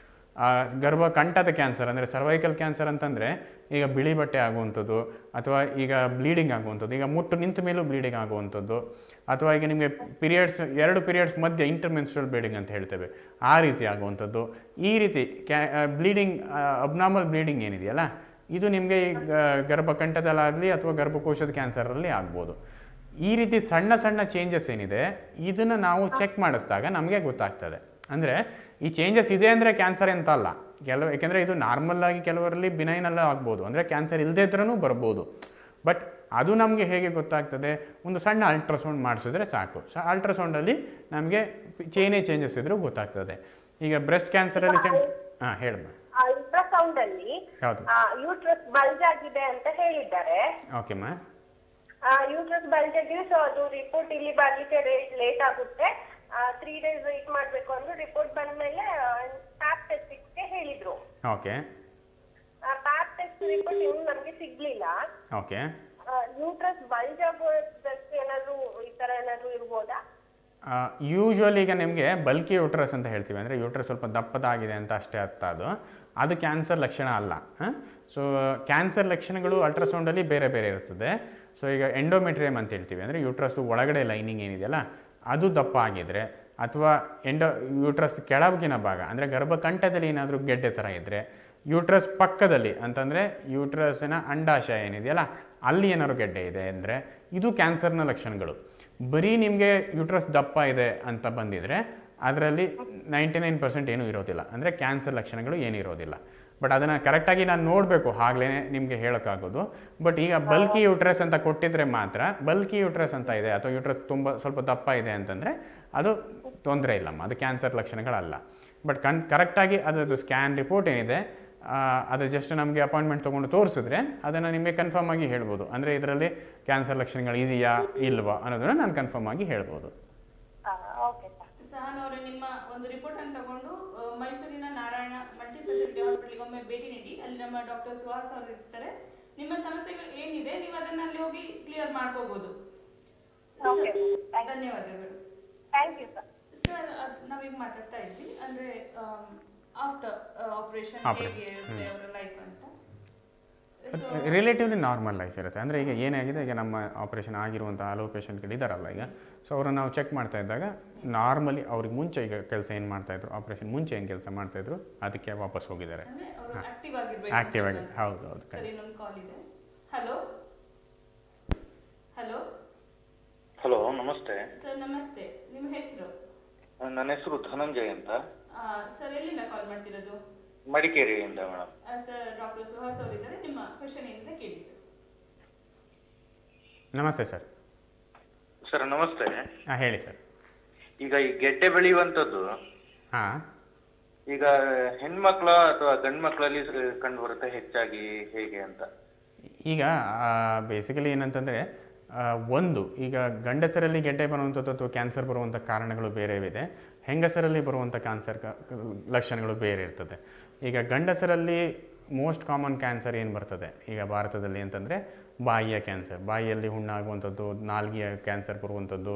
ಗರ್ಭಕಂಠದ ಕ್ಯಾನ್ಸರ್ ಅಂದರೆ ಸರ್ವೈಕಲ್ ಕ್ಯಾನ್ಸರ್ ಅಂತಂದರೆ ಈಗ ಬಿಳಿ ಬಟ್ಟೆ ಆಗುವಂಥದ್ದು ಅಥವಾ ಈಗ ಬ್ಲೀಡಿಂಗ್ ಆಗುವಂಥದ್ದು ಈಗ ಮುಟ್ಟು ನಿಂತ ಮೇಲೂ ಬ್ಲೀಡಿಂಗ್ ಆಗುವಂಥದ್ದು ಅಥವಾ ಈಗ ನಿಮಗೆ ಪೀರಿಯಡ್ಸ್ ಎರಡು ಪೀರಿಯಡ್ಸ್ ಮಧ್ಯೆ ಇಂಟರ್ಮೆನ್ಸ್ಟ್ರಲ್ ಬ್ಲೀಡಿಂಗ್ ಅಂತ ಹೇಳ್ತೇವೆ ಆ ರೀತಿ ಆಗುವಂಥದ್ದು ಈ ರೀತಿ ಕ್ಯಾ ಬ್ಲೀಡಿಂಗ್ ಅಬ್ನಾರ್ಮಲ್ ಬ್ಲೀಡಿಂಗ್ ಏನಿದೆಯಲ್ಲ ಇದು ನಿಮಗೆ ಈಗ ಗರ್ಭಕಂಠದಲ್ಲಾಗಲಿ ಅಥವಾ ಗರ್ಭಕೋಶದ ಕ್ಯಾನ್ಸರಲ್ಲಿ ಆಗ್ಬೋದು ಈ ರೀತಿ ಸಣ್ಣ ಸಣ್ಣ ಚೇಂಜಸ್ ಏನಿದೆ ಇದನ್ನು ನಾವು ಚೆಕ್ ಮಾಡಿಸಿದಾಗ ನಮಗೆ ಗೊತ್ತಾಗ್ತದೆ ಅಂದರೆ ಈ ಚೇಂಜಸ್ ಇದೆ ಅಂದರೆ ಕ್ಯಾನ್ಸರ್ ಅಂತ ಅಲ್ಲ ಕೆಲವು ಯಾಕೆಂದರೆ ಇದು ನಾರ್ಮಲ್ ಆಗಿ ಕೆಲವರಲ್ಲಿ ಬಿನೈನಲ್ಲ ಆಗ್ಬೋದು ಅಂದರೆ ಕ್ಯಾನ್ಸರ್ ಇಲ್ಲದೇ ಇದ್ರೂ ಬರ್ಬೋದು ಬಟ್ ಅದು ನಮಗೆ ಹೇಗೆ ಗೊತ್ತಾಗ್ತದೆ ಒಂದು ಸಣ್ಣ ಅಲ್ಟ್ರಾಸೌಂಡ್ ಮಾಡಿಸಿದ್ರೆ ಸಾಕು ಸೊ ಅಲ್ಟ್ರಾಸೌಂಡಲ್ಲಿ ನಮಗೆ ಚೇನೇ ಚೇಂಜಸ್ ಇದ್ರೂ ಗೊತ್ತಾಗ್ತದೆ ಈಗ ಬ್ರೆಸ್ಟ್ ಕ್ಯಾನ್ಸರಲ್ಲಿ ಸೆ ಹಾಂ ಹೇಳಮ್ಮ ಅಲ್ಟ್ರಾಸೌಂಡ್ ಅಲ್ಲಿ ಹೌದು ಯೂಟ್ರಸ್ ಬಲ್ಜ್ ಆಗಿದೆ ಅಂತ ಹೇಳಿದ್ದಾರೆ ಓಕೆಮ್ಮ ಯೂಟ್ರಸ್ ಬಲ್ಜ್ ಆಗಿದೆ ಸೊ ಅದು ರಿಪೋರ್ಟ್ ಇಲ್ಲಿ ಬರ್ಲಿಕ್ಕೆ ಲೇಟ್ ಆಗುತ್ತೆ ತ್ರೀ ಡೇಸ್ ವೇಟ್ ಮಾಡ್ಬೇಕು ಅಂದ್ರೆ ರಿಪೋರ್ಟ್ ಬಂದ್ಮೇಲೆ ಪ್ಯಾಪ್ ಟೆಸ್ಟಿಗೆ ಹೇಳಿದ್ರು ಓಕೆ ಪ್ಯಾಪ್ ಟೆಸ್ಟ್ ರಿಪೋರ್ಟ್ ಇನ್ನು ನಮ್ಗೆ ಸಿಗ್ಲಿಲ್ಲ ಓಕೆ ಯೂಟ್ರಸ್ ಬಲ್ಜ್ ಆಗೋದಕ್ಕೆ ಏನಾದ್ರು ಈ ತರ ಏನಾದ್ರು ಇರ್ಬೋದಾ ಯೂಶ್ವಲಿ ಈಗ ನಿಮಗೆ ಬಲ್ಕಿ ಯೂಟ್ರಸ್ ಅಂತ ಹೇಳ್ತೀವಿ ಅಂದರೆ ಯೂಟ್ರಸ್ ಸ್ವಲ್ಪ ದಪ್ಪದಾಗಿದೆ ಅಂತ ಅಷ್ಟೇ ಅರ್ಥ ಅದು ಅದು ಕ್ಯಾನ್ಸರ್ ಲಕ್ಷಣ ಅಲ್ಲ ಸೊ ಕ್ಯಾನ್ಸರ್ ಲಕ್ಷಣಗಳು ಅಲ್ಟ್ರಾಸೌಂಡಲ್ಲಿ ಬೇರೆ ಬೇರೆ ಇರ್ತದೆ ಸೊ ಈಗ ಎಂಡೋಮೆಟ್ರಿಯಮ್ ಅಂತ ಹೇಳ್ತೀವಿ ಅಂದರೆ ಯೂಟ್ರಸ್ ಒಳಗಡೆ ಲೈನಿಂಗ್ ಏನಿದೆಯಲ್ಲ ಅದು ದಪ್ಪ ಆಗಿದ್ರೆ ಅಥವಾ ಎಂಡೋ ಯೂಟ್ರಸ್ ಕೆಳಗಿನ ಭಾಗ ಅಂದರೆ ಗರ್ಭಕಂಠದಲ್ಲಿ ಏನಾದರೂ ಗೆಡ್ಡೆ ಥರ ಇದ್ದರೆ ಯೂಟ್ರಸ್ ಪಕ್ಕದಲ್ಲಿ ಅಂತಂದರೆ ಯೂಟ್ರಸ್ಸಿನ ಅಂಡಾಶಯ ಏನಿದೆಯಲ್ಲ ಅಲ್ಲಿ ಏನಾದ್ರು ಗೆಡ್ಡೆ ಇದೆ ಅಂದರೆ ಇದು ಕ್ಯಾನ್ಸರ್ನ ಲಕ್ಷಣಗಳು ಬರೀ ನಿಮಗೆ ಯೂಟ್ರಸ್ ದಪ್ಪ ಇದೆ ಅಂತ ಬಂದಿದ್ರೆ ಅದರಲ್ಲಿ ನೈಂಟಿ ನೈನ್ ಪರ್ಸೆಂಟ್ ಏನೂ ಇರೋದಿಲ್ಲ ಅಂದರೆ ಕ್ಯಾನ್ಸರ್ ಲಕ್ಷಣಗಳು ಏನೂ ಇರೋದಿಲ್ಲ ಬಟ್ ಅದನ್ನು ಕರೆಕ್ಟಾಗಿ ನಾನು ನೋಡಬೇಕು ಆಗಲೇ ನಿಮಗೆ ಹೇಳೋಕ್ಕಾಗೋದು ಬಟ್ ಈಗ ಬಲ್ಕಿ ಯೂಟ್ರಸ್ ಅಂತ ಕೊಟ್ಟಿದ್ರೆ ಮಾತ್ರ ಬಲ್ಕಿ ಯೂಟ್ರಸ್ ಅಂತ ಇದೆ ಅಥವಾ ಯೂಟ್ರಸ್ ತುಂಬ ಸ್ವಲ್ಪ ದಪ್ಪ ಇದೆ ಅಂತಂದರೆ ಅದು ತೊಂದರೆ ಇಲ್ಲಮ್ಮ ಅದು ಕ್ಯಾನ್ಸರ್ ಲಕ್ಷಣಗಳಲ್ಲ ಬಟ್ ಕನ್ ಕರೆಕ್ಟಾಗಿ ಅದರದ್ದು ಸ್ಕ್ಯಾನ್ ರಿಪೋರ್ಟ್ ಏನಿದೆ ಆ, ಅದು ಜಸ್ಟ್ ನಮಗೆ ಅಪಾಯಿಂಟ್ಮೆಂಟ್ ತೊಗೊಂಡು ತೋರಿಸಿದ್ರೆ ಅದನ್ನು ನಿಮಗೆ ಕನ್ಫರ್ಮ್ ಆಗಿ ಹೇಳ್ಬೋದು ಅಂದರೆ ಇದರಲ್ಲಿ ಕ್ಯಾನ್ಸರ್ ಲಕ್ಷಣಗಳು ಇದೆಯಾ ಇಲ್ವಾ ಅನ್ನೋದನ್ನು ನಾನು ಕನ್ಫರ್ಮ್ ಆಗಿ ಹೇಳ್ಬೋದು ಓಕೆ ಸರ್ ಸಹನ್ ಅವರೇ ನಿಮ್ಮ ಒಂದು ರಿಪೋರ್ಟ್ ಅನ್ನು ತಗೊಂಡು ಆ, ಮೈಸೂರಿನ ನಾರಾಯಣ ಮಲ್ಟಿ ಸ್ಪೆಷಾಲಿಟಿ ಹಾಸ್ಪಿಟಲ್ಗೆ ಒಮ್ಮೆ ಭೇಟಿ ನೀಡಿ ಅಲ್ಲಿ ನಮ್ಮ ಡಾಕ್ಟರ್ ಸುಹಾಸ್ ಅವರು ಇರ್ತಾರೆ ನಿಮ್ಮ ಸಮಸ್ಯೆಗಳು ಏನಿದೆ ನೀವು ಅದನ್ನ ಅಲ್ಲಿ ಹೋಗಿ ಕ್ಲಿಯರ್ ಮಾಡ್ಕೋಬಹುದು ಓಕೆ ಥ್ಯಾಂಕ್ ಧನ್ಯವಾದಗಳು ಥ್ಯಾಂಕ್ ಯು ಸರ್ ಸರ್ ಅದ್ ನಾವೀಗ ಮಾತಾಡ್ತಾ ಇದ್ವಿ ಅಂದ್ರೆ ಆಫ್ಟರ್ ಆಪರೇಷನ್ Operation, ಹೇಗೆ ಇರುತ್ತೆ ಅವರ ಲೈಫ್ ಅಂತ So, ರಿಲೇಟಿವ್ಲಿ ನಾರ್ಮಲ್ ಲೈಫ್ ಇರುತ್ತೆ ಅಂದರೆ ಈಗ ಏನಾಗಿದೆ ಈಗ ನಮ್ಮ ಆಪರೇಷನ್ ಆಗಿರುವಂಥ ಹಲವು ಪೇಷಂಟ್ಗಳು ಇದ್ದಾರಲ್ಲ ಈಗ ಸೊ ಅವ್ರನ್ನ ನಾವು ಚೆಕ್ ಮಾಡ್ತಾ ಇದ್ದಾಗ ನಾರ್ಮಲಿ ಅವ್ರಿಗೆ ಮುಂಚೆ ಈಗ ಕೆಲಸ ಏನು ಮಾಡ್ತಾಯಿದ್ರು ಆಪರೇಷನ್ ಮುಂಚೆ ಏನು ಕೆಲಸ ಮಾಡ್ತಾಯಿದ್ರು ಅದಕ್ಕೆ ವಾಪಸ್ ಹೋಗಿದ್ದಾರೆ ಅಂದ್ರೆ ಅವರು ಆಕ್ಟಿವ್ ಆಗಿರ್ಬೇಕು ಆಕ್ಟಿವ್ ಆಗಿ ಅಂತ. ಹೌದು ಹೌದು ಸರ್ ಇನ್ನೊಂದು ಕಾಲ್ ಇದೆ ಹಲೋ ಹಲೋ ಹಲೋ ನಮಸ್ತೆ ಸರ್ ನಮಸ್ತೆ ನಿಮ್ಮ ಹೆಸರು ನನ್ನ ಹೆಸರು ಧನಂಜಯ್ ಅಂತ ಸರ್ ಎಲ್ಲಿಂದ ಕಾಲ್ ಮಾಡ್ತಿರೋದು ಮಡಿಕೇರಿಯಿಂದ ಮೇಡಮ್ ಸರ್ ಡಾಕ್ಟರ್ ಸುಹಾಸ್ ಅವರಿದ್ದಾರೆ ನಿಮ್ಮ ಕ್ವಶನ್ ಏನಿದೆ ಕೇಳಿ ಸರ್ ನಮಸ್ತೆ ಸರ್ ಸರ್ ನಮಸ್ತೆ ಹಾಂ ಹೇಳಿ ಸರ್ ಈಗ ಈ ಗೆಡ್ಡೆ ಬೆಳೆಯುವಂಥದ್ದು ಹಾಂ ಈಗ ಹೆಣ್ಮಕ್ಳ ಅಥವಾ ಗಂಡು ಮಕ್ಕಳಲ್ಲಿ ಕಂಡು ಬರುತ್ತೆ ಹೆಚ್ಚಾಗಿ ಹೇಗೆ ಅಂತ ಈಗ ಬೇಸಿಕಲಿ ಏನಂತಂದರೆ ಒಂದು ಈಗ ಗಂಡಸರಲ್ಲಿ ಗೆಡ್ಡೆ ಬರುವಂಥದ್ದು ಅಥವಾ ಕ್ಯಾನ್ಸರ್ ಬರುವಂಥ ಕಾರಣಗಳು ಬೇರೆ ಇದೆ ಹೆಂಗಸರಲ್ಲಿ ಬರುವಂಥ ಕ್ಯಾನ್ಸರ್ ಕ- ಕ- ಲಕ್ಷಣಗಳು ಬೇರೆ ಇರ್ತದೆ ಈಗ ಗಂಡಸರಲ್ಲಿ ಮೋಸ್ಟ್ ಕಾಮನ್ ಕ್ಯಾನ್ಸರ್ ಏನು ಬರ್ತದೆ ಈಗ ಭಾರತದಲ್ಲಿ ಅಂತಂದರೆ ಬಾಯಿಯ ಕ್ಯಾನ್ಸರ್ ಬಾಯಿಯಲ್ಲಿ ಹುಣ್ಣಾಗುವಂಥದ್ದು ನಾಲ್ಗೆಯ ಕ್ಯಾನ್ಸರ್ ಬರುವಂಥದ್ದು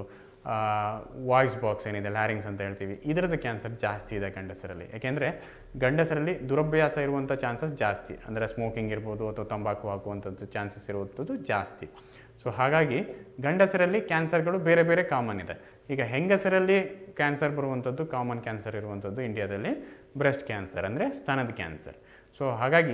ವಾಯ್ಸ್ ಬಾಕ್ಸ್ ಏನಿದೆ ಲ್ಯಾರಿಂಗ್ಸ್ ಅಂತ ಹೇಳ್ತೀವಿ ಇದರದ್ದು ಕ್ಯಾನ್ಸರ್ ಜಾಸ್ತಿ ಇದೆ ಗಂಡಸರಲ್ಲಿ ಯಾಕೆಂದರೆ ಗಂಡಸರಲ್ಲಿ ದುರಭ್ಯಾಸ ಇರುವಂಥ ಚಾನ್ಸಸ್ ಜಾಸ್ತಿ ಅಂದರೆ ಸ್ಮೋಕಿಂಗ್ ಇರ್ಬೋದು ಅಥವಾ ತಂಬಾಕು ಹಾಕುವಂಥದ್ದು ಚಾನ್ಸಸ್ ಇರುವಂಥದ್ದು ಜಾಸ್ತಿ ಸೊ ಹಾಗಾಗಿ ಗಂಡಸರಲ್ಲಿ ಕ್ಯಾನ್ಸರ್ಗಳು ಬೇರೆ ಬೇರೆ ಕಾಮನ್ ಇದೆ ಈಗ ಹೆಂಗಸರಲ್ಲಿ ಕ್ಯಾನ್ಸರ್ ಬರುವಂಥದ್ದು ಕಾಮನ್ ಕ್ಯಾನ್ಸರ್ ಇರುವಂಥದ್ದು ಇಂಡಿಯಾದಲ್ಲಿ ಬ್ರೆಸ್ಟ್ ಕ್ಯಾನ್ಸರ್ ಅಂದರೆ ಸ್ತನದ ಕ್ಯಾನ್ಸರ್ ಸೊ ಹಾಗಾಗಿ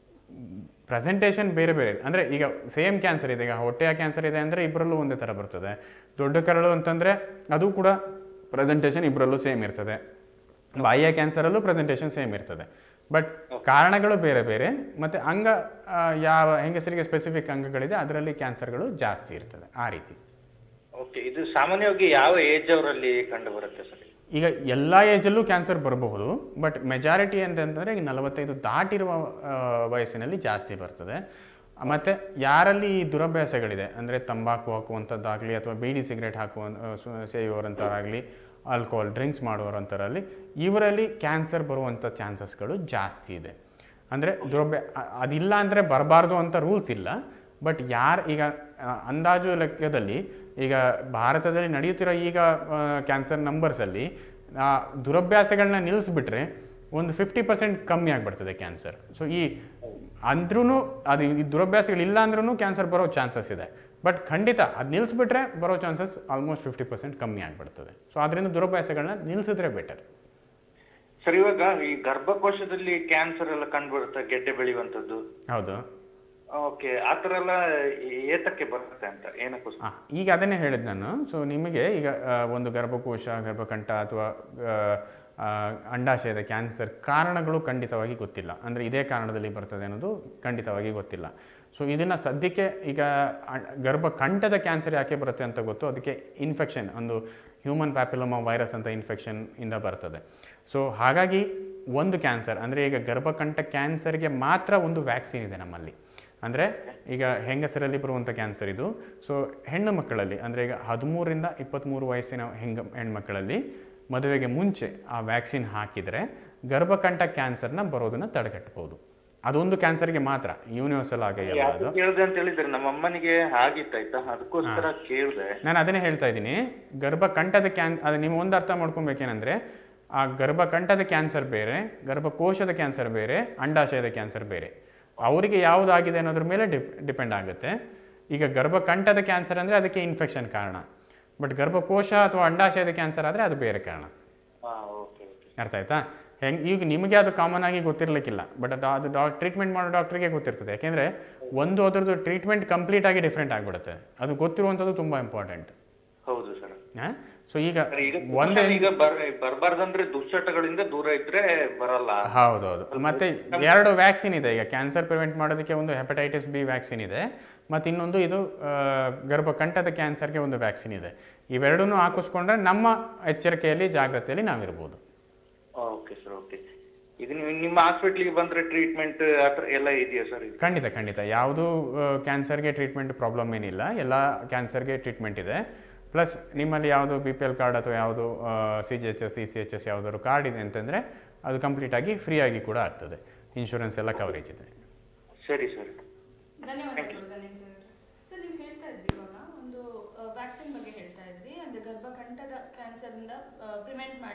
ಪ್ರೆಸೆಂಟೇಷನ್ ಬೇರೆ ಬೇರೆ ಅಂದರೆ ಈಗ ಸೇಮ್ ಕ್ಯಾನ್ಸರ್ ಇದೆ ಈಗ ಹೊಟ್ಟೆಯ ಕ್ಯಾನ್ಸರ್ ಇದೆ ಅಂದರೆ ಇಬ್ಬರಲ್ಲೂ ಒಂದೇ ಥರ ಬರ್ತದೆ ದೊಡ್ಡ ಕರಳು ಅಂತಂದರೆ ಅದು ಕೂಡ ಪ್ರೆಸೆಂಟೇಷನ್ ಇಬ್ಬರಲ್ಲೂ ಸೇಮ್ ಇರ್ತದೆ ಬಾಯಿಯ ಕ್ಯಾನ್ಸರಲ್ಲೂ ಪ್ರೆಸೆಂಟೇಷನ್ ಸೇಮ್ ಇರ್ತದೆ ಬಟ್ ಕಾರಣಗಳು ಬೇರೆ ಬೇರೆ ಮತ್ತು ಅಂಗ ಆ, ಯಾವ ಹೆಂಗಸರಿಗೆ ಸ್ಪೆಸಿಫಿಕ್ ಅಂಗಗಳಿದೆ ಅದರಲ್ಲಿ ಕ್ಯಾನ್ಸರ್ಗಳು ಜಾಸ್ತಿ ಇರ್ತದೆ ಆ ರೀತಿ ಓಕೆ ಇದು ಸಾಮಾನ್ಯವಾಗಿ ಯಾವ ಏಜ್ ಅವರಲ್ಲಿ ಕಂಡು ಬರುತ್ತೆ ಸರ್ ಈಗ ಎಲ್ಲ ಏಜಲ್ಲೂ ಕ್ಯಾನ್ಸರ್ ಬರಬಹುದು ಬಟ್ ಮೆಜಾರಿಟಿ ಅಂತಂದರೆ ಈಗ ನಲವತ್ತೈದು ದಾಟಿರುವ ಆ, ವಯಸ್ಸಿನಲ್ಲಿ ಜಾಸ್ತಿ ಬರ್ತದೆ ಮತ್ತು ಯಾರಲ್ಲಿ ಈ ದುರಭ್ಯಾಸಗಳಿದೆ ಅಂದರೆ ತಂಬಾಕು ಹಾಕುವಂಥದ್ದಾಗಲಿ ಅಥವಾ ಬೀಡಿ ಸಿಗರೇಟ್ ಹಾಕುವ ಆ, ಸು- ಸೇಯುವವರಂಥವ್ರಾಗಲಿ ಆಲ್ಕೋಹಾಲ್ ಡ್ರಿಂಕ್ಸ್ ಮಾಡುವವರಂಥರಲ್ಲಿ ಇವರಲ್ಲಿ ಕ್ಯಾನ್ಸರ್ ಬರುವಂಥ ಚಾನ್ಸಸ್ಗಳು ಜಾಸ್ತಿ ಇದೆ ಅಂದರೆ ದುರಭ್ಯ ಅ- ಅದಿಲ್ಲ ಅಂದರೆ ಬರಬಾರ್ದು ಅಂತ ರೂಲ್ಸ್ ಇಲ್ಲ ಬಟ್ ಯಾರು ಈಗ ಆ, ಅಂದಾಜು ಲೆಕ್ಕದಲ್ಲಿ ಈಗ ಭಾರತದಲ್ಲಿ ನಡೆಯುತ್ತಿರೋ ಈಗ ಕ್ಯಾನ್ಸರ್ ನಂಬರ್ಸಲ್ಲಿ ದುರಭ್ಯಾಸಗಳನ್ನ ನಿಲ್ಲಿಸ್ಬಿಟ್ರೆ ಒಂದು ಫಿಫ್ಟಿ ಪರ್ಸೆಂಟ್ ಕಮ್ಮಿ ಆಗಿಬಿಡ್ತದೆ ಕ್ಯಾನ್ಸರ್ ಸೊ ಈ ಅಂದ್ರೂ ಅದು ಈ ದುರಭ್ಯಾಸಗಳಿಲ್ಲ ಅಂದ್ರೂ ಕ್ಯಾನ್ಸರ್ ಬರೋ ಚಾನ್ಸಸ್ ಇದೆ ಬಟ್ ಖಂಡಿತ ಅದು ನಿಲ್ಲಿಸ್ಬಿಟ್ರೆ ಬರೋ ಚಾನ್ಸಸ್ ಆಲ್ಮೋಸ್ಟ್ ಫಿಫ್ಟಿ ಪರ್ಸೆಂಟ್ ಕಮ್ಮಿ ಆಗಿಬಿಡ್ತದೆ ಸೊ ಅದರಿಂದ ದುರಭ್ಯಾಸಗಳನ್ನ ನಿಲ್ಲಿಸಿದ್ರೆ ಬೆಟರ್ ಸರ್ ಇವಾಗ ಈ ಗರ್ಭಕೋಶದಲ್ಲಿ ಕ್ಯಾನ್ಸರ್ ಎಲ್ಲ ಕಂಡು ಬರುತ್ತೆ ಗೆಡ್ಡೆ ಬೆಳೆಯುವಂಥದ್ದು ಹೌದು ಓಕೆ ಆ ಥರ ಎಲ್ಲ ಏತಕ್ಕೆ ಬರುತ್ತೆ ಅಂತ ಏನಕ್ಕೋಸ್ಕರ ಆ, ಈಗ ಅದನ್ನೇ ಹೇಳಿದ್ ನಾನು ಸೊ ನಿಮಗೆ ಈಗ ಆ, ಒಂದು ಗರ್ಭಕೋಶ ಗರ್ಭಕಂಠ ಅಥವಾ ಆ, ಆ, ಅಂಡಾಶಯದ ಕ್ಯಾನ್ಸರ್ ಕಾರಣಗಳು ಖಂಡಿತವಾಗಿ ಗೊತ್ತಿಲ್ಲ ಅಂದರೆ ಇದೇ ಕಾರಣದಲ್ಲಿ ಬರ್ತದೆ ಅನ್ನೋದು ಖಂಡಿತವಾಗಿ ಗೊತ್ತಿಲ್ಲ ಸೊ ಇದನ್ನು ಸದ್ಯಕ್ಕೆ ಈಗ ಅ- ಗರ್ಭಕಂಠದ ಕ್ಯಾನ್ಸರ್ ಯಾಕೆ ಬರುತ್ತೆ ಅಂತ ಗೊತ್ತು ಅದಕ್ಕೆ ಇನ್ಫೆಕ್ಷನ್ ಒಂದು ಹ್ಯೂಮನ್ ಪ್ಯಾಪಿಲೋಮಾ ವೈರಸ್ ಅಂತ ಇನ್ಫೆಕ್ಷನ್ ಇಂದ ಬರ್ತದೆ ಸೊ ಹಾಗಾಗಿ ಒಂದು ಕ್ಯಾನ್ಸರ್ ಅಂದರೆ ಈಗ ಗರ್ಭಕಂಠ ಕ್ಯಾನ್ಸರ್ಗೆ ಮಾತ್ರ ಒಂದು ವ್ಯಾಕ್ಸಿನ್ ಇದೆ ನಮ್ಮಲ್ಲಿ ಅಂದರೆ ಈಗ ಹೆಂಗಸರಲ್ಲಿ ಬರುವಂಥ ಕ್ಯಾನ್ಸರ್ ಇದು ಸೊ ಹೆಣ್ಣು ಮಕ್ಕಳಲ್ಲಿ ಅಂದರೆ ಈಗ ಹದಿಮೂರರಿಂದ ಇಪ್ಪತ್ತ್ಮೂರು ವಯಸ್ಸಿನ ಹೆಂಗ ಹೆಣ್ಮಕ್ಕಳಲ್ಲಿ ಮದುವೆಗೆ ಮುಂಚೆ ಆ ವ್ಯಾಕ್ಸಿನ್ ಹಾಕಿದರೆ ಗರ್ಭಕಂಠ ಕ್ಯಾನ್ಸರ್ನ ಬರೋದನ್ನು ತಡೆಗಟ್ಟಬಹುದು ಅದೊಂದು ಕ್ಯಾನ್ಸರ್ಗೆ ಮಾತ್ರ ಯೂನಿವರ್ಸಲ್ ಆಗಲ್ಲ ಅದು ಯಾಕೆ ಕೇಳಿದೆ ಅಂತ ಹೇಳಿದ್ರೆ ನಮ್ಮ ಅಮ್ಮನಿಗೆ ಆಗಿತ್ತಾಯ್ತಾ ಅದಕ್ಕೋಸ್ಕರ ಕೇಳಿದೆ ನಾನು ಅದನ್ನೇ ಹೇಳ್ತಾ ಇದ್ದೀನಿ ಗರ್ಭಕಂಠದ ಕ್ಯಾನ್ ಅದು ನೀವು ಒಂದು ಅರ್ಥ ಮಾಡ್ಕೊಬೇಕೇನೆಂದರೆ ಆ ಗರ್ಭಕಂಠದ ಕ್ಯಾನ್ಸರ್ ಬೇರೆ ಗರ್ಭಕೋಶದ ಕ್ಯಾನ್ಸರ್ ಬೇರೆ ಅಂಡಾಶಯದ ಕ್ಯಾನ್ಸರ್ ಬೇರೆ ಅವರಿಗೆ ಯಾವುದಾಗಿದೆ ಅನ್ನೋದ್ರ ಮೇಲೆ ಡಿಪ್ ಡಿಪೆಂಡ್ ಆಗುತ್ತೆ ಈಗ ಗರ್ಭಕಂಠದ ಕ್ಯಾನ್ಸರ್ ಅಂದರೆ ಅದಕ್ಕೆ ಇನ್ಫೆಕ್ಷನ್ ಕಾರಣ ಬಟ್ ಗರ್ಭಕೋಶ ಅಥವಾ ಅಂಡಾಶಯದ ಕ್ಯಾನ್ಸರ್ ಆದರೆ ಅದು ಬೇರೆ ಕಾರಣ ಹಾ ಓಕೆ ಓಕೆ ಅರ್ಥ ಆಯ್ತಾ ಹೆಂಗೆ ಈಗ ನಿಮಗೆ ಅದು ಕಾಮನ್ ಆಗಿ ಗೊತ್ತಿರಲಿಕ್ಕಿಲ್ಲ ಬಟ್ ಅದು ಅದು ಡಾಕ್ ಟ್ರೀಟ್ಮೆಂಟ್ ಮಾಡೋ ಡಾಕ್ಟ್ರಿಗೆ ಗೊತ್ತಿರ್ತದೆ ಯಾಕೆಂದರೆ ಒಂದು ಅದರದ್ದು ಟ್ರೀಟ್ಮೆಂಟ್ ಕಂಪ್ಲೀಟ್ ಆಗಿ ಡಿಫ್ರೆಂಟ್ ಆಗಿಬಿಡುತ್ತೆ ಅದು ಗೊತ್ತಿರುವಂಥದ್ದು ತುಂಬ ಇಂಪಾರ್ಟೆಂಟ್ ಹೌದು ಸರ್ ಹಾಂ ಸೊ ಈಗ ಸರ್, ಈಗ ಒಂದೇ ಈಗ ಬರ್ ಬರಬಾರ್ದಂದ್ರೆ ದುಶ್ಚಟಗಳಿಂದ ದೂರ ಇದ್ರೆ ಬರಲ್ಲ ಹೌದೌದು ಮತ್ತೆ ಎರಡು ವ್ಯಾಕ್ಸಿನ್ ಇದೆ ಈಗ ಕ್ಯಾನ್ಸರ್ ಪ್ರಿವೆಂಟ್ ಮಾಡೋದಕ್ಕೆ ಒಂದು ಹೆಪಟೈಟಿಸ್ ಬಿ ವ್ಯಾಕ್ಸಿನ್ ಇದೆ ಮತ್ತು ಇನ್ನೊಂದು ಇದು ಆ, ಗರ್ಭಕಂಠದ ಕ್ಯಾನ್ಸರ್ಗೆ ಒಂದು ವ್ಯಾಕ್ಸಿನ್ ಇದೆ ಇವೆರಡನ್ನೂ ಹಾಕಿಸ್ಕೊಂಡ್ರೆ ನಮ್ಮ ಎಚ್ಚರಿಕೆಯಲ್ಲಿ ಜಾಗ್ರತೆಯಲ್ಲಿ ನಾವಿರ್ಬೋದು ಓಕೆ ಸರ್ ಓಕೆ ಈಗ ನೀವು ನಿಮ್ಮ ಹಾಸ್ಪಿಟ್ಲಿಗೆ ಬಂದ್ರೆ ಟ್ರೀಟ್ಮೆಂಟ್ ಆತರ ಎಲ್ಲ ಇದೆಯಾ ಸರ್ ಖಂಡಿತ ಖಂಡಿತ ಯಾವುದು ಕ್ಯಾನ್ಸರ್ಗೆ ಟ್ರೀಟ್ಮೆಂಟ್ ಪ್ರಾಬ್ಲಮ್ ಏನಿಲ್ಲ ಎಲ್ಲ ಕ್ಯಾನ್ಸರ್ಗೆ ಟ್ರೀಟ್ಮೆಂಟ್ ಇದೆ ಪ್ಲಸ್ ನಿಮ್ಮಲ್ಲಿ ಯಾವುದು ಬಿ ಪಿ ಎಲ್ ಕಾರ್ಡ್ ಅಥವಾ ಯಾವುದು C G H S C C H S ಯಾವುದಾದ್ರು ಕಾರ್ಡ್ ಇದೆ ಅಂತಂದರೆ ಅದು ಕಂಪ್ಲೀಟಾಗಿ ಫ್ರೀಯಾಗಿ ಕೂಡ ಆಗ್ತದೆ ಇನ್ಶೂರೆನ್ಸ್ ಎಲ್ಲ ಕವರೇಜ್ ಇದೆ ಸರಿ ಸರ್ ಧನ್ಯವಾದಗಳು ಧನಂಜಯ ಅವರೇ ಸರ್ ನೀವು ಹೇಳ್ತಾ ಇದ್ರಿ ಇವಾಗ ಒಂದು ವ್ಯಾಕ್ಸಿನ್ ಬಗ್ಗೆ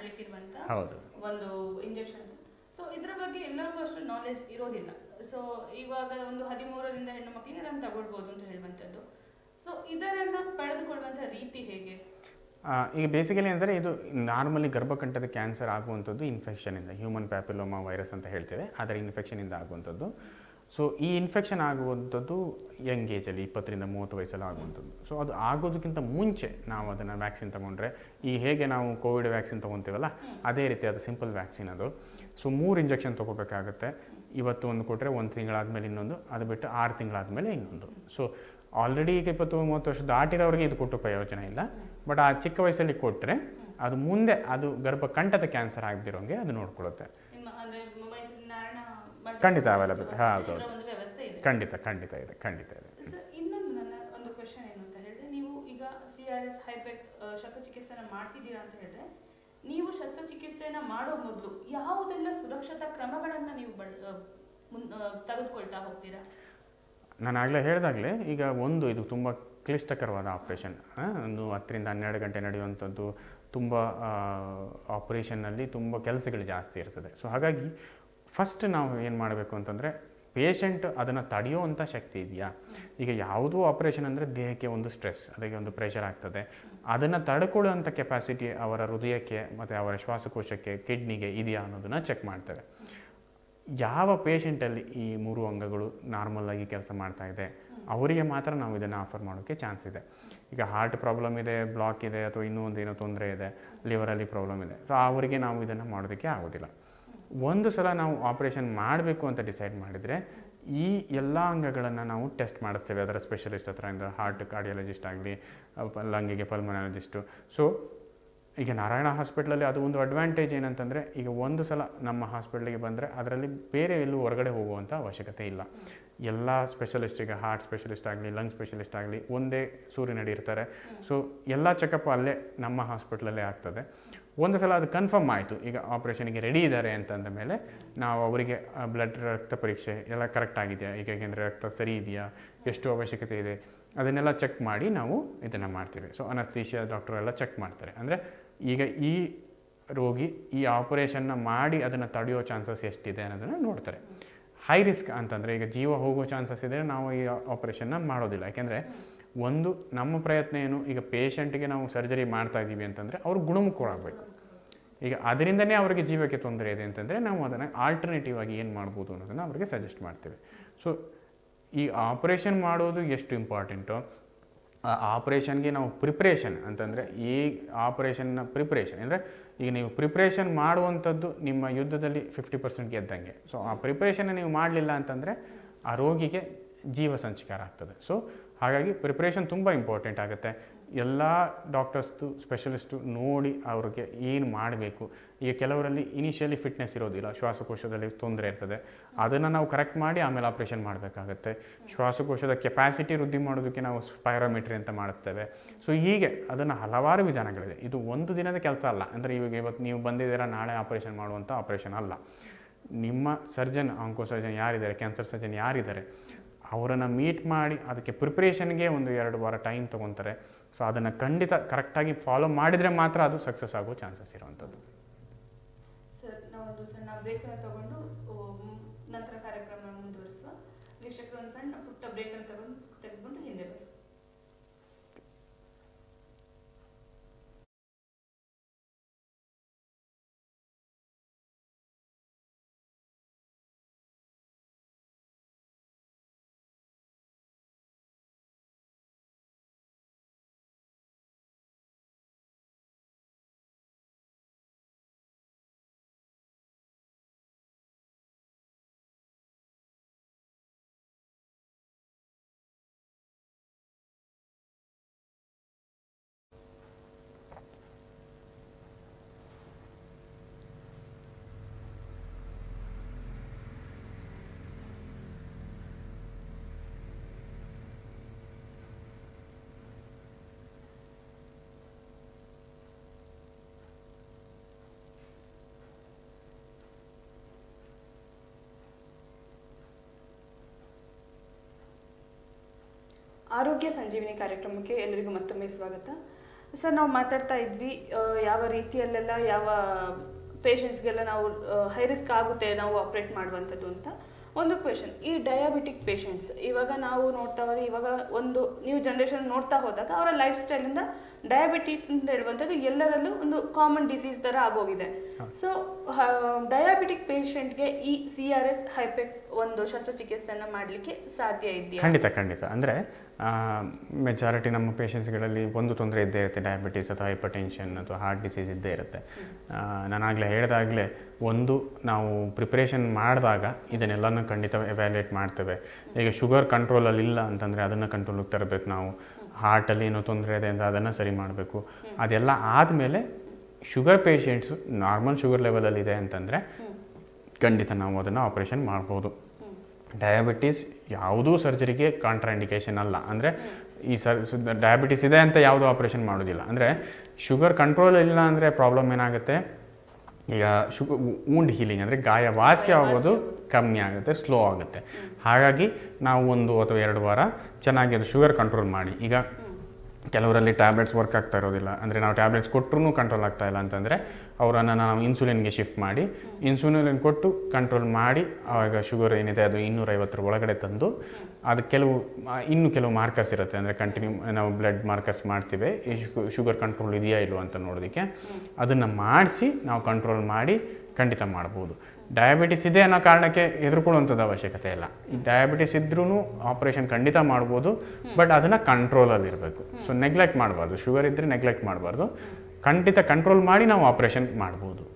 ಮಾಡ್ಲಿಕ್ಕಿರುವಂತ ಹೌದು ಒಂದು ಇಂಜೆಕ್ಷನ್ ಸೊ ಇದ್ರ ಬಗ್ಗೆ ಎಲ್ಲರಿಗೂ ಅಷ್ಟು ನಾಲೆಜ್ ಇರೋದಿಲ್ಲ ಸೊ ಇವಾಗ ಒಂದು ಹದಿಮೂರರಿಂದ ಹೆಣ್ಣು ಮಕ್ಕಳಿಗೆ ಅದನ್ನು ತಗೊಳ್ಬೋದು ಅಂತ ಹೇಳುವಂಥದ್ದು ಸೊ ಇದರನ್ನ ಪಡೆದುಕೊಳ್ಳುವಂಥ ರೀತಿ ಹೇಗೆ ಆ, ಈಗ ಬೇಸಿಕಲಿ ಅಂದರೆ ಇದು ನಾರ್ಮಲಿ ಗರ್ಭಕಂಠದ ಕ್ಯಾನ್ಸರ್ ಆಗುವಂಥದ್ದು ಇನ್ಫೆಕ್ಷನಿಂದ ಹ್ಯೂಮನ್ ಪ್ಯಾಪಿಲೋಮಾ ವೈರಸ್ ಅಂತ ಹೇಳ್ತೇವೆ ಅದರ ಇನ್ಫೆಕ್ಷನಿಂದ ಆಗುವಂಥದ್ದು ಸೊ ಈ ಇನ್ಫೆಕ್ಷನ್ ಆಗುವಂಥದ್ದು ಯಂಗ್ ಏಜಲ್ಲಿ ಇಪ್ಪತ್ತರಿಂದ ಮೂವತ್ತು ವಯಸ್ಸಲ್ಲಿ ಆಗುವಂಥದ್ದು ಸೊ ಅದು ಆಗೋದಕ್ಕಿಂತ ಮುಂಚೆ ನಾವು ಅದನ್ನು ವ್ಯಾಕ್ಸಿನ್ ತೊಗೊಂಡ್ರೆ ಈ ಹೇಗೆ ನಾವು ಕೋವಿಡ್ ವ್ಯಾಕ್ಸಿನ್ ತೊಗೊತೀವಲ್ಲ ಅದೇ ರೀತಿ ಅದು ಸಿಂಪಲ್ ವ್ಯಾಕ್ಸಿನ್ ಅದು ಸೊ ಮೂರು ಇಂಜೆಕ್ಷನ್ ತೊಗೋಬೇಕಾಗುತ್ತೆ ಇವತ್ತು ಒಂದು ಕೊಟ್ಟರೆ ಒಂದು ತಿಂಗಳಾದಮೇಲೆ ಇನ್ನೊಂದು ಅದು ಬಿಟ್ಟು ಆರು ತಿಂಗಳಾದಮೇಲೆ ಇನ್ನೊಂದು ಸೊ ಆಲ್ರೆಡಿ ಈಗ ಇಪ್ಪತ್ತು ಮೂವತ್ತು ವರ್ಷ ದಾಟಿರೋರಿಗೆ ಇದು ಕೊಟ್ಟು ಪ್ರಯೋಜನ ಇಲ್ಲ ಬಟ್ ಆ ಚಿಕ್ಕ ವಯಸ್ಸಲ್ಲಿ ಕೊಟ್ಟರೆ ಅದು ಮುಂದೆ ಅದು ಗರ್ಭಕಂಠದ ಕ್ಯಾನ್ಸರ್ ಆಗದಿರೋಂಗೆ ಅದು ನೋಡ್ಕೊಳ್ಳುತ್ತೆ ನಿಮ್ಮ ಅಂದ್ರೆ ಮೈಸೂರಿನ ನಾರಾಯಣ ಮಲ್ಟಿ ಖಂಡಿತ available. ಹಾ, ಹೌದು, ಇದರ ಹೌದು. ಒಂದು ವ್ಯವಸ್ಥೆ ಇದೆ ಖಂಡಿತ ಖಂಡಿತ ಇದೆ ಖಂಡಿತ ಇದೆ ಸರ್ ಇನ್ನೊಂದು ನನ್ನ ಒಂದು ಕ್ವೆಶನ್ ಏನು ಅಂತ ಹೇಳಿದ್ರೆ ನೀವು ಈಗ ಸಿ ಆರ್ ಎಸ್ ಹೈಪೆಕ್ ಶಸ್ತ್ರಚಿಕಿತ್ಸೆನ ಮಾಡ್ತಿದ್ದೀರಾ ಅಂತ ಹೇಳಿದ್ರೆ ನೀವು ಶಸ್ತ್ರಚಿಕಿತ್ಸೆನ ಮಾಡೋ ಮೊದಲು ಯಾವುದೆಲ್ಲ ಸುರಕ್ಷತಾ ಕ್ರಮಗಳನ್ನ ನೀವು ಬಳ- ಆ, ಮುನ್- ಆ, ತೆಗೆದುಕೊಳ್ತಾ ಹೋಗ್ತೀರಾ ನಾನು ಆಗಲೇ ಹೇಳಿದಾಗಲೇ ಈಗ ಒಂದು ಇದು ತುಂಬ ಕ್ಲಿಷ್ಟಕರವಾದ ಆಪ್ರೇಷನ್ ಒಂದು ಹತ್ತರಿಂದ ಹನ್ನೆರಡು ಗಂಟೆ ನಡೆಯುವಂಥದ್ದು ತುಂಬ ಆಪ್ರೇಷನ್ನಲ್ಲಿ ತುಂಬ ಕೆಲಸಗಳು ಜಾಸ್ತಿ ಇರ್ತದೆ ಸೊ ಹಾಗಾಗಿ ಫಸ್ಟ್ ನಾವು ಏನು ಮಾಡಬೇಕು ಅಂತಂದರೆ ಪೇಷಂಟ್ ಅದನ್ನು ತಡೆಯುವಂಥ ಶಕ್ತಿ ಇದೆಯಾ ಈಗ ಯಾವುದೂ ಆಪ್ರೇಷನ್ ಅಂದರೆ ದೇಹಕ್ಕೆ ಒಂದು ಸ್ಟ್ರೆಸ್ ಅದಕ್ಕೆ ಒಂದು ಪ್ರೆಷರ್ ಆಗ್ತದೆ ಅದನ್ನು ತಡ್ಕೊಳ್ಳುವಂಥ ಕೆಪಾಸಿಟಿ ಅವರ ಹೃದಯಕ್ಕೆ ಮತ್ತು ಅವರ ಶ್ವಾಸಕೋಶಕ್ಕೆ ಕಿಡ್ನಿಗೆ ಇದೆಯಾ ಅನ್ನೋದನ್ನು ಚೆಕ್ ಮಾಡ್ತೇವೆ ಯಾವ ಪೇಷಂಟಲ್ಲಿ ಈ ಮೂರು ಅಂಗಗಳು ನಾರ್ಮಲ್ ಆಗಿ ಕೆಲಸ ಮಾಡ್ತಾ ಇದೆ ಅವರಿಗೆ ಮಾತ್ರ ನಾವು ಇದನ್ನು ಆಫರ್ ಮಾಡೋಕ್ಕೆ ಚಾನ್ಸ್ ಇದೆ ಈಗ ಹಾರ್ಟ್ ಪ್ರಾಬ್ಲಮ್ ಇದೆ ಬ್ಲಾಕ್ ಇದೆ ಅಥವಾ ಇನ್ನೂ ಒಂದು ಏನೋ ತೊಂದರೆ ಇದೆ ಲಿವರಲ್ಲಿ ಪ್ರಾಬ್ಲಮ್ ಇದೆ ಸೊ ಅವರಿಗೆ ನಾವು ಇದನ್ನು ಮಾಡೋದಕ್ಕೆ ಆಗೋದಿಲ್ಲ ಒಂದು ಸಲ ನಾವು ಆಪ್ರೇಷನ್ ಮಾಡಬೇಕು ಅಂತ ಡಿಸೈಡ್ ಮಾಡಿದರೆ ಈ ಎಲ್ಲ ಅಂಗಗಳನ್ನು ನಾವು ಟೆಸ್ಟ್ ಮಾಡಿಸ್ತೇವೆ ಅದರ ಸ್ಪೆಷಲಿಸ್ಟ್ ಹತ್ರ ಹಾರ್ಟ್ ಕಾರ್ಡಿಯಾಲಜಿಸ್ಟ್ ಆಗಲಿ ಲಂಗಿಗೆ ಪಲ್ಮನಾಲಜಿಸ್ಟು ಸೊ ಈಗ ನಾರಾಯಣ ಹಾಸ್ಪಿಟ್ಲಲ್ಲಿ ಅದು ಒಂದು ಅಡ್ವಾಂಟೇಜ್ ಏನಂತಂದರೆ ಈಗ ಒಂದು ಸಲ ನಮ್ಮ ಹಾಸ್ಪಿಟ್ಲಿಗೆ ಬಂದರೆ ಅದರಲ್ಲಿ ಬೇರೆ ಎಲ್ಲೂ ಹೊರಗಡೆ ಹೋಗುವಂಥ ಅವಶ್ಯಕತೆ ಇಲ್ಲ ಎಲ್ಲ ಸ್ಪೆಷಲಿಸ್ಟ್ ಈಗ ಹಾರ್ಟ್ ಸ್ಪೆಷಲಿಸ್ಟ್ ಆಗಲಿ ಲಂಗ್ ಸ್ಪೆಷಲಿಸ್ಟ್ ಆಗಲಿ ಒಂದೇ ಸೂರಿನಡಿ ಇರ್ತಾರೆ ಸೊ ಎಲ್ಲ ಚೆಕಪ್ ಅಲ್ಲೇ ನಮ್ಮ ಹಾಸ್ಪಿಟ್ಲಲ್ಲೇ ಆಗ್ತದೆ ಒಂದು ಸಲ ಅದು ಕನ್ಫರ್ಮ್ ಆಯಿತು ಈಗ ಆಪ್ರೇಷನ್ಗೆ ರೆಡಿ ಇದ್ದಾರೆ ಅಂತಂದ ಮೇಲೆ ನಾವು ಅವರಿಗೆ ಬ್ಲಡ್ ರಕ್ತ ಪರೀಕ್ಷೆ ಎಲ್ಲ ಕರೆಕ್ಟ್ ಆಗಿದೆಯಾ ಈಗ ಏಕೆಂದರೆ ರಕ್ತ ಸರಿ ಇದೆಯಾ ಎಷ್ಟು ಅವಶ್ಯಕತೆ ಇದೆ ಅದನ್ನೆಲ್ಲ ಚೆಕ್ ಮಾಡಿ ನಾವು ಇದನ್ನು ಮಾಡ್ತೀವಿ ಸೊ ಅನಸ್ತೀಶಿಯಾ ಡಾಕ್ಟರ್ ಎಲ್ಲ ಚೆಕ್ ಮಾಡ್ತಾರೆ ಅಂದರೆ ಈಗ ಈ ರೋಗಿ ಈ ಆಪರೇಷನ್ನ ಮಾಡಿ ಅದನ್ನು ತಡೆಯೋ ಚಾನ್ಸಸ್ ಎಷ್ಟಿದೆ ಅನ್ನೋದನ್ನು ನೋಡ್ತಾರೆ ಹೈ ರಿಸ್ಕ್ ಅಂತಂದರೆ ಈಗ ಜೀವ ಹೋಗೋ ಚಾನ್ಸಸ್ ಇದ್ದರೆ ನಾವು ಈ ಆಪರೇಷನ್ನ ಮಾಡೋದಿಲ್ಲ ಯಾಕೆಂದರೆ ಒಂದು ನಮ್ಮ ಪ್ರಯತ್ನ ಏನು ಈಗ ಪೇಷಂಟ್ಗೆ ನಾವು ಸರ್ಜರಿ ಮಾಡ್ತಾ ಇದ್ದೀವಿ ಅಂತಂದರೆ ಅವ್ರು ಗುಣಮುಖರಾಗಬೇಕು ಈಗ ಅದರಿಂದನೇ ಅವರಿಗೆ ಜೀವಕ್ಕೆ ತೊಂದರೆ ಇದೆ ಅಂತಂದರೆ ನಾವು ಅದನ್ನು ಆಲ್ಟರ್ನೇಟಿವ್ ಆಗಿ ಏನು ಮಾಡ್ಬೋದು ಅನ್ನೋದನ್ನು ಅವರಿಗೆ ಸಜೆಸ್ಟ್ ಮಾಡ್ತೇವೆ ಸೊ ಈ ಆಪ್ರೇಷನ್ ಮಾಡೋದು ಎಷ್ಟು ಇಂಪಾರ್ಟೆಂಟು ಆ ಆಪ್ರೇಷನ್ಗೆ ನಾವು ಪ್ರಿಪ್ರೇಷನ್ ಅಂತಂದರೆ ಈ ಆಪ್ರೇಷನ್ನ ಪ್ರಿಪ್ರೇಷನ್ ಅಂದರೆ ಈಗ ನೀವು ಪ್ರಿಪ್ರೇಷನ್ ಮಾಡುವಂಥದ್ದು ನಿಮ್ಮ ಯುದ್ಧದಲ್ಲಿ ಫಿಫ್ಟಿ ಪರ್ಸೆಂಟ್ ಗೆದ್ದಂಗೆ ಸೊ ಆ ಪ್ರಿಪ್ರೇಷನ್ ನೀವು ಮಾಡಲಿಲ್ಲ ಅಂತಂದರೆ ಆ ರೋಗಿಗೆ ಜೀವ ಸಂಚಕಾರ ಆಗ್ತದೆ ಸೊ ಹಾಗಾಗಿ ಪ್ರಿಪ್ರೇಷನ್ ತುಂಬ ಇಂಪಾರ್ಟೆಂಟ್ ಆಗುತ್ತೆ ಎಲ್ಲ ಡಾಕ್ಟರ್ಸ್ದು ಸ್ಪೆಷಲಿಸ್ಟು ನೋಡಿ ಅವ್ರಿಗೆ ಏನು ಮಾಡಬೇಕು ಈಗ ಕೆಲವರಲ್ಲಿ ಇನಿಷಿಯಲಿ ಫಿಟ್ನೆಸ್ ಇರೋದಿಲ್ಲ ಶ್ವಾಸಕೋಶದಲ್ಲಿ ತೊಂದರೆ ಇರ್ತದೆ ಅದನ್ನು ನಾವು ಕರೆಕ್ಟ್ ಮಾಡಿ ಆಮೇಲೆ ಆಪ್ರೇಷನ್ ಮಾಡಬೇಕಾಗತ್ತೆ ಶ್ವಾಸಕೋಶದ ಕೆಪಾಸಿಟಿ ವೃದ್ಧಿ ಮಾಡೋದಕ್ಕೆ ನಾವು ಸ್ಪೈರೋಮೆಟ್ರಿ ಅಂತ ಮಾಡಿಸ್ತೇವೆ ಸೊ ಹೀಗೆ ಅದನ್ನು ಹಲವಾರು ವಿಧಾನಗಳಿದೆ ಇದು ಒಂದು ದಿನದ ಕೆಲಸ ಅಲ್ಲ ಅಂದರೆ ಇವಾಗ ಇವತ್ತು ನೀವು ಬಂದಿದ್ದೀರಾ ನಾಳೆ ಆಪ್ರೇಷನ್ ಮಾಡುವಂಥ ಆಪ್ರೇಷನ್ ಅಲ್ಲ ನಿಮ್ಮ ಸರ್ಜನ್ ಆಂಕೋ ಸರ್ಜನ್ ಯಾರಿದ್ದಾರೆ ಕ್ಯಾನ್ಸರ್ ಸರ್ಜನ್ ಯಾರಿದ್ದಾರೆ ಅವರನ್ನು ಮೀಟ್ ಮಾಡಿ ಅದಕ್ಕೆ ಪ್ರಿಪ್ರೇಷನ್ಗೆ ಒಂದು ಎರಡು ವಾರ ಟೈಮ್ ತೊಗೊತಾರೆ ಸೊ ಅದನ್ನು ಖಂಡಿತ ಕರೆಕ್ಟಾಗಿ ಫಾಲೋ ಮಾಡಿದರೆ ಮಾತ್ರ ಅದು ಸಕ್ಸಸ್ ಆಗೋ ಚಾನ್ಸಸ್ ಇರುವಂಥದ್ದು ಸರ್ ನಾವೊಂದು ಸಣ್ಣ ಬ್ರೇಕನ್ನು ತಗೊಂಡು ಓ, ಮ್, ನಂತರ ಕಾರ್ಯಕ್ರಮ ಮುಂದುವರಿಸುವ ವೀಕ್ಷಕರು ಒಂದು ಸಣ್ಣ ಪುಟ್ಟ ಬ್ರೇಕನ್ನು ತಗೊಂಡು ತೆಗೆದುಕೊಂಡು ಹಿಂದೆ ಬನ್ನಿ ಆರೋಗ್ಯ ಸಂಜೀವಿನಿ ಕಾರ್ಯಕ್ರಮಕ್ಕೆ ಎಲ್ಲರಿಗೂ ಮತ್ತೊಮ್ಮೆ ಸ್ವಾಗತ ಸರ್ ನಾವು ಮಾತಾಡ್ತಾ ಇದ್ವಿ ಆ, ಯಾವ ರೀತಿಯಲ್ಲೆಲ್ಲ ಯಾವ ಪೇಷಂಟ್ಸ್ಗೆಲ್ಲ ನಾವು ಹೈ ರಿಸ್ಕ್ ಆಗುತ್ತೆ ನಾವು ಆಪ್ರೇಟ್ ಮಾಡುವಂಥದ್ದು ಅಂತ ಒಂದು ಕ್ವೆಶನ್ ಈ ಡಯಾಬಿಟಿಕ್ ಪೇಷಂಟ್ಸ್ ಇವಾಗ ನಾವು ನೋಡ್ತಾ ಹೋದ್ರೆ ಇವಾಗ ಒಂದು ನ್ಯೂ ಜನ್ರೇಷನ್ ನೋಡ್ತಾ ಹೋದಾಗ ಅವರ ಲೈಫ್ ಸ್ಟೈಲಿಂದ ಡಯಾಬಿಟಿಕ್ಸ್ ಅಂತ ಹೇಳುವಂಥದ್ದು ಎಲ್ಲರಲ್ಲೂ ಒಂದು ಕಾಮನ್ ಡಿಸೀಸ್ ಥರ ಆಗೋಗಿದೆ ಸೊ ಡಯಾಬಿಟಿಕ್ ಪೇಷಂಟ್ಗೆ ಈ ಸಿ ಆರ್ ಎಸ್ ಹೈಪೆಕ್ ಒಂದು ಶಸ್ತ್ರಚಿಕಿತ್ಸೆಯನ್ನು ಮಾಡಲಿಕ್ಕೆ ಸಾಧ್ಯ ಇದೆಯಾ ಖಂಡಿತ ಖಂಡಿತ ಅಂದರೆ ಮೆಜಾರಿಟಿ ನಮ್ಮ ಪೇಷಂಟ್ಸ್ಗಳಲ್ಲಿ ಒಂದು ತೊಂದರೆ ಇದ್ದೇ ಇರುತ್ತೆ ಡಯಾಬಿಟೀಸ್ ಅಥವಾ ಹೈಪರ್ ಟೆನ್ಷನ್ ಅಥವಾ ಹಾರ್ಟ್ ಡಿಸೀಸ್ ಇದ್ದೇ ಇರುತ್ತೆ ನಾನಾಗಲೇ ಹೇಳಿದಾಗಲೇ ಒಂದು ನಾವು ಪ್ರಿಪ್ರೇಷನ್ ಮಾಡಿದಾಗ ಇದನ್ನೆಲ್ಲನೂ ಖಂಡಿತ ಎವ್ಯಾಲ್ಯೂಯೇಟ್ ಮಾಡ್ತೇವೆ ಈಗ ಶುಗರ್ ಕಂಟ್ರೋಲಲ್ಲಿ ಇಲ್ಲ ಅಂತಂದರೆ ಅದನ್ನು ಕಂಟ್ರೋಲಿಗೆ ತರಬೇಕು ನಾವು ಹಾರ್ಟಲ್ಲಿ ಏನೋ ತೊಂದರೆ ಇದೆ ಅಂತ ಅದನ್ನು ಸರಿ ಮಾಡಬೇಕು ಅದೆಲ್ಲ ಆದಮೇಲೆ ಶುಗರ್ ಪೇಷಂಟ್ಸು ನಾರ್ಮಲ್ ಶುಗರ್ ಲೆವೆಲಲ್ಲಿ ಇದೆ ಅಂತಂದರೆ ಖಂಡಿತ ನಾವು ಅದನ್ನು ಆಪ್ರೇಷನ್ ಮಾಡ್ಬೋದು ಡಯಾಬಿಟೀಸ್ ಯಾವುದೂ ಸರ್ಜರಿಗೆ ಕಾಂಟ್ರಾಂಡಿಕೇಶನ್ ಅಲ್ಲ ಅಂದರೆ ಈ ಸರ್ ಡಯಾಬಿಟಿಸ್ ಇದೆ ಅಂತ ಯಾವುದೂ ಆಪ್ರೇಷನ್ ಮಾಡೋದಿಲ್ಲ ಅಂದರೆ ಶುಗರ್ ಕಂಟ್ರೋಲ್ ಇಲ್ಲ ಅಂದರೆ ಪ್ರಾಬ್ಲಮ್ ಏನಾಗುತ್ತೆ ಈಗ ಶುಗ ವೂಂಡ್ ಹೀಲಿಂಗ್ ಅಂದರೆ ಗಾಯ ವಾಸಿ ಆಗೋದು ಕಮ್ಮಿ ಆಗುತ್ತೆ ಸ್ಲೋ ಆಗುತ್ತೆ ಹಾಗಾಗಿ ನಾವು ಒಂದು ಅಥವಾ ಎರಡು ವಾರ ಚೆನ್ನಾಗಿ ಅದು ಶುಗರ್ ಕಂಟ್ರೋಲ್ ಮಾಡಿ ಈಗ ಕೆಲವರಲ್ಲಿ ಟ್ಯಾಬ್ಲೆಟ್ಸ್ ವರ್ಕ್ ಆಗ್ತಾ ಇರೋದಿಲ್ಲ ಅಂದರೆ ನಾವು ಟ್ಯಾಬ್ಲೆಟ್ಸ್ ಕೊಟ್ಟರು ಕಂಟ್ರೋಲ್ ಆಗ್ತಾ ಇಲ್ಲ ಅಂತಂದರೆ ಅವರನ್ನು ನಾವು ಇನ್ಸುಲಿನ್ಗೆ ಶಿಫ್ಟ್ ಮಾಡಿ ಇನ್ಸುಲಿನ್ ಕೊಟ್ಟು ಕಂಟ್ರೋಲ್ ಮಾಡಿ ಆವಾಗ ಶುಗರ್ ಏನಿದೆ ಅದು ಇನ್ನೂರೈವತ್ತರ ಒಳಗಡೆ ತಂದು ಅದು ಕೆಲವು ಆ, ಇನ್ನು ಕೆಲವು ಮಾರ್ಕರ್ಸ್ ಇರುತ್ತೆ ಅಂದರೆ ಕಂಟಿನ್ಯೂ ನಾವು ಬ್ಲಡ್ ಮಾರ್ಕರ್ಸ್ ಮಾಡ್ತೀವಿ ಈ ಶುಗರ್ ಕಂಟ್ರೋಲ್ ಇದೆಯಾ ಇಲ್ವೋ ಅಂತ ನೋಡೋದಕ್ಕೆ ಅದನ್ನು ಮಾಡಿಸಿ ನಾವು ಕಂಟ್ರೋಲ್ ಮಾಡಿ ಖಂಡಿತ ಮಾಡ್ಬೋದು ಡಯಾಬಿಟಿಸ್ ಇದೆ ಅನ್ನೋ ಕಾರಣಕ್ಕೆ ಹೆದರ್ಕೊಳ್ಳುವಂಥದ್ದು ಅವಶ್ಯಕತೆ ಇಲ್ಲ ಈ ಡಯಾಬಿಟಿಸ್ ಇದ್ರೂ ಆಪ್ರೇಷನ್ ಖಂಡಿತ ಮಾಡ್ಬೋದು ಬಟ್ ಅದನ್ನು ಕಂಟ್ರೋಲಲ್ಲಿ ಇರಬೇಕು ಸೊ ನೆಗ್ಲೆಕ್ಟ್ ಮಾಡಬಾರ್ದು ಶುಗರ್ ಇದ್ದರೆ ನೆಗ್ಲೆಕ್ಟ್ ಮಾಡಬಾರ್ದು ಖಂಡಿತ ಕಂಟ್ರೋಲ್ ಮಾಡಿ ನಾವು ಆಪ್ರೇಷನ್ ಮಾಡ್ಬೋದು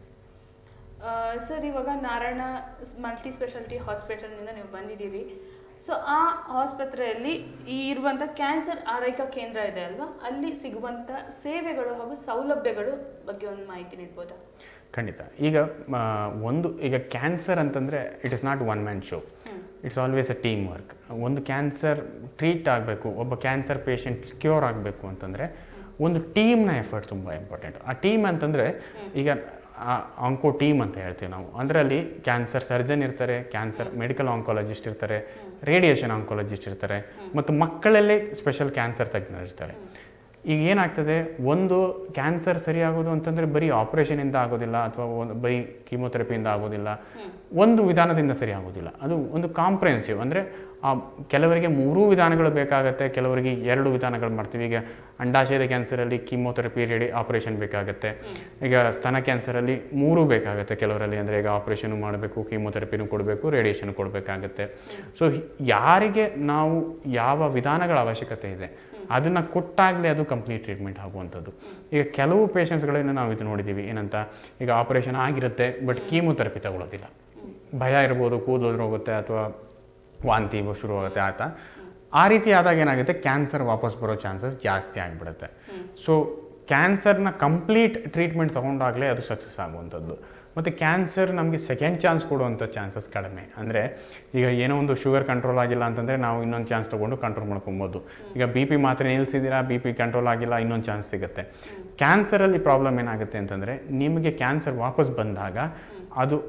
ಸರ್ ಇವಾಗ ನಾರಾಯಣ ಮಲ್ಟಿ ಸ್ಪೆಷಾಲಿಟಿ ಹಾಸ್ಪಿಟಲ್ನಿಂದ ನೀವು ಬಂದಿದ್ದೀರಿ ಸೊ ಆ ಆಸ್ಪತ್ರೆಯಲ್ಲಿ ಈ ಇರುವಂಥ ಕ್ಯಾನ್ಸರ್ ಆರೈಕಾ ಕೇಂದ್ರ ಇದೆ ಅಲ್ವಾ ಅಲ್ಲಿ ಸಿಗುವಂಥ ಸೇವೆಗಳು ಹಾಗೂ ಸೌಲಭ್ಯಗಳು ಬಗ್ಗೆ ಒಂದು ಮಾಹಿತಿ ನೀಡ್ಬೋದಾ ಖಂಡಿತ ಈಗ ಆ, ಒಂದು ಈಗ ಕ್ಯಾನ್ಸರ್ ಅಂತಂದರೆ it is not one man show it's always a team work ಒಂದು ಕ್ಯಾನ್ಸರ್ ಟ್ರೀಟ್ ಆಗಬೇಕು ಒಬ್ಬ ಕ್ಯಾನ್ಸರ್ ಪೇಷಂಟ್ ಕ್ಯೂರ್ ಆಗಬೇಕು ಅಂತಂದರೆ ಒಂದು ಟೀಮ್ನ ಎಫರ್ಟ್ ತುಂಬ ಇಂಪಾರ್ಟೆಂಟ್ ಆ ಟೀಮ್ ಅಂತಂದರೆ ಈಗ ಆಂಕೋ ಟೀಮ್ ಅಂತ ಹೇಳ್ತೀವಿ ನಾವು ಅದರಲ್ಲಿ ಕ್ಯಾನ್ಸರ್ ಸರ್ಜನ್ ಇರ್ತಾರೆ ಕ್ಯಾನ್ಸರ್ ಮೆಡಿಕಲ್ ಆಂಕಾಲಜಿಸ್ಟ್ ಇರ್ತಾರೆ ರೇಡಿಯೇಷನ್ ಆಂಕಾಲಜಿಸ್ಟ್ ಇರ್ತಾರೆ ಮತ್ತು ಮಕ್ಕಳಲ್ಲೇ ಸ್ಪೆಷಲ್ ಕ್ಯಾನ್ಸರ್ ತಜ್ಞರು ಇರ್ತಾರೆ ಈಗ ಏನಾಗ್ತದೆ ಒಂದು ಕ್ಯಾನ್ಸರ್ ಸರಿಯಾಗೋದು ಅಂತಂದರೆ ಬರೀ ಆಪ್ರೇಷನಿಂದ ಆಗೋದಿಲ್ಲ ಅಥವಾ ಒಂದು ಬರೀ ಕೀಮೊಥೆರಪಿಯಿಂದ ಆಗೋದಿಲ್ಲ ಒಂದು ವಿಧಾನದಿಂದ ಸರಿ ಆಗೋದಿಲ್ಲ ಅದು ಒಂದು ಕಾಂಪ್ರೆನ್ಸಿವ್ ಅಂದರೆ ಕೆಲವರಿಗೆ ಮೂರೂ ವಿಧಾನಗಳು ಬೇಕಾಗುತ್ತೆ ಕೆಲವರಿಗೆ ಎರಡು ವಿಧಾನಗಳು ಮಾಡ್ತೀವಿ ಈಗ ಅಂಡಾಶಯದ ಕ್ಯಾನ್ಸರಲ್ಲಿ ಕೀಮೊಥೆರಪಿ ರೇಡಿ ಆಪ್ರೇಷನ್ ಬೇಕಾಗುತ್ತೆ ಈಗ ಸ್ತನ ಕ್ಯಾನ್ಸರಲ್ಲಿ ಮೂರೂ ಬೇಕಾಗುತ್ತೆ ಕೆಲವರಲ್ಲಿ ಅಂದರೆ ಈಗ ಆಪ್ರೇಷನ್ ಮಾಡಬೇಕು ಕೀಮೊಥೆರಪಿನೂ ಕೊಡಬೇಕು ರೇಡಿಯೇಷನ್ ಕೊಡಬೇಕಾಗತ್ತೆ ಸೊ ಯಾರಿಗೆ ನಾವು ಯಾವ ವಿಧಾನಗಳ ಅವಶ್ಯಕತೆ ಇದೆ ಅದನ್ನು ಕೊಟ್ಟಾಗಲೇ ಅದು ಕಂಪ್ಲೀಟ್ ಟ್ರೀಟ್ಮೆಂಟ್ ಆಗುವಂಥದ್ದು ಈಗ ಕೆಲವು ಪೇಷಂಟ್ಸ್ಗಳನ್ನು ನಾವು ಇದು ನೋಡಿದ್ದೀವಿ ಏನಂತ ಈಗ ಆಪರೇಷನ್ ಆಗಿರುತ್ತೆ ಬಟ್ ಕೀಮೊಥೆರಪಿ ತಗೊಳ್ಳೋದಿಲ್ಲ ಭಯ ಇರ್ಬೋದು ಕೂದಲು ಹೋಗುತ್ತೆ ಅಥವಾ ವಾಂತಿ ಶುರು ಆಗುತ್ತೆ ಆತ ಆ ರೀತಿ ಆದಾಗ ಏನಾಗುತ್ತೆ ಕ್ಯಾನ್ಸರ್ ವಾಪಸ್ ಬರೋ ಚಾನ್ಸಸ್ ಜಾಸ್ತಿ ಆಗಿಬಿಡುತ್ತೆ ಸೊ ಕ್ಯಾನ್ಸರ್ನ ಕಂಪ್ಲೀಟ್ ಟ್ರೀಟ್ಮೆಂಟ್ ತೊಗೊಂಡಾಗಲೇ ಅದು ಸಕ್ಸಸ್ ಆಗುವಂಥದ್ದು ಮತ್ತು ಕ್ಯಾನ್ಸರ್ ನಮಗೆ ಸೆಕೆಂಡ್ ಚಾನ್ಸ್ ಕೊಡುವಂಥ ಚಾನ್ಸಸ್ ಕಡಿಮೆ ಅಂದರೆ ಈಗ ಏನೋ ಒಂದು ಶುಗರ್ ಕಂಟ್ರೋಲ್ ಆಗಿಲ್ಲ ಅಂತಂದರೆ ನಾವು ಇನ್ನೊಂದು ಚಾನ್ಸ್ ತೊಗೊಂಡು ಕಂಟ್ರೋಲ್ ಮಾಡ್ಕೊಬೋದು ಈಗ ಬಿ ಪಿ ಮಾತ್ರ ನಿಲ್ಲಿಸಿದ್ದೀರಾ ಬಿ ಪಿ ಕಂಟ್ರೋಲ್ ಆಗಿಲ್ಲ ಇನ್ನೊಂದು ಚಾನ್ಸ್ ಸಿಗುತ್ತೆ ಕ್ಯಾನ್ಸರಲ್ಲಿ ಪ್ರಾಬ್ಲಮ್ ಏನಾಗುತ್ತೆ ಅಂತಂದರೆ ನಿಮಗೆ ಕ್ಯಾನ್ಸರ್ ವಾಪಸ್ ಬಂದಾಗ ಅದು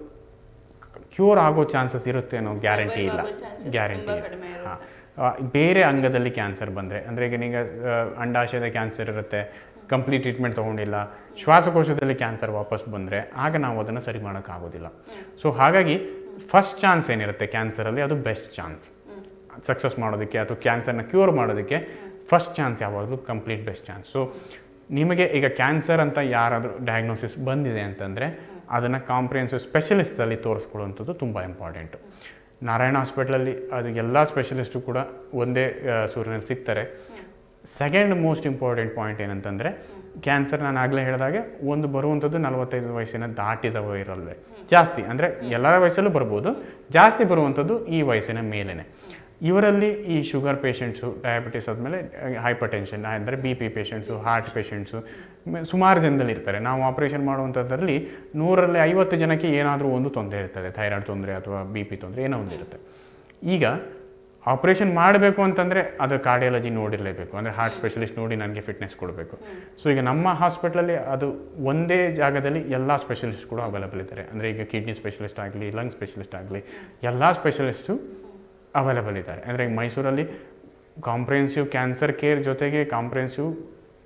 ಕ್ಯೂರ್ ಆಗೋ ಚಾನ್ಸಸ್ ಇರುತ್ತೆ ಅನ್ನೋ ಗ್ಯಾರಂಟಿ ಇಲ್ಲ ಆಗೋ chances ಗ್ಯಾರಂಟಿ ತುಂಬಾ ಇಲ್ಲ ಕಡಿಮೆ ಇರುತ್ತೆ. ಹಾಂ ಆ, ಬೇರೆ ಅಂಗದಲ್ಲಿ ಕ್ಯಾನ್ಸರ್ ಬಂದರೆ ಅಂದರೆ ಈಗ ನೀವು ಆ, ಅಂಡಾಶಯದ ಕ್ಯಾನ್ಸರ್ ಇರುತ್ತೆ ಕಂಪ್ಲೀಟ್ ಟ್ರೀಟ್ಮೆಂಟ್ ತೊಗೊಂಡಿಲ್ಲ ಶ್ವಾಸಕೋಶದಲ್ಲಿ ಕ್ಯಾನ್ಸರ್ ವಾಪಸ್ ಬಂದರೆ ಆಗ ನಾವು ಅದನ್ನು ಸರಿ ಮಾಡೋಕ್ಕಾಗೋದಿಲ್ಲ ಸೊ ಹಾಗಾಗಿ ಫಸ್ಟ್ ಚಾನ್ಸ್ ಏನಿರುತ್ತೆ ಕ್ಯಾನ್ಸರಲ್ಲಿ ಅದು ಬೆಸ್ಟ್ ಚಾನ್ಸ್ ಸಕ್ಸಸ್ ಮಾಡೋದಕ್ಕೆ ಅಥವಾ ಕ್ಯಾನ್ಸರ್ನ ಕ್ಯೂರ್ ಮಾಡೋದಕ್ಕೆ ಫಸ್ಟ್ ಚಾನ್ಸ್ ಯಾವಾಗಲೂ ಕಂಪ್ಲೀಟ್ ಬೆಸ್ಟ್ ಚಾನ್ಸ್ ಸೊ ನಿಮಗೆ ಈಗ ಕ್ಯಾನ್ಸರ್ ಅಂತ ಯಾರಾದರೂ ಡಯಾಗ್ನೋಸಿಸ್ ಬಂದಿದೆ ಅಂತಂದರೆ ಅದನ್ನು ಕಾಂಪ್ರಿಹೆನ್ಸಿವ್ ಸ್ಪೆಷಲಿಸ್ಟಲ್ಲಿ ತೋರಿಸ್ಕೊಳ್ಳುವಂಥದ್ದು ತುಂಬ ಇಂಪಾರ್ಟೆಂಟು ನಾರಾಯಣ ಹಾಸ್ಪಿಟ್ಲಲ್ಲಿ ಅದು ಎಲ್ಲ ಸ್ಪೆಷಲಿಸ್ಟು ಕೂಡ ಒಂದೇ ಆ, ಸೂರಿನಲ್ಲಿ ಸಿಗ್ತಾರೆ ಸೆಕೆಂಡ್ ಮೋಸ್ಟ್ ಇಂಪಾರ್ಟೆಂಟ್ ಪಾಯಿಂಟ್ ಏನಂತಂದರೆ ಕ್ಯಾನ್ಸರ್ ನಾನು ಆಗಲೇ ಹೇಳಿದಾಗೆ ಒಂದು ಬರುವಂಥದ್ದು ನಲವತ್ತೈದು ವಯಸ್ಸಿನ ದಾಟಿದವರಲ್ಲೇ ಜಾಸ್ತಿ ಅಂದರೆ ಎಲ್ಲರ ವಯಸ್ಸಲ್ಲೂ ಬರ್ಬೋದು ಜಾಸ್ತಿ ಬರುವಂಥದ್ದು ಈ ವಯಸ್ಸಿನ ಮೇಲೇ ಇವರಲ್ಲಿ ಈ ಶುಗರ್ ಪೇಷಂಟ್ಸು ಡಯಾಬಿಟಿಸ್ ಆದಮೇಲೆ ಹೈಪರ್ ಟೆನ್ಷನ್ ಅಂದರೆ B P patients heart patients ಸುಮಾರು ಜನದಲ್ಲಿ ಇರ್ತಾರೆ ನಾವು ಆಪ್ರೇಷನ್ ಮಾಡುವಂಥದ್ರಲ್ಲಿ ನೂರಲ್ಲಿ ಐವತ್ತು ಜನಕ್ಕೆ ಏನಾದರೂ ಒಂದು ತೊಂದರೆ ಇರ್ತದೆ ಥೈರಾಯ್ಡ್ ತೊಂದರೆ ಅಥವಾ ಬಿ ಪಿ ತೊಂದರೆ ಏನೋ ಒಂದು ಇರುತ್ತೆ ಈಗ ಆಪ್ರೇಷನ್ ಮಾಡಬೇಕು ಅಂತಂದರೆ ಅದು ಕಾರ್ಡಿಯಾಲಜಿ ನೋಡಿರಲೇಬೇಕು ಅಂದರೆ ಹಾರ್ಟ್ ಸ್ಪೆಷಲಿಸ್ಟ್ ನೋಡಿ ನನಗೆ ಫಿಟ್ನೆಸ್ ಕೊಡಬೇಕು ಸೊ ಈಗ ನಮ್ಮ ಹಾಸ್ಪಿಟ್ಲಲ್ಲಿ ಅದು ಒಂದೇ ಜಾಗದಲ್ಲಿ ಎಲ್ಲ ಸ್ಪೆಷಲಿಸ್ಟ್ ಕೂಡ ಅವೈಲಬಲ್ ಇದ್ದಾರೆ ಅಂದರೆ ಈಗ ಕಿಡ್ನಿ ಸ್ಪೆಷಲಿಸ್ಟ್ ಆಗಲಿ ಲಂಗ್ ಸ್ಪೆಷಲಿಸ್ಟ್ ಆಗಲಿ ಎಲ್ಲ ಸ್ಪೆಷಲಿಸ್ಟು ಅವೈಲಬಲ್ ಇದ್ದಾರೆ ಅಂದರೆ ಈಗ ಮೈಸೂರಲ್ಲಿ ಕಾಂಪ್ರಿಹೆನ್ಸಿವ್ ಕ್ಯಾನ್ಸರ್ ಕೇರ್ ಜೊತೆಗೆ ಕಾಂಪ್ರಿಹೆನ್ಸಿವ್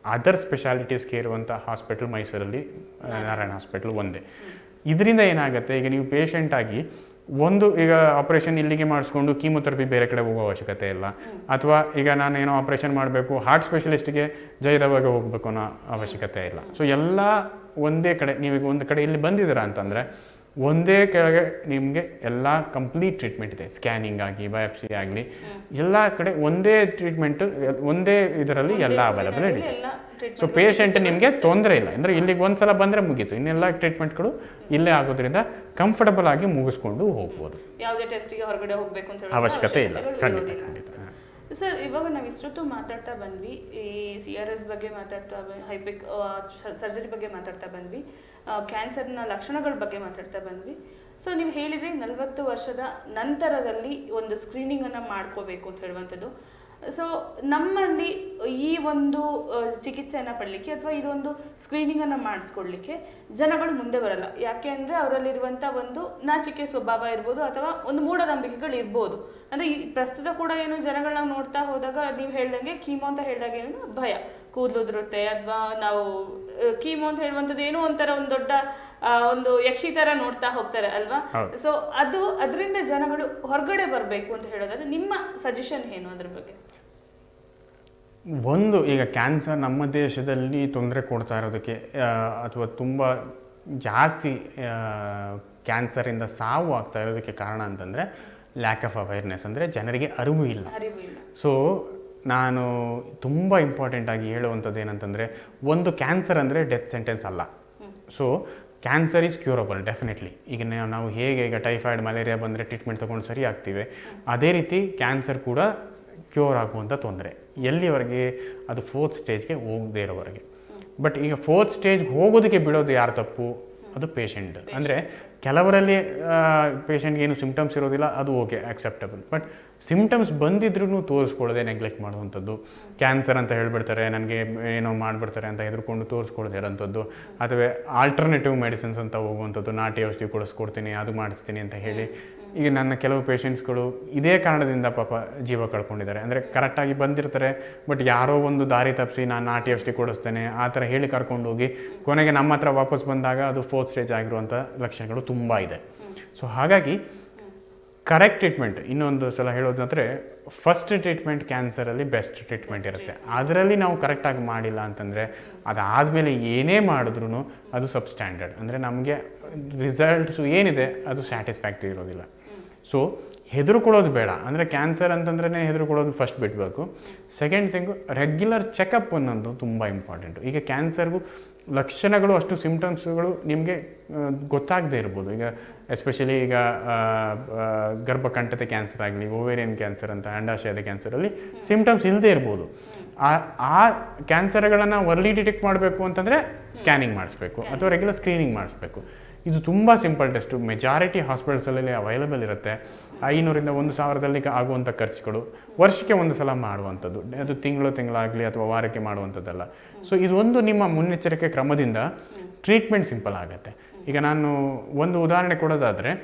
ಅದರ್ ಸ್ಪೆಷಾಲಿಟೀಸ್ಗೆ ಇರುವಂಥ ಹಾಸ್ಪಿಟಲ್ ಮೈಸೂರಲ್ಲಿ ಆ, ನಾರಾಯಣ ಹಾಸ್ಪಿಟಲ್ ಒಂದೇ ಇದರಿಂದ ಏನಾಗುತ್ತೆ ಈಗ ನೀವು ಪೇಷಂಟ್ ಆಗಿ ಒಂದು ಈಗ ಆಪರೇಷನ್ ಇಲ್ಲಿಗೆ ಮಾಡಿಸ್ಕೊಂಡು ಕೀಮೊಥೆರಪಿ ಬೇರೆ ಕಡೆ ಹೋಗೋ ಅವಶ್ಯಕತೆ ಇಲ್ಲ ಅಥವಾ ಈಗ ನಾನು ಏನೋ ಆಪರೇಷನ್ ಮಾಡಬೇಕು ಹಾರ್ಟ್ ಸ್ಪೆಷಲಿಸ್ಟ್ಗೆ ಜೈದವಾಗ ಹೋಗಬೇಕು ಅನ್ನೋ ಅವಶ್ಯಕತೆ ಇಲ್ಲ ಸೊ ಎಲ್ಲ ಒಂದೇ ಕಡೆ ನೀವೀಗ ಒಂದು ಕಡೆ ಇಲ್ಲಿ ಬಂದಿದ್ದೀರಾ ಅಂತಂದರೆ ಒಂದೇ ಕೆಳಗೆ ನಿಮಗೆ ಎಲ್ಲ ಕಂಪ್ಲೀಟ್ ಟ್ರೀಟ್ಮೆಂಟ್ ಇದೆ ಸ್ಕ್ಯಾನಿಂಗ್ ಆಗಿ ಬಯಾಪ್ಸಿ ಆಗಲಿ ಎಲ್ಲ ಕಡೆ ಒಂದೇ ಟ್ರೀಟ್ಮೆಂಟ್ ಒಂದೇ ಇದರಲ್ಲಿ ಎಲ್ಲ ಅವೈಲಬಲ್ ಇದೆ ಎಲ್ಲ ಸೊ ಟ್ರೀಟ್ಮೆಂಟ್ ಪೇಷಂಟ್ ನಿಮಗೆ ತೊಂದರೆ ಇಲ್ಲ ಅಂದರೆ ಇಲ್ಲಿಗೆ ಒಂದ್ಸಲ ಬಂದರೆ ಮುಗೀತು ಇನ್ನೆಲ್ಲ ಟ್ರೀಟ್ಮೆಂಟ್ಗಳು ಇಲ್ಲೇ ಆಗೋದ್ರಿಂದ ಕಂಫರ್ಟಬಲ್ ಆಗಿ ಮುಗಿಸ್ಕೊಂಡು ಹೋಗ್ಬೋದು ಯಾವುದೇ ಟೆಸ್ಟಿಗೆ ಹೊರಗಡೆ ಹೋಗ್ಬೇಕು ಅಂತ ಹೇಳೋ ಅವಶ್ಯಕತೆ ಇಲ್ಲ ಅವಶ್ಯಕತೆಗಳು ಖಂಡಿತ ಇರೋದಿಲ್ಲ. ಖಂಡಿತ ಸರ್ ಇವಾಗ ನಾವು ಇಷ್ಟೊತ್ತು ಮಾತಾಡ್ತಾ ಬಂದ್ವಿ ಈ ಸಿ ಆರ್ ಎಸ್ ಬಗ್ಗೆ ಮಾತಾಡ್ತಾ ಹೈಪಿಕ್ ಸರ್ಜರಿ ಬಗ್ಗೆ ಮಾತಾಡ್ತಾ ಬಂದ್ವಿ ಕ್ಯಾನ್ಸರ್ನ ಲಕ್ಷಣಗಳ ಬಗ್ಗೆ ಮಾತಾಡ್ತಾ ಬಂದ್ವಿ ಸೊ ನೀವು ಹೇಳಿದ್ರೆ ನಲವತ್ತು ವರ್ಷದ ನಂತರದಲ್ಲಿ ಒಂದು ಸ್ಕ್ರೀನಿಂಗನ್ನು ಮಾಡ್ಕೋಬೇಕು ಅಂತ ಹೇಳುವಂಥದ್ದು ಸೊ ನಮ್ಮಲ್ಲಿ ಈ ಒಂದು ಆ, ಚಿಕಿತ್ಸೆಯನ್ನು ಪಡಲಿಕ್ಕೆ ಅಥವಾ ಇದೊಂದು ಸ್ಕ್ರೀನಿಂಗನ್ನು ಮಾಡಿಸ್ಕೊಡ್ಲಿಕ್ಕೆ ಜನಗಳು ಮುಂದೆ ಬರಲ್ಲ ಯಾಕೆ ಅಂದರೆ ಅವರಲ್ಲಿರುವಂಥ ಒಂದು ನಾಚಿಕೆ ಸ್ವಭಾವ ಇರ್ಬೋದು ಅಥವಾ ಒಂದು ಮೂಢನಂಬಿಕೆಗಳು ಇರ್ಬೋದು ಅಂದರೆ ಈ ಪ್ರಸ್ತುತ ಕೂಡ ಏನು ಜನಗಳನ್ನ ನೋಡ್ತಾ ಹೋದಾಗ ನೀವು ಹೇಳ್ದಂಗೆ ಕೀಮೋ ಅಂತ ಹೇಳಿದಾಗ ಏನು ಭಯ ಕೂದಲು ಉದುರುತ್ತೆ ಅಥವಾ ನಾವು ಕೀಮೋ ಅಂತ ಹೇಳುವಂಥದ್ದು ಏನೋ ಒಂಥರ ಒಂದು ದೊಡ್ಡ ಆ, ಒಂದು ಯಕ್ಷಿ ಥರ ನೋಡ್ತಾ ಹೋಗ್ತಾರೆ ಅಲ್ವಾ ಹೌದು. ಸೊ ಅದು ಅದರಿಂದ ಜನಗಳು ಹೊರಗಡೆ ಬರಬೇಕು ಅಂತ ಹೇಳೋದಾದ್ರೆ ನಿಮ್ಮ ಸಜೆಷನ್ ಏನು ಅದ್ರ ಬಗ್ಗೆ ಒಂದು ಈಗ ಕ್ಯಾನ್ಸರ್ ನಮ್ಮ ದೇಶದಲ್ಲಿ ತೊಂದರೆ ಕೊಡ್ತಾ ಇರೋದಕ್ಕೆ ಆ, ಅಥವಾ ತುಂಬ ಜಾಸ್ತಿ ಕ್ಯಾನ್ಸರಿಂದ ಸಾವು ಆಗ್ತಾ ಇರೋದಕ್ಕೆ ಕಾರಣ ಅಂತಂದರೆ ಲ್ಯಾಕ್ ಆಫ್ ಅವೇರ್ನೆಸ್ ಅಂದರೆ ಜನರಿಗೆ ಅರಿವು ಇಲ್ಲ ಅರಿವು ಇಲ್ಲ ಸೊ ನಾನು ತುಂಬ ಇಂಪಾರ್ಟೆಂಟ್ ಆಗಿ ಹೇಳುವಂಥದ್ದು ಏನಂತಂದರೆ ಒಂದು ಕ್ಯಾನ್ಸರ್ ಅಂದರೆ ಡೆತ್ ಸೆಂಟೆನ್ಸ್ ಅಲ್ಲ so cancer is curable definitely ಈಗ ನಾವು ನಾವು ಹೇಗೆ ಈಗ ಟೈಫಾಯ್ಡ್ ಮಲೇರಿಯಾ ಬಂದರೆ ಟ್ರೀಟ್ಮೆಂಟ್ ತೊಗೊಂಡು ಸರಿ ಆಗ್ತೀವಿ ಅದೇ ರೀತಿ ಕ್ಯಾನ್ಸರ್ ಕೂಡ ಕ್ಯೂರ್ ಆಗುವಂಥ ತೊಂದರೆ ಎಲ್ಲಿವರೆಗೆ ಅದು ಫೋರ್ತ್ ಸ್ಟೇಜ್ಗೆ ಹೋಗದೇ ಇರೋವರೆಗೆ ಬಟ್ ಈಗ ಫೋರ್ತ್ ಸ್ಟೇಜ್ಗೆ ಹೋಗೋದಕ್ಕೆ ಬಿಡೋದು ಯಾರು ತಪ್ಪು ಅದು ಪೇಷಂಟ್ ಅಂದರೆ ಕೆಲವರಲ್ಲಿ ಪೇಷಂಟ್ಗೆ ಏನು ಸಿಮ್ಟಮ್ಸ್ ಇರೋದಿಲ್ಲ ಅದು ಓಕೆ ಅಕ್ಸೆಪ್ಟಬಲ್ ಬಟ್ ಸಿಮ್ಟಮ್ಸ್ ಬಂದಿದ್ರೂ ತೋರಿಸ್ಕೊಳ್ಳದೆ ನೆಗ್ಲೆಕ್ಟ್ ಮಾಡುವಂಥದ್ದು ಕ್ಯಾನ್ಸರ್ ಅಂತ ಹೇಳ್ಬಿಡ್ತಾರೆ ನನಗೆ ಏನೋ ಮಾಡಿಬಿಡ್ತಾರೆ ಅಂತ ಹೆದರ್ಕೊಂಡು ತೋರಿಸ್ಕೊಳ್ಳದೆ ಇರೋಂಥದ್ದು ಅಥವಾ ಆಲ್ಟರ್ನೇಟಿವ್ ಮೆಡಿಸಿನ್ಸ್ ಅಂತ ಹೋಗುವಂಥದ್ದು ನಾಟಿ ಔಷಧಿ ಕೊಡಿಸ್ಕೊಡ್ತೀನಿ ಅದು ಮಾಡಿಸ್ತೀನಿ ಅಂತ ಹೇಳಿ ಈಗ ನನ್ನ ಕೆಲವು ಪೇಷಂಟ್ಸ್ಗಳು ಇದೇ ಕಾರಣದಿಂದ ಪಾಪ ಜೀವ ಕಳ್ಕೊಂಡಿದ್ದಾರೆ ಅಂದರೆ ಕರೆಕ್ಟಾಗಿ ಬಂದಿರ್ತಾರೆ ಬಟ್ ಯಾರೋ ಒಂದು ದಾರಿ ತಪ್ಪಿಸಿ ನಾನು ನಾಟಿ ಔಷಧಿ ಕೊಡಿಸ್ತೇನೆ ಆ ಥರ ಹೇಳಿ ಕರ್ಕೊಂಡು ಹೋಗಿ ಕೊನೆಗೆ ನಮ್ಮ ಹತ್ರ ವಾಪಸ್ ಬಂದಾಗ ಅದು ಫೋರ್ತ್ ಸ್ಟೇಜ್ ಆಗಿರುವಂಥ ಲಕ್ಷಣಗಳು ತುಂಬ ಇದೆ ಸೊ ಹಾಗಾಗಿ ಕರೆಕ್ಟ್ ಟ್ರೀಟ್ಮೆಂಟ್ ಇನ್ನೊಂದು ಸಲ ಹೇಳೋದಂದರೆ ಫಸ್ಟ್ ಟ್ರೀಟ್ಮೆಂಟ್ ಕ್ಯಾನ್ಸರಲ್ಲಿ ಬೆಸ್ಟ್ ಟ್ರೀಟ್ಮೆಂಟ್ ಇರುತ್ತೆ ಅದರಲ್ಲಿ ನಾವು ಕರೆಕ್ಟಾಗಿ ಮಾಡಿಲ್ಲ ಅಂತಂದರೆ ಅದಾದಮೇಲೆ ಏನೇ ಮಾಡಿದ್ರೂ ಅದು ಸಬ್ ಸ್ಟ್ಯಾಂಡರ್ಡ್ ಅಂದರೆ ನಮಗೆ ರಿಸಲ್ಟ್ಸು ಏನಿದೆ ಅದು ಸ್ಯಾಟಿಸ್ಫ್ಯಾಕ್ಟ್ರಿ ಇರೋದಿಲ್ಲ ಸೊ ಹೆದರ್ಕೊಳ್ಳೋದು ಬೇಡ ಅಂದರೆ ಕ್ಯಾನ್ಸರ್ ಅಂತಂದ್ರೆ ಹೆದರ್ಕೊಳ್ಳೋದು ಫಸ್ಟ್ ಬಿಡಬೇಕು ಸೆಕೆಂಡ್ ಥಿಂಗು ರೆಗ್ಯುಲರ್ ಚೆಕಪ್ ಅನ್ನೋದು ತುಂಬ ಇಂಪಾರ್ಟೆಂಟು ಈಗ ಕ್ಯಾನ್ಸರ್ಗೂ ಲಕ್ಷಣಗಳು ಅಷ್ಟು ಸಿಮ್ಟಮ್ಸ್ಗಳು ನಿಮಗೆ ಗೊತ್ತಾಗದೇ ಇರ್ಬೋದು ಈಗ ಎಸ್ಪೆಷಲಿ ಈಗ ಆ, ಆ, ಗರ್ಭಕಂಠತೆ ಕ್ಯಾನ್ಸರ್ ಆಗಲಿ ಓವೇರಿಯನ್ ಕ್ಯಾನ್ಸರ್ ಅಂತ ಅಂಡಾಶಯದ ಕ್ಯಾನ್ಸರಲ್ಲಿ ಸಿಮ್ಟಮ್ಸ್ ಇಲ್ಲದೆ ಇರ್ಬೋದು ಆ ಆ ಕ್ಯಾನ್ಸರ್ಗಳನ್ನು ವರ್ಲಿ ಡಿಟೆಕ್ಟ್ ಮಾಡಬೇಕು ಅಂತಂದರೆ ಸ್ಕ್ಯಾನಿಂಗ್ ಮಾಡಿಸ್ಬೇಕು ಅಥವಾ ರೆಗ್ಯುಲರ್ ಸ್ಕ್ರೀನಿಂಗ್ ಮಾಡಿಸ್ಬೇಕು ಇದು ತುಂಬ ಸಿಂಪಲ್ ಟೆಸ್ಟು ಮೆಜಾರಿಟಿ ಹಾಸ್ಪಿಟಲ್ಸಲ್ಲಿ ಅವೈಲಬಲ್ ಇರುತ್ತೆ ಐನೂರಿಂದ ಒಂದು ಸಾವಿರದಲ್ಲಿ ಆಗುವಂಥ ಖರ್ಚುಗಳು ವರ್ಷಕ್ಕೆ ಒಂದು ಸಲ ಮಾಡುವಂಥದ್ದು ಅದು ತಿಂಗಳು ತಿಂಗಳಾಗಲಿ ಅಥವಾ ವಾರಕ್ಕೆ ಮಾಡುವಂಥದ್ದಲ್ಲ ಸೊ ಇದೊಂದು ನಿಮ್ಮ ಮುನ್ನೆಚ್ಚರಿಕೆ ಕ್ರಮದಿಂದ ಟ್ರೀಟ್ಮೆಂಟ್ ಸಿಂಪಲ್ ಆಗುತ್ತೆ ಈಗ ನಾನು ಒಂದು ಉದಾಹರಣೆ ಕೊಡೋದಾದರೆ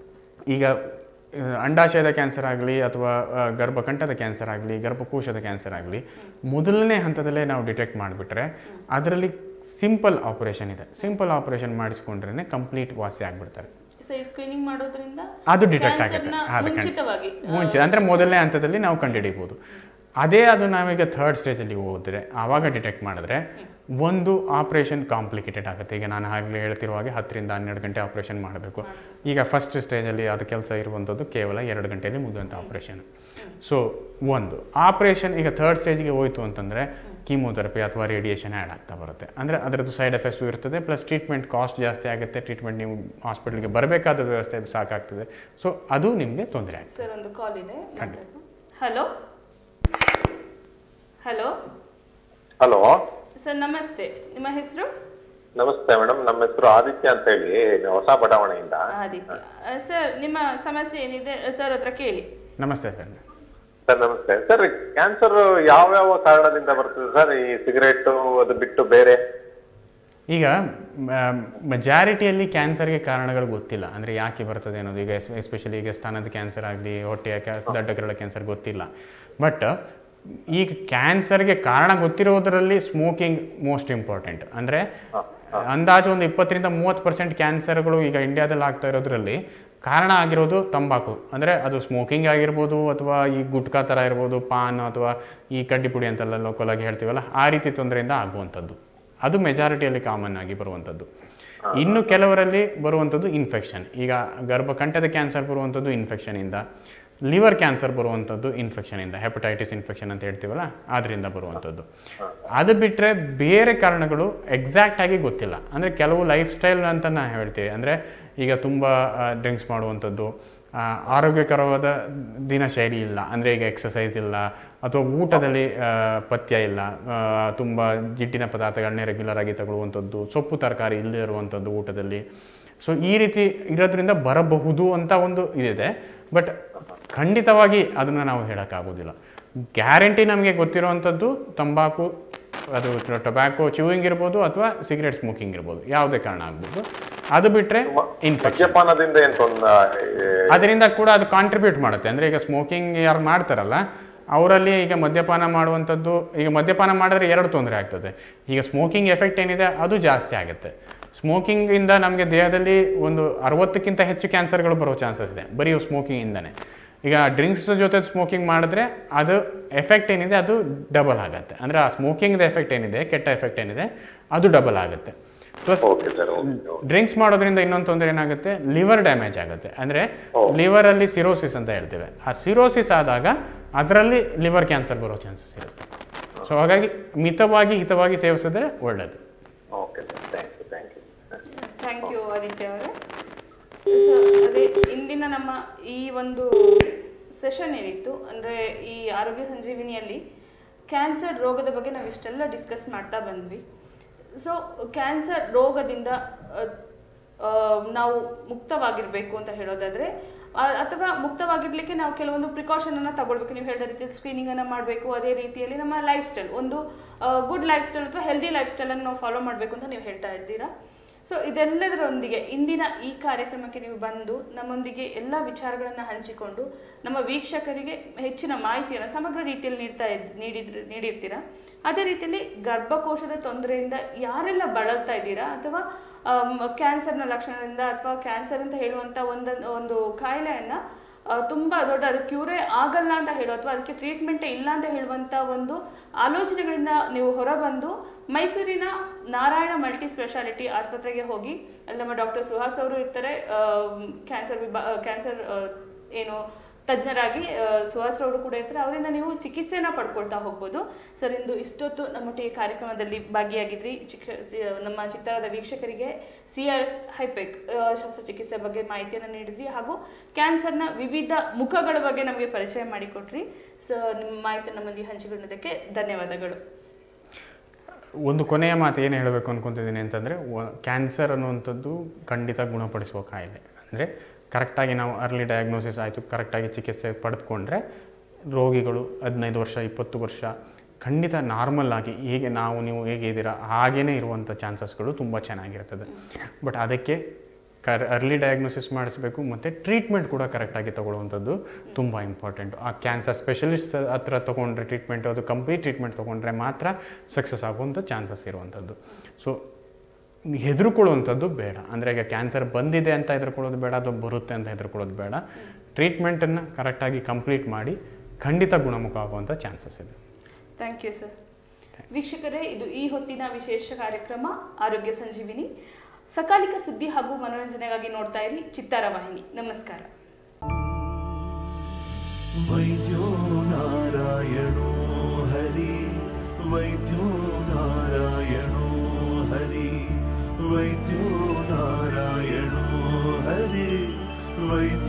ಈಗ ಆ, ಅಂಡಾಶಯದ ಕ್ಯಾನ್ಸರ್ ಆಗಲಿ ಅಥವಾ ಆ, ಗರ್ಭಕಂಠದ ಕ್ಯಾನ್ಸರ್ ಆಗಲಿ ಗರ್ಭಕೋಶದ ಕ್ಯಾನ್ಸರ್ ಆಗಲಿ ಮೊದಲನೇ ಹಂತದಲ್ಲೇ ನಾವು ಡಿಟೆಕ್ಟ್ ಮಾಡಿಬಿಟ್ರೆ ಅದರಲ್ಲಿ ಸಿಂಪಲ್ ಆಪರೇಷನ್ ಇದೆ ಸಿಂಪಲ್ ಆಪರೇಷನ್ ಮಾಡಿಸ್ಕೊಂಡ್ರೆ ಕಂಪ್ಲೀಟ್ ವಾಸಿ ಆಗಿಬಿಡ್ತಾರೆ ಸೊ ಈ ಸ್ಕ್ರೀನಿಂಗ್ ಮಾಡೋದ್ರಿಂದ ಅದು ಡಿಟೆಕ್ಟ್ ಆಗುತ್ತೆ ಕ್ಯಾನ್ಸರ್ನ ಅದು ಖಂಡಿತ. ಮುಂಚಿತವಾಗಿ ಮುಂಚೆ ಅಂದರೆ ಮೊದಲನೇ ಹಂತದಲ್ಲಿ ನಾವು ಕಂಡುಹಿಡಿಬೋದು ಅದೇ ಅದು ನಾವೀಗ ಥರ್ಡ್ ಸ್ಟೇಜಲ್ಲಿ ಹೋದರೆ ಆವಾಗ ಡಿಟೆಕ್ಟ್ ಮಾಡಿದ್ರೆ ಒಂದು ಆಪ್ರೇಷನ್ ಕಾಂಪ್ಲಿಕೇಟೆಡ್ ಆಗುತ್ತೆ ಈಗ ನಾನು ಆಗಲೇ ಹೇಳ್ತಿರೋ ಹಾಗೆ ಹತ್ತರಿಂದ ಹನ್ನೆರಡು ಗಂಟೆ ಆಪ್ರೇಷನ್ ಮಾಡಬೇಕು ಈಗ ಫಸ್ಟ್ ಸ್ಟೇಜಲ್ಲಿ ಅದು ಕೆಲಸ ಇರುವಂಥದ್ದು ಕೇವಲ ಎರಡು ಗಂಟೆಯಲ್ಲಿ ಮುಗಿಯುವಂಥ ಆಪ್ರೇಷನ್ ಸೊ ಒಂದು ಆಪ್ರೇಷನ್ ಈಗ ಥರ್ಡ್ ಸ್ಟೇಜ್ಗೆ ಹೋಯಿತು ಅಂತಂದರೆ ಕೀಮೋಥೆರಪಿ ಅಥವಾ ರೇಡಿಯೇಷನ್ ಆ್ಯಡ್ ಆಗ್ತಾ ಬರುತ್ತೆ ಅಂದರೆ ಅದರದ್ದು ಸೈಡ್ ಎಫೆಕ್ಟ್ಸು ಇರ್ತದೆ ಪ್ಲಸ್ ಟ್ರೀಟ್ಮೆಂಟ್ ಕಾಸ್ಟ್ ಜಾಸ್ತಿ ಆಗುತ್ತೆ ಟ್ರೀಟ್ಮೆಂಟ್ ನೀವು ಹಾಸ್ಪಿಟಲ್ಗೆ ಬರಬೇಕಾದ ವ್ಯವಸ್ಥೆ ಸಾಕಾಗ್ತದೆ ಸೊ ಅದು ನಿಮಗೆ ತೊಂದರೆ ಆಗುತ್ತೆ ಸರ್ ಒಂದು ಕಾಲ್ ಇದೆ ಖಂಡಿತ. ಹಲೋ ಹಲೋ ಹಲೋ ಸರ್ ನಮಸ್ತೆ ನಿಮ್ಮ ಹೆಸರು ನಮಸ್ತೆ ಮೇಡಮ್ ನಮ್ಮ ಹೆಸರು ಆದಿತ್ಯ ಅಂತ ಹೇಳಿ ಹೊಸ ಬಡಾವಣೆಯಿಂದ ಆದಿತ್ಯ ಸರ್ ನಿಮ್ಮ ಸಮಸ್ಯೆ ಏನಿದೆ ಸರ್ ಹತ್ರ ಕೇಳಿ ನಮಸ್ತೆ ಸರ್ ಸರ್ ನಮಸ್ತೆ ಸರ್ ಕ್ಯಾನ್ಸರ್ ಯಾವ್ಯಾವ ಕಾರಣದಿಂದ ಬರ್ತದೆ ಸರ್ ಈ ಸಿಗರೇಟು ಅದು ಬಿಟ್ಟು ಬೇರೆ ಈಗ ಮೆಜಾರಿಟಿಯಲ್ಲಿ ಕ್ಯಾನ್ಸರ್ಗೆ ಕಾರಣಗಳು ಗೊತ್ತಿಲ್ಲ ಅಂದರೆ ಯಾಕೆ ಬರ್ತದೆ ಅನ್ನೋದು ಈಗ ಎಸ್ಪೆಷಲಿ ಈಗ ಸ್ತನದ ಕ್ಯಾನ್ಸರ್ ಆಗಲಿ ಹೊಟ್ಟೆಯ ಕ್ಯಾ ದಡ್ಡ ಕರಳ ಕ್ಯಾನ್ಸರ್ ಗೊತ್ತಿಲ್ಲ ಬಟ್ ಈಗ ಕ್ಯಾನ್ಸರ್ಗೆ ಕಾರಣ ಗೊತ್ತಿರೋದರಲ್ಲಿ ಸ್ಮೋಕಿಂಗ್ ಮೋಸ್ಟ್ ಇಂಪಾರ್ಟೆಂಟ್ ಅಂದರೆ ಅಂದಾಜು ಒಂದು ಇಪ್ಪತ್ತರಿಂದ ಮೂವತ್ತು ಪರ್ಸೆಂಟ್ ಕ್ಯಾನ್ಸರ್ಗಳು ಈಗ ಇಂಡಿಯಾದಲ್ಲಿ ಆಗ್ತಾ ಇರೋದ್ರಲ್ಲಿ ಕಾರಣ ಆಗಿರೋದು ತಂಬಾಕು ಅಂದರೆ ಅದು ಸ್ಮೋಕಿಂಗ್ ಆಗಿರ್ಬೋದು ಅಥವಾ ಈ ಗುಟ್ಕಾ ಥರ ಇರ್ಬೋದು ಪಾನ್ ಅಥವಾ ಈ ಕಡ್ಡಿ ಪುಡಿ ಅಂತೆಲ್ಲ ಲೋಕಲ್ ಆಗಿ ಹೇಳ್ತೀವಲ್ಲ ಆ ರೀತಿ ತೊಂದರೆಯಿಂದ ಆಗುವಂಥದ್ದು ಅದು ಮೆಜಾರಿಟಿಯಲ್ಲಿ ಕಾಮನ್ ಆಗಿ ಬರುವಂಥದ್ದು ಇನ್ನು ಕೆಲವರಲ್ಲಿ ಬರುವಂಥದ್ದು ಇನ್ಫೆಕ್ಷನ್ ಈಗ ಗರ್ಭಕಂಠದ ಕ್ಯಾನ್ಸರ್ ಬರುವಂಥದ್ದು ಇನ್ಫೆಕ್ಷನಿಂದ ಲಿವರ್ ಕ್ಯಾನ್ಸರ್ ಬರುವಂಥದ್ದು ಇನ್ಫೆಕ್ಷನಿಂದ ಹೆಪಟೈಟಿಸ್ ಇನ್ಫೆಕ್ಷನ್ ಅಂತ ಹೇಳ್ತೀವಲ್ಲ ಅದರಿಂದ ಬರುವಂಥದ್ದು ಅದು ಬಿಟ್ಟರೆ ಬೇರೆ ಕಾರಣಗಳು ಎಕ್ಸಾಕ್ಟ್ ಆಗಿ ಗೊತ್ತಿಲ್ಲ ಅಂದರೆ ಕೆಲವು ಲೈಫ್ ಸ್ಟೈಲ್ ಅಂತ ನಾವು ಹೇಳ್ತೀವಿ ಅಂದರೆ ಈಗ ತುಂಬ ಡ್ರಿಂಕ್ಸ್ ಮಾಡುವಂಥದ್ದು ಆ, ಆರೋಗ್ಯಕರವಾದ ದಿನಶೈಲಿ ಇಲ್ಲ ಅಂದರೆ ಈಗ ಎಕ್ಸಸೈಸ್ ಇಲ್ಲ ಅಥವಾ ಊಟದಲ್ಲಿ ಆ, ಪಥ್ಯ ಇಲ್ಲ ತುಂಬ ಜಿಡ್ಡಿನ ಪದಾರ್ಥಗಳನ್ನೇ ರೆಗ್ಯುಲರ್ ಆಗಿ ತಗೊಳ್ಳುವಂಥದ್ದು ಸೊಪ್ಪು ತರಕಾರಿ ಇಲ್ಲದೆ ಇರುವಂಥದ್ದು ಊಟದಲ್ಲಿ ಸೊ ಈ ರೀತಿ ಇರೋದ್ರಿಂದ ಬರಬಹುದು ಅಂತ ಒಂದು ಇದಿದೆ ಬಟ್ ಖಂಡಿತವಾಗಿ ಅದನ್ನು ನಾವು ಹೇಳೋಕ್ಕಾಗೋದಿಲ್ಲ ಗ್ಯಾರಂಟಿ ನಮಗೆ ಗೊತ್ತಿರುವಂಥದ್ದು ತಂಬಾಕು ಅದು ಟೊಬ್ಯಾಕೋ ಚ್ಯೂಯಿಂಗ್ ಇರ್ಬೋದು ಅಥವಾ ಸಿಗರೇಟ್ ಸ್ಮೋಕಿಂಗ್ ಇರ್ಬೋದು ಯಾವುದೇ ಕಾರಣ ಆಗ್ಬೋದು ಅದು ಬಿಟ್ಟರೆ ಇನ್ಫೆಕ್ಷನ್ ಮದ್ಯಪಾನದಿಂದ ಏನ್ ತೊಂದ್ರೆ ಅದರಿಂದ ಕೂಡ ಅದು ಕಾಂಟ್ರಿಬ್ಯೂಟ್ ಮಾಡುತ್ತೆ ಅಂದರೆ ಈಗ ಸ್ಮೋಕಿಂಗ್ ಯಾರು ಮಾಡ್ತಾರಲ್ಲ ಅವರಲ್ಲಿ ಈಗ ಮದ್ಯಪಾನ ಮಾಡುವಂಥದ್ದು ಈಗ ಮದ್ಯಪಾನ ಮಾಡಿದ್ರೆ ಎರಡು ತೊಂದರೆ ಆಗ್ತದೆ ಈಗ ಸ್ಮೋಕಿಂಗ್ ಎಫೆಕ್ಟ್ ಏನಿದೆ ಅದು ಜಾಸ್ತಿ ಆಗುತ್ತೆ ಸ್ಮೋಕಿಂಗಿಂದ ನಮಗೆ ದೇಹದಲ್ಲಿ ಒಂದು ಅರವತ್ತಕ್ಕಿಂತ ಹೆಚ್ಚು ಕ್ಯಾನ್ಸರ್ಗಳು ಬರೋ ಚಾನ್ಸಸ್ ಇದೆ ಬರೀ ಸ್ಮೋಕಿಂಗಿಂದನೇ ಈಗ ಡ್ರಿಂಕ್ಸ್ ಜೊತೆ ಸ್ಮೋಕಿಂಗ್ ಮಾಡಿದ್ರೆ ಅದು ಎಫೆಕ್ಟ್ ಏನಿದೆ ಅದು ಡಬಲ್ ಆಗುತ್ತೆ ಅಂದರೆ ಆ ಸ್ಮೋಕಿಂಗ್ದ ಎಫೆಕ್ಟ್ ಏನಿದೆ ಕೆಟ್ಟ ಎಫೆಕ್ಟ್ ಏನಿದೆ ಅದು ಡಬಲ್ ಆಗುತ್ತೆ ಪ್ಲಸ್ ಓಕೆ ಸರ್ ಡ್ರಿಂಕ್ಸ್ ಮಾಡೋದ್ರಿಂದ ಇನ್ನೊಂದು ತೊಂದರೆ ಏನಾಗುತ್ತೆ ಲಿವರ್ ಡ್ಯಾಮೇಜ್ ಆಗುತ್ತೆ ಅಂದರೆ ಲಿವರಲ್ಲಿ ಸಿರೋಸಿಸ್ ಅಂತ ಹೇಳ್ತೇವೆ ಆ ಸಿರೋಸಿಸ್ ಆದಾಗ ಅದರಲ್ಲಿ ಲಿವರ್ ಕ್ಯಾನ್ಸರ್ ಬರೋ ಚಾನ್ಸಸ್ ಇರುತ್ತೆ ಸೊ ಹಾಗಾಗಿ ಮಿತವಾಗಿ ಹಿತವಾಗಿ ಸೇವಿಸಿದ್ರೆ ಒಳ್ಳೆಯದು okay sir thank you thank you thank you Aditya ಅವರೇ ಸೊ ಅದೇ ಇಂದಿನ ನಮ್ಮ ಈ ಒಂದು ಸೆಷನ್ ಏನಿತ್ತು ಅಂದರೆ ಈ ಆರೋಗ್ಯ ಸಂಜೀವಿನಿಯಲ್ಲಿ ಕ್ಯಾನ್ಸರ್ ರೋಗದ ಬಗ್ಗೆ ನಾವು ಇಷ್ಟೆಲ್ಲ ಡಿಸ್ಕಸ್ ಮಾಡ್ತಾ ಬಂದ್ವಿ ಸೊ ಕ್ಯಾನ್ಸರ್ ರೋಗದಿಂದ ಅಹ್, ಅಹ್, ನಾವು ಮುಕ್ತವಾಗಿರಬೇಕು ಅಂತ ಹೇಳೋದಾದ್ರೆ ಆ- ಅಥವಾ ಮುಕ್ತವಾಗಿರ್ಲಿಕ್ಕೆ ನಾವು ಕೆಲವೊಂದು ಪ್ರಿಕಾಷನ್ ಅನ್ನ ತಗೊಳ್ಬೇಕು ನೀವು ಹೇಳಿದ ರೀತಿಯಲ್ಲಿ ಸ್ಕ್ರೀನಿಂಗ್ ಅನ್ನ ಮಾಡಬೇಕು ಅದೇ ರೀತಿಯಲ್ಲಿ ನಮ್ಮ ಲೈಫ್ ಸ್ಟೈಲ್ ಒಂದು ಗುಡ್ ಲೈಫ್ ಸ್ಟೈಲ್ ಅಥವಾ ಹೆಲ್ದಿ ಲೈಫ್ ಸ್ಟೈಲ್ ಅನ್ನು ನಾವು ಫಾಲೋ ಮಾಡಬೇಕು ಅಂತ ನೀವು ಹೇಳ್ತಾ ಇದ್ದೀರಾ ಸೊ ಇದೆಲ್ಲದರೊಂದಿಗೆ ಇಂದಿನ ಈ ಕಾರ್ಯಕ್ರಮಕ್ಕೆ ನೀವು ಬಂದು ನಮ್ಮೊಂದಿಗೆ ಎಲ್ಲ ವಿಚಾರಗಳನ್ನು ಹಂಚಿಕೊಂಡು ನಮ್ಮ ವೀಕ್ಷಕರಿಗೆ ಹೆಚ್ಚಿನ ಮಾಹಿತಿಯನ್ನು ಸಮಗ್ರ ರೀತಿಯಲ್ಲಿ ನೀಡ್ತಾ ಇದ್ ನೀಡಿದ್ರ ನೀಡಿರ್ತೀರಾ ಅದೇ ರೀತಿಯಲ್ಲಿ ಗರ್ಭಕೋಶದ ತೊಂದರೆಯಿಂದ ಯಾರೆಲ್ಲ ಬಳಲ್ತಾ ಇದ್ದೀರಾ ಅಥವಾ ಕ್ಯಾನ್ಸರ್ನ ಲಕ್ಷಣದಿಂದ ಅಥವಾ ಕ್ಯಾನ್ಸರ್ ಅಂತ ಹೇಳುವಂಥ ಒಂದು ಒಂದು ಕಾಯಿಲೆಯನ್ನ ಆ, ತುಂಬಾ ದೊಡ್ಡ ಅದು ಕ್ಯೂರೇ ಆಗಲ್ಲ ಅಂತ ಹೇಳೋ ಅಥವಾ ಅದಕ್ಕೆ ಟ್ರೀಟ್ಮೆಂಟೇ ಇಲ್ಲ ಅಂತ ಹೇಳುವಂತ ಒಂದು ಆಲೋಚನೆಗಳಿಂದ ನೀವು ಹೊರಬಂದು ಮೈಸೂರಿನ ನಾರಾಯಣ ಮಲ್ಟಿ ಸ್ಪೆಷಾಲಿಟಿ ಆಸ್ಪತ್ರೆಗೆ ಹೋಗಿ ಅಲ್ಲಿ ನಮ್ಮ ಡಾಕ್ಟರ್ ಸುಹಾಸ್ ಅವರು ಇರ್ತಾರೆ ಕ್ಯಾನ್ಸರ್ ವಿಭಾ ಕ್ಯಾನ್ಸರ್ ಏನು ತಜ್ಞರಾಗಿ ಆ, ಸುಹಾಸ್ ಅವರು ಕೂಡ ಇರ್ತಾರೆ ಅವರಿಂದ ನೀವು ಚಿಕಿತ್ಸೆನ ಪಡ್ಕೊಳ್ತಾ ಹೋಗ್ಬೋದು ಸರ್ ಇಂದು ಇಷ್ಟೊತ್ತು ನಮ್ಮೊಟ್ಟಿಗೆ ಕಾರ್ಯಕ್ರಮದಲ್ಲಿ ಭಾಗಿಯಾಗಿದ್ರಿ ಚಿಕ್ಕ ಚಿ- ನಮ್ಮ ಚಿತ್ತಾರದ ವೀಕ್ಷಕರಿಗೆ ಸಿ ಆರ್ ಎಸ್ ಹೈಪೆಕ್ ಶಸ್ತ್ರಚಿಕಿತ್ಸೆ ಬಗ್ಗೆ ಮಾಹಿತಿಯನ್ನು ನೀಡಿದ್ವಿ ಹಾಗೂ ಕ್ಯಾನ್ಸರ್ನ ವಿವಿಧ ಮುಖಗಳ ಬಗ್ಗೆ ನಮಗೆ ಪರಿಚಯ ಮಾಡಿಕೊಟ್ರಿ ಸೊ ನಿಮ್ಮ ಮಾಹಿತಿ ನಮ್ಮೊಂದಿಗೆ ಹಂಚಿಕೊಂಡಿದ್ದಕ್ಕೆ ಧನ್ಯವಾದಗಳು ಒಂದು ಕೊನೆಯ ಮಾತು ಏನು ಹೇಳಬೇಕು ಅನ್ಕೊತಿದ್ದೀನಿ ಅಂತಂದರೆ ಕ್ಯಾನ್ಸರ್ ಅನ್ನುವಂಥದ್ದು ಖಂಡಿತ ಗುಣಪಡಿಸುವ ಕಾಯಿಲೆ ಅಂದರೆ ಕರೆಕ್ಟಾಗಿ ನಾವು ಅರ್ಲಿ ಡಯಾಗ್ನೋಸಿಸ್ ಆಯಿತು ಕರೆಕ್ಟಾಗಿ ಚಿಕಿತ್ಸೆ ಪಡೆದುಕೊಂಡ್ರೆ ರೋಗಿಗಳು ಹದಿನೈದು ವರ್ಷ ಇಪ್ಪತ್ತು ವರ್ಷ ಖಂಡಿತ ನಾರ್ಮಲ್ ಆಗಿ ಹೇಗೆ ನಾವು ನೀವು ಹೇಗೆ ಇದ್ದೀರಾ ಹಾಗೇ ಇರುವಂಥ ಚಾನ್ಸಸ್ಗಳು ತುಂಬ ಚೆನ್ನಾಗಿರ್ತದೆ ಬಟ್ ಅದಕ್ಕೆ ಕರ್ ಅರ್ಲಿ ಡಯಾಗ್ನೋಸಿಸ್ ಮಾಡಿಸ್ಬೇಕು ಮತ್ತು ಟ್ರೀಟ್ಮೆಂಟ್ ಕೂಡ ಕರೆಕ್ಟಾಗಿ ತಗೊಳ್ಳುವಂಥದ್ದು ತುಂಬ ಇಂಪಾರ್ಟೆಂಟು ಆ ಕ್ಯಾನ್ಸರ್ ಸ್ಪೆಷಲಿಸ್ಟ್ ಹತ್ರ ತೊಗೊಂಡ್ರೆ ಟ್ರೀಟ್ಮೆಂಟ್ ಅದು ಕಂಪ್ಲೀಟ್ ಟ್ರೀಟ್ಮೆಂಟ್ ತೊಗೊಂಡ್ರೆ ಮಾತ್ರ ಸಕ್ಸಸ್ ಆಗುವಂಥ ಚಾನ್ಸಸ್ ಇರುವಂಥದ್ದು ಸೊ ಹೆದರ್ಕೊಳ್ಳುವಂಥದ್ದು ಬೇಡ ಅಂದರೆ ಈಗ ಕ್ಯಾನ್ಸರ್ ಬಂದಿದೆ ಅಂತ ಹೆದರ್ಕೊಳ್ಳೋದು ಬೇಡ ಅಥವಾ ಬರುತ್ತೆ ಅಂತ ಹೆದರ್ಕೊಳ್ಳೋದು ಬೇಡ ಟ್ರೀಟ್ಮೆಂಟನ್ನು ಕರೆಕ್ಟಾಗಿ ಕಂಪ್ಲೀಟ್ ಮಾಡಿ ಖಂಡಿತ ಗುಣಮುಖ ಆಗುವಂಥ ಚಾನ್ಸಸ್ ಇದೆ ಥ್ಯಾಂಕ್ ಯು ಸರ್ ವೀಕ್ಷಕರೇ ಇದು ಈ ಹೊತ್ತಿನ ವಿಶೇಷ ಕಾರ್ಯಕ್ರಮ ಆರೋಗ್ಯ ಸಂಜೀವಿನಿ ಸಕಾಲಿಕ ಸುದ್ದಿ ಹಾಗೂ ಮನೋರಂಜನೆಗಾಗಿ ನೋಡ್ತಾ ಇರಿ ಚಿತ್ತಾರ ವಾಹಿನಿ ನಮಸ್ಕಾರ वैद्यो नारायणो हरि वैद्यो नारायणो हरि वैद्यो नारायणो हरि वैद्यो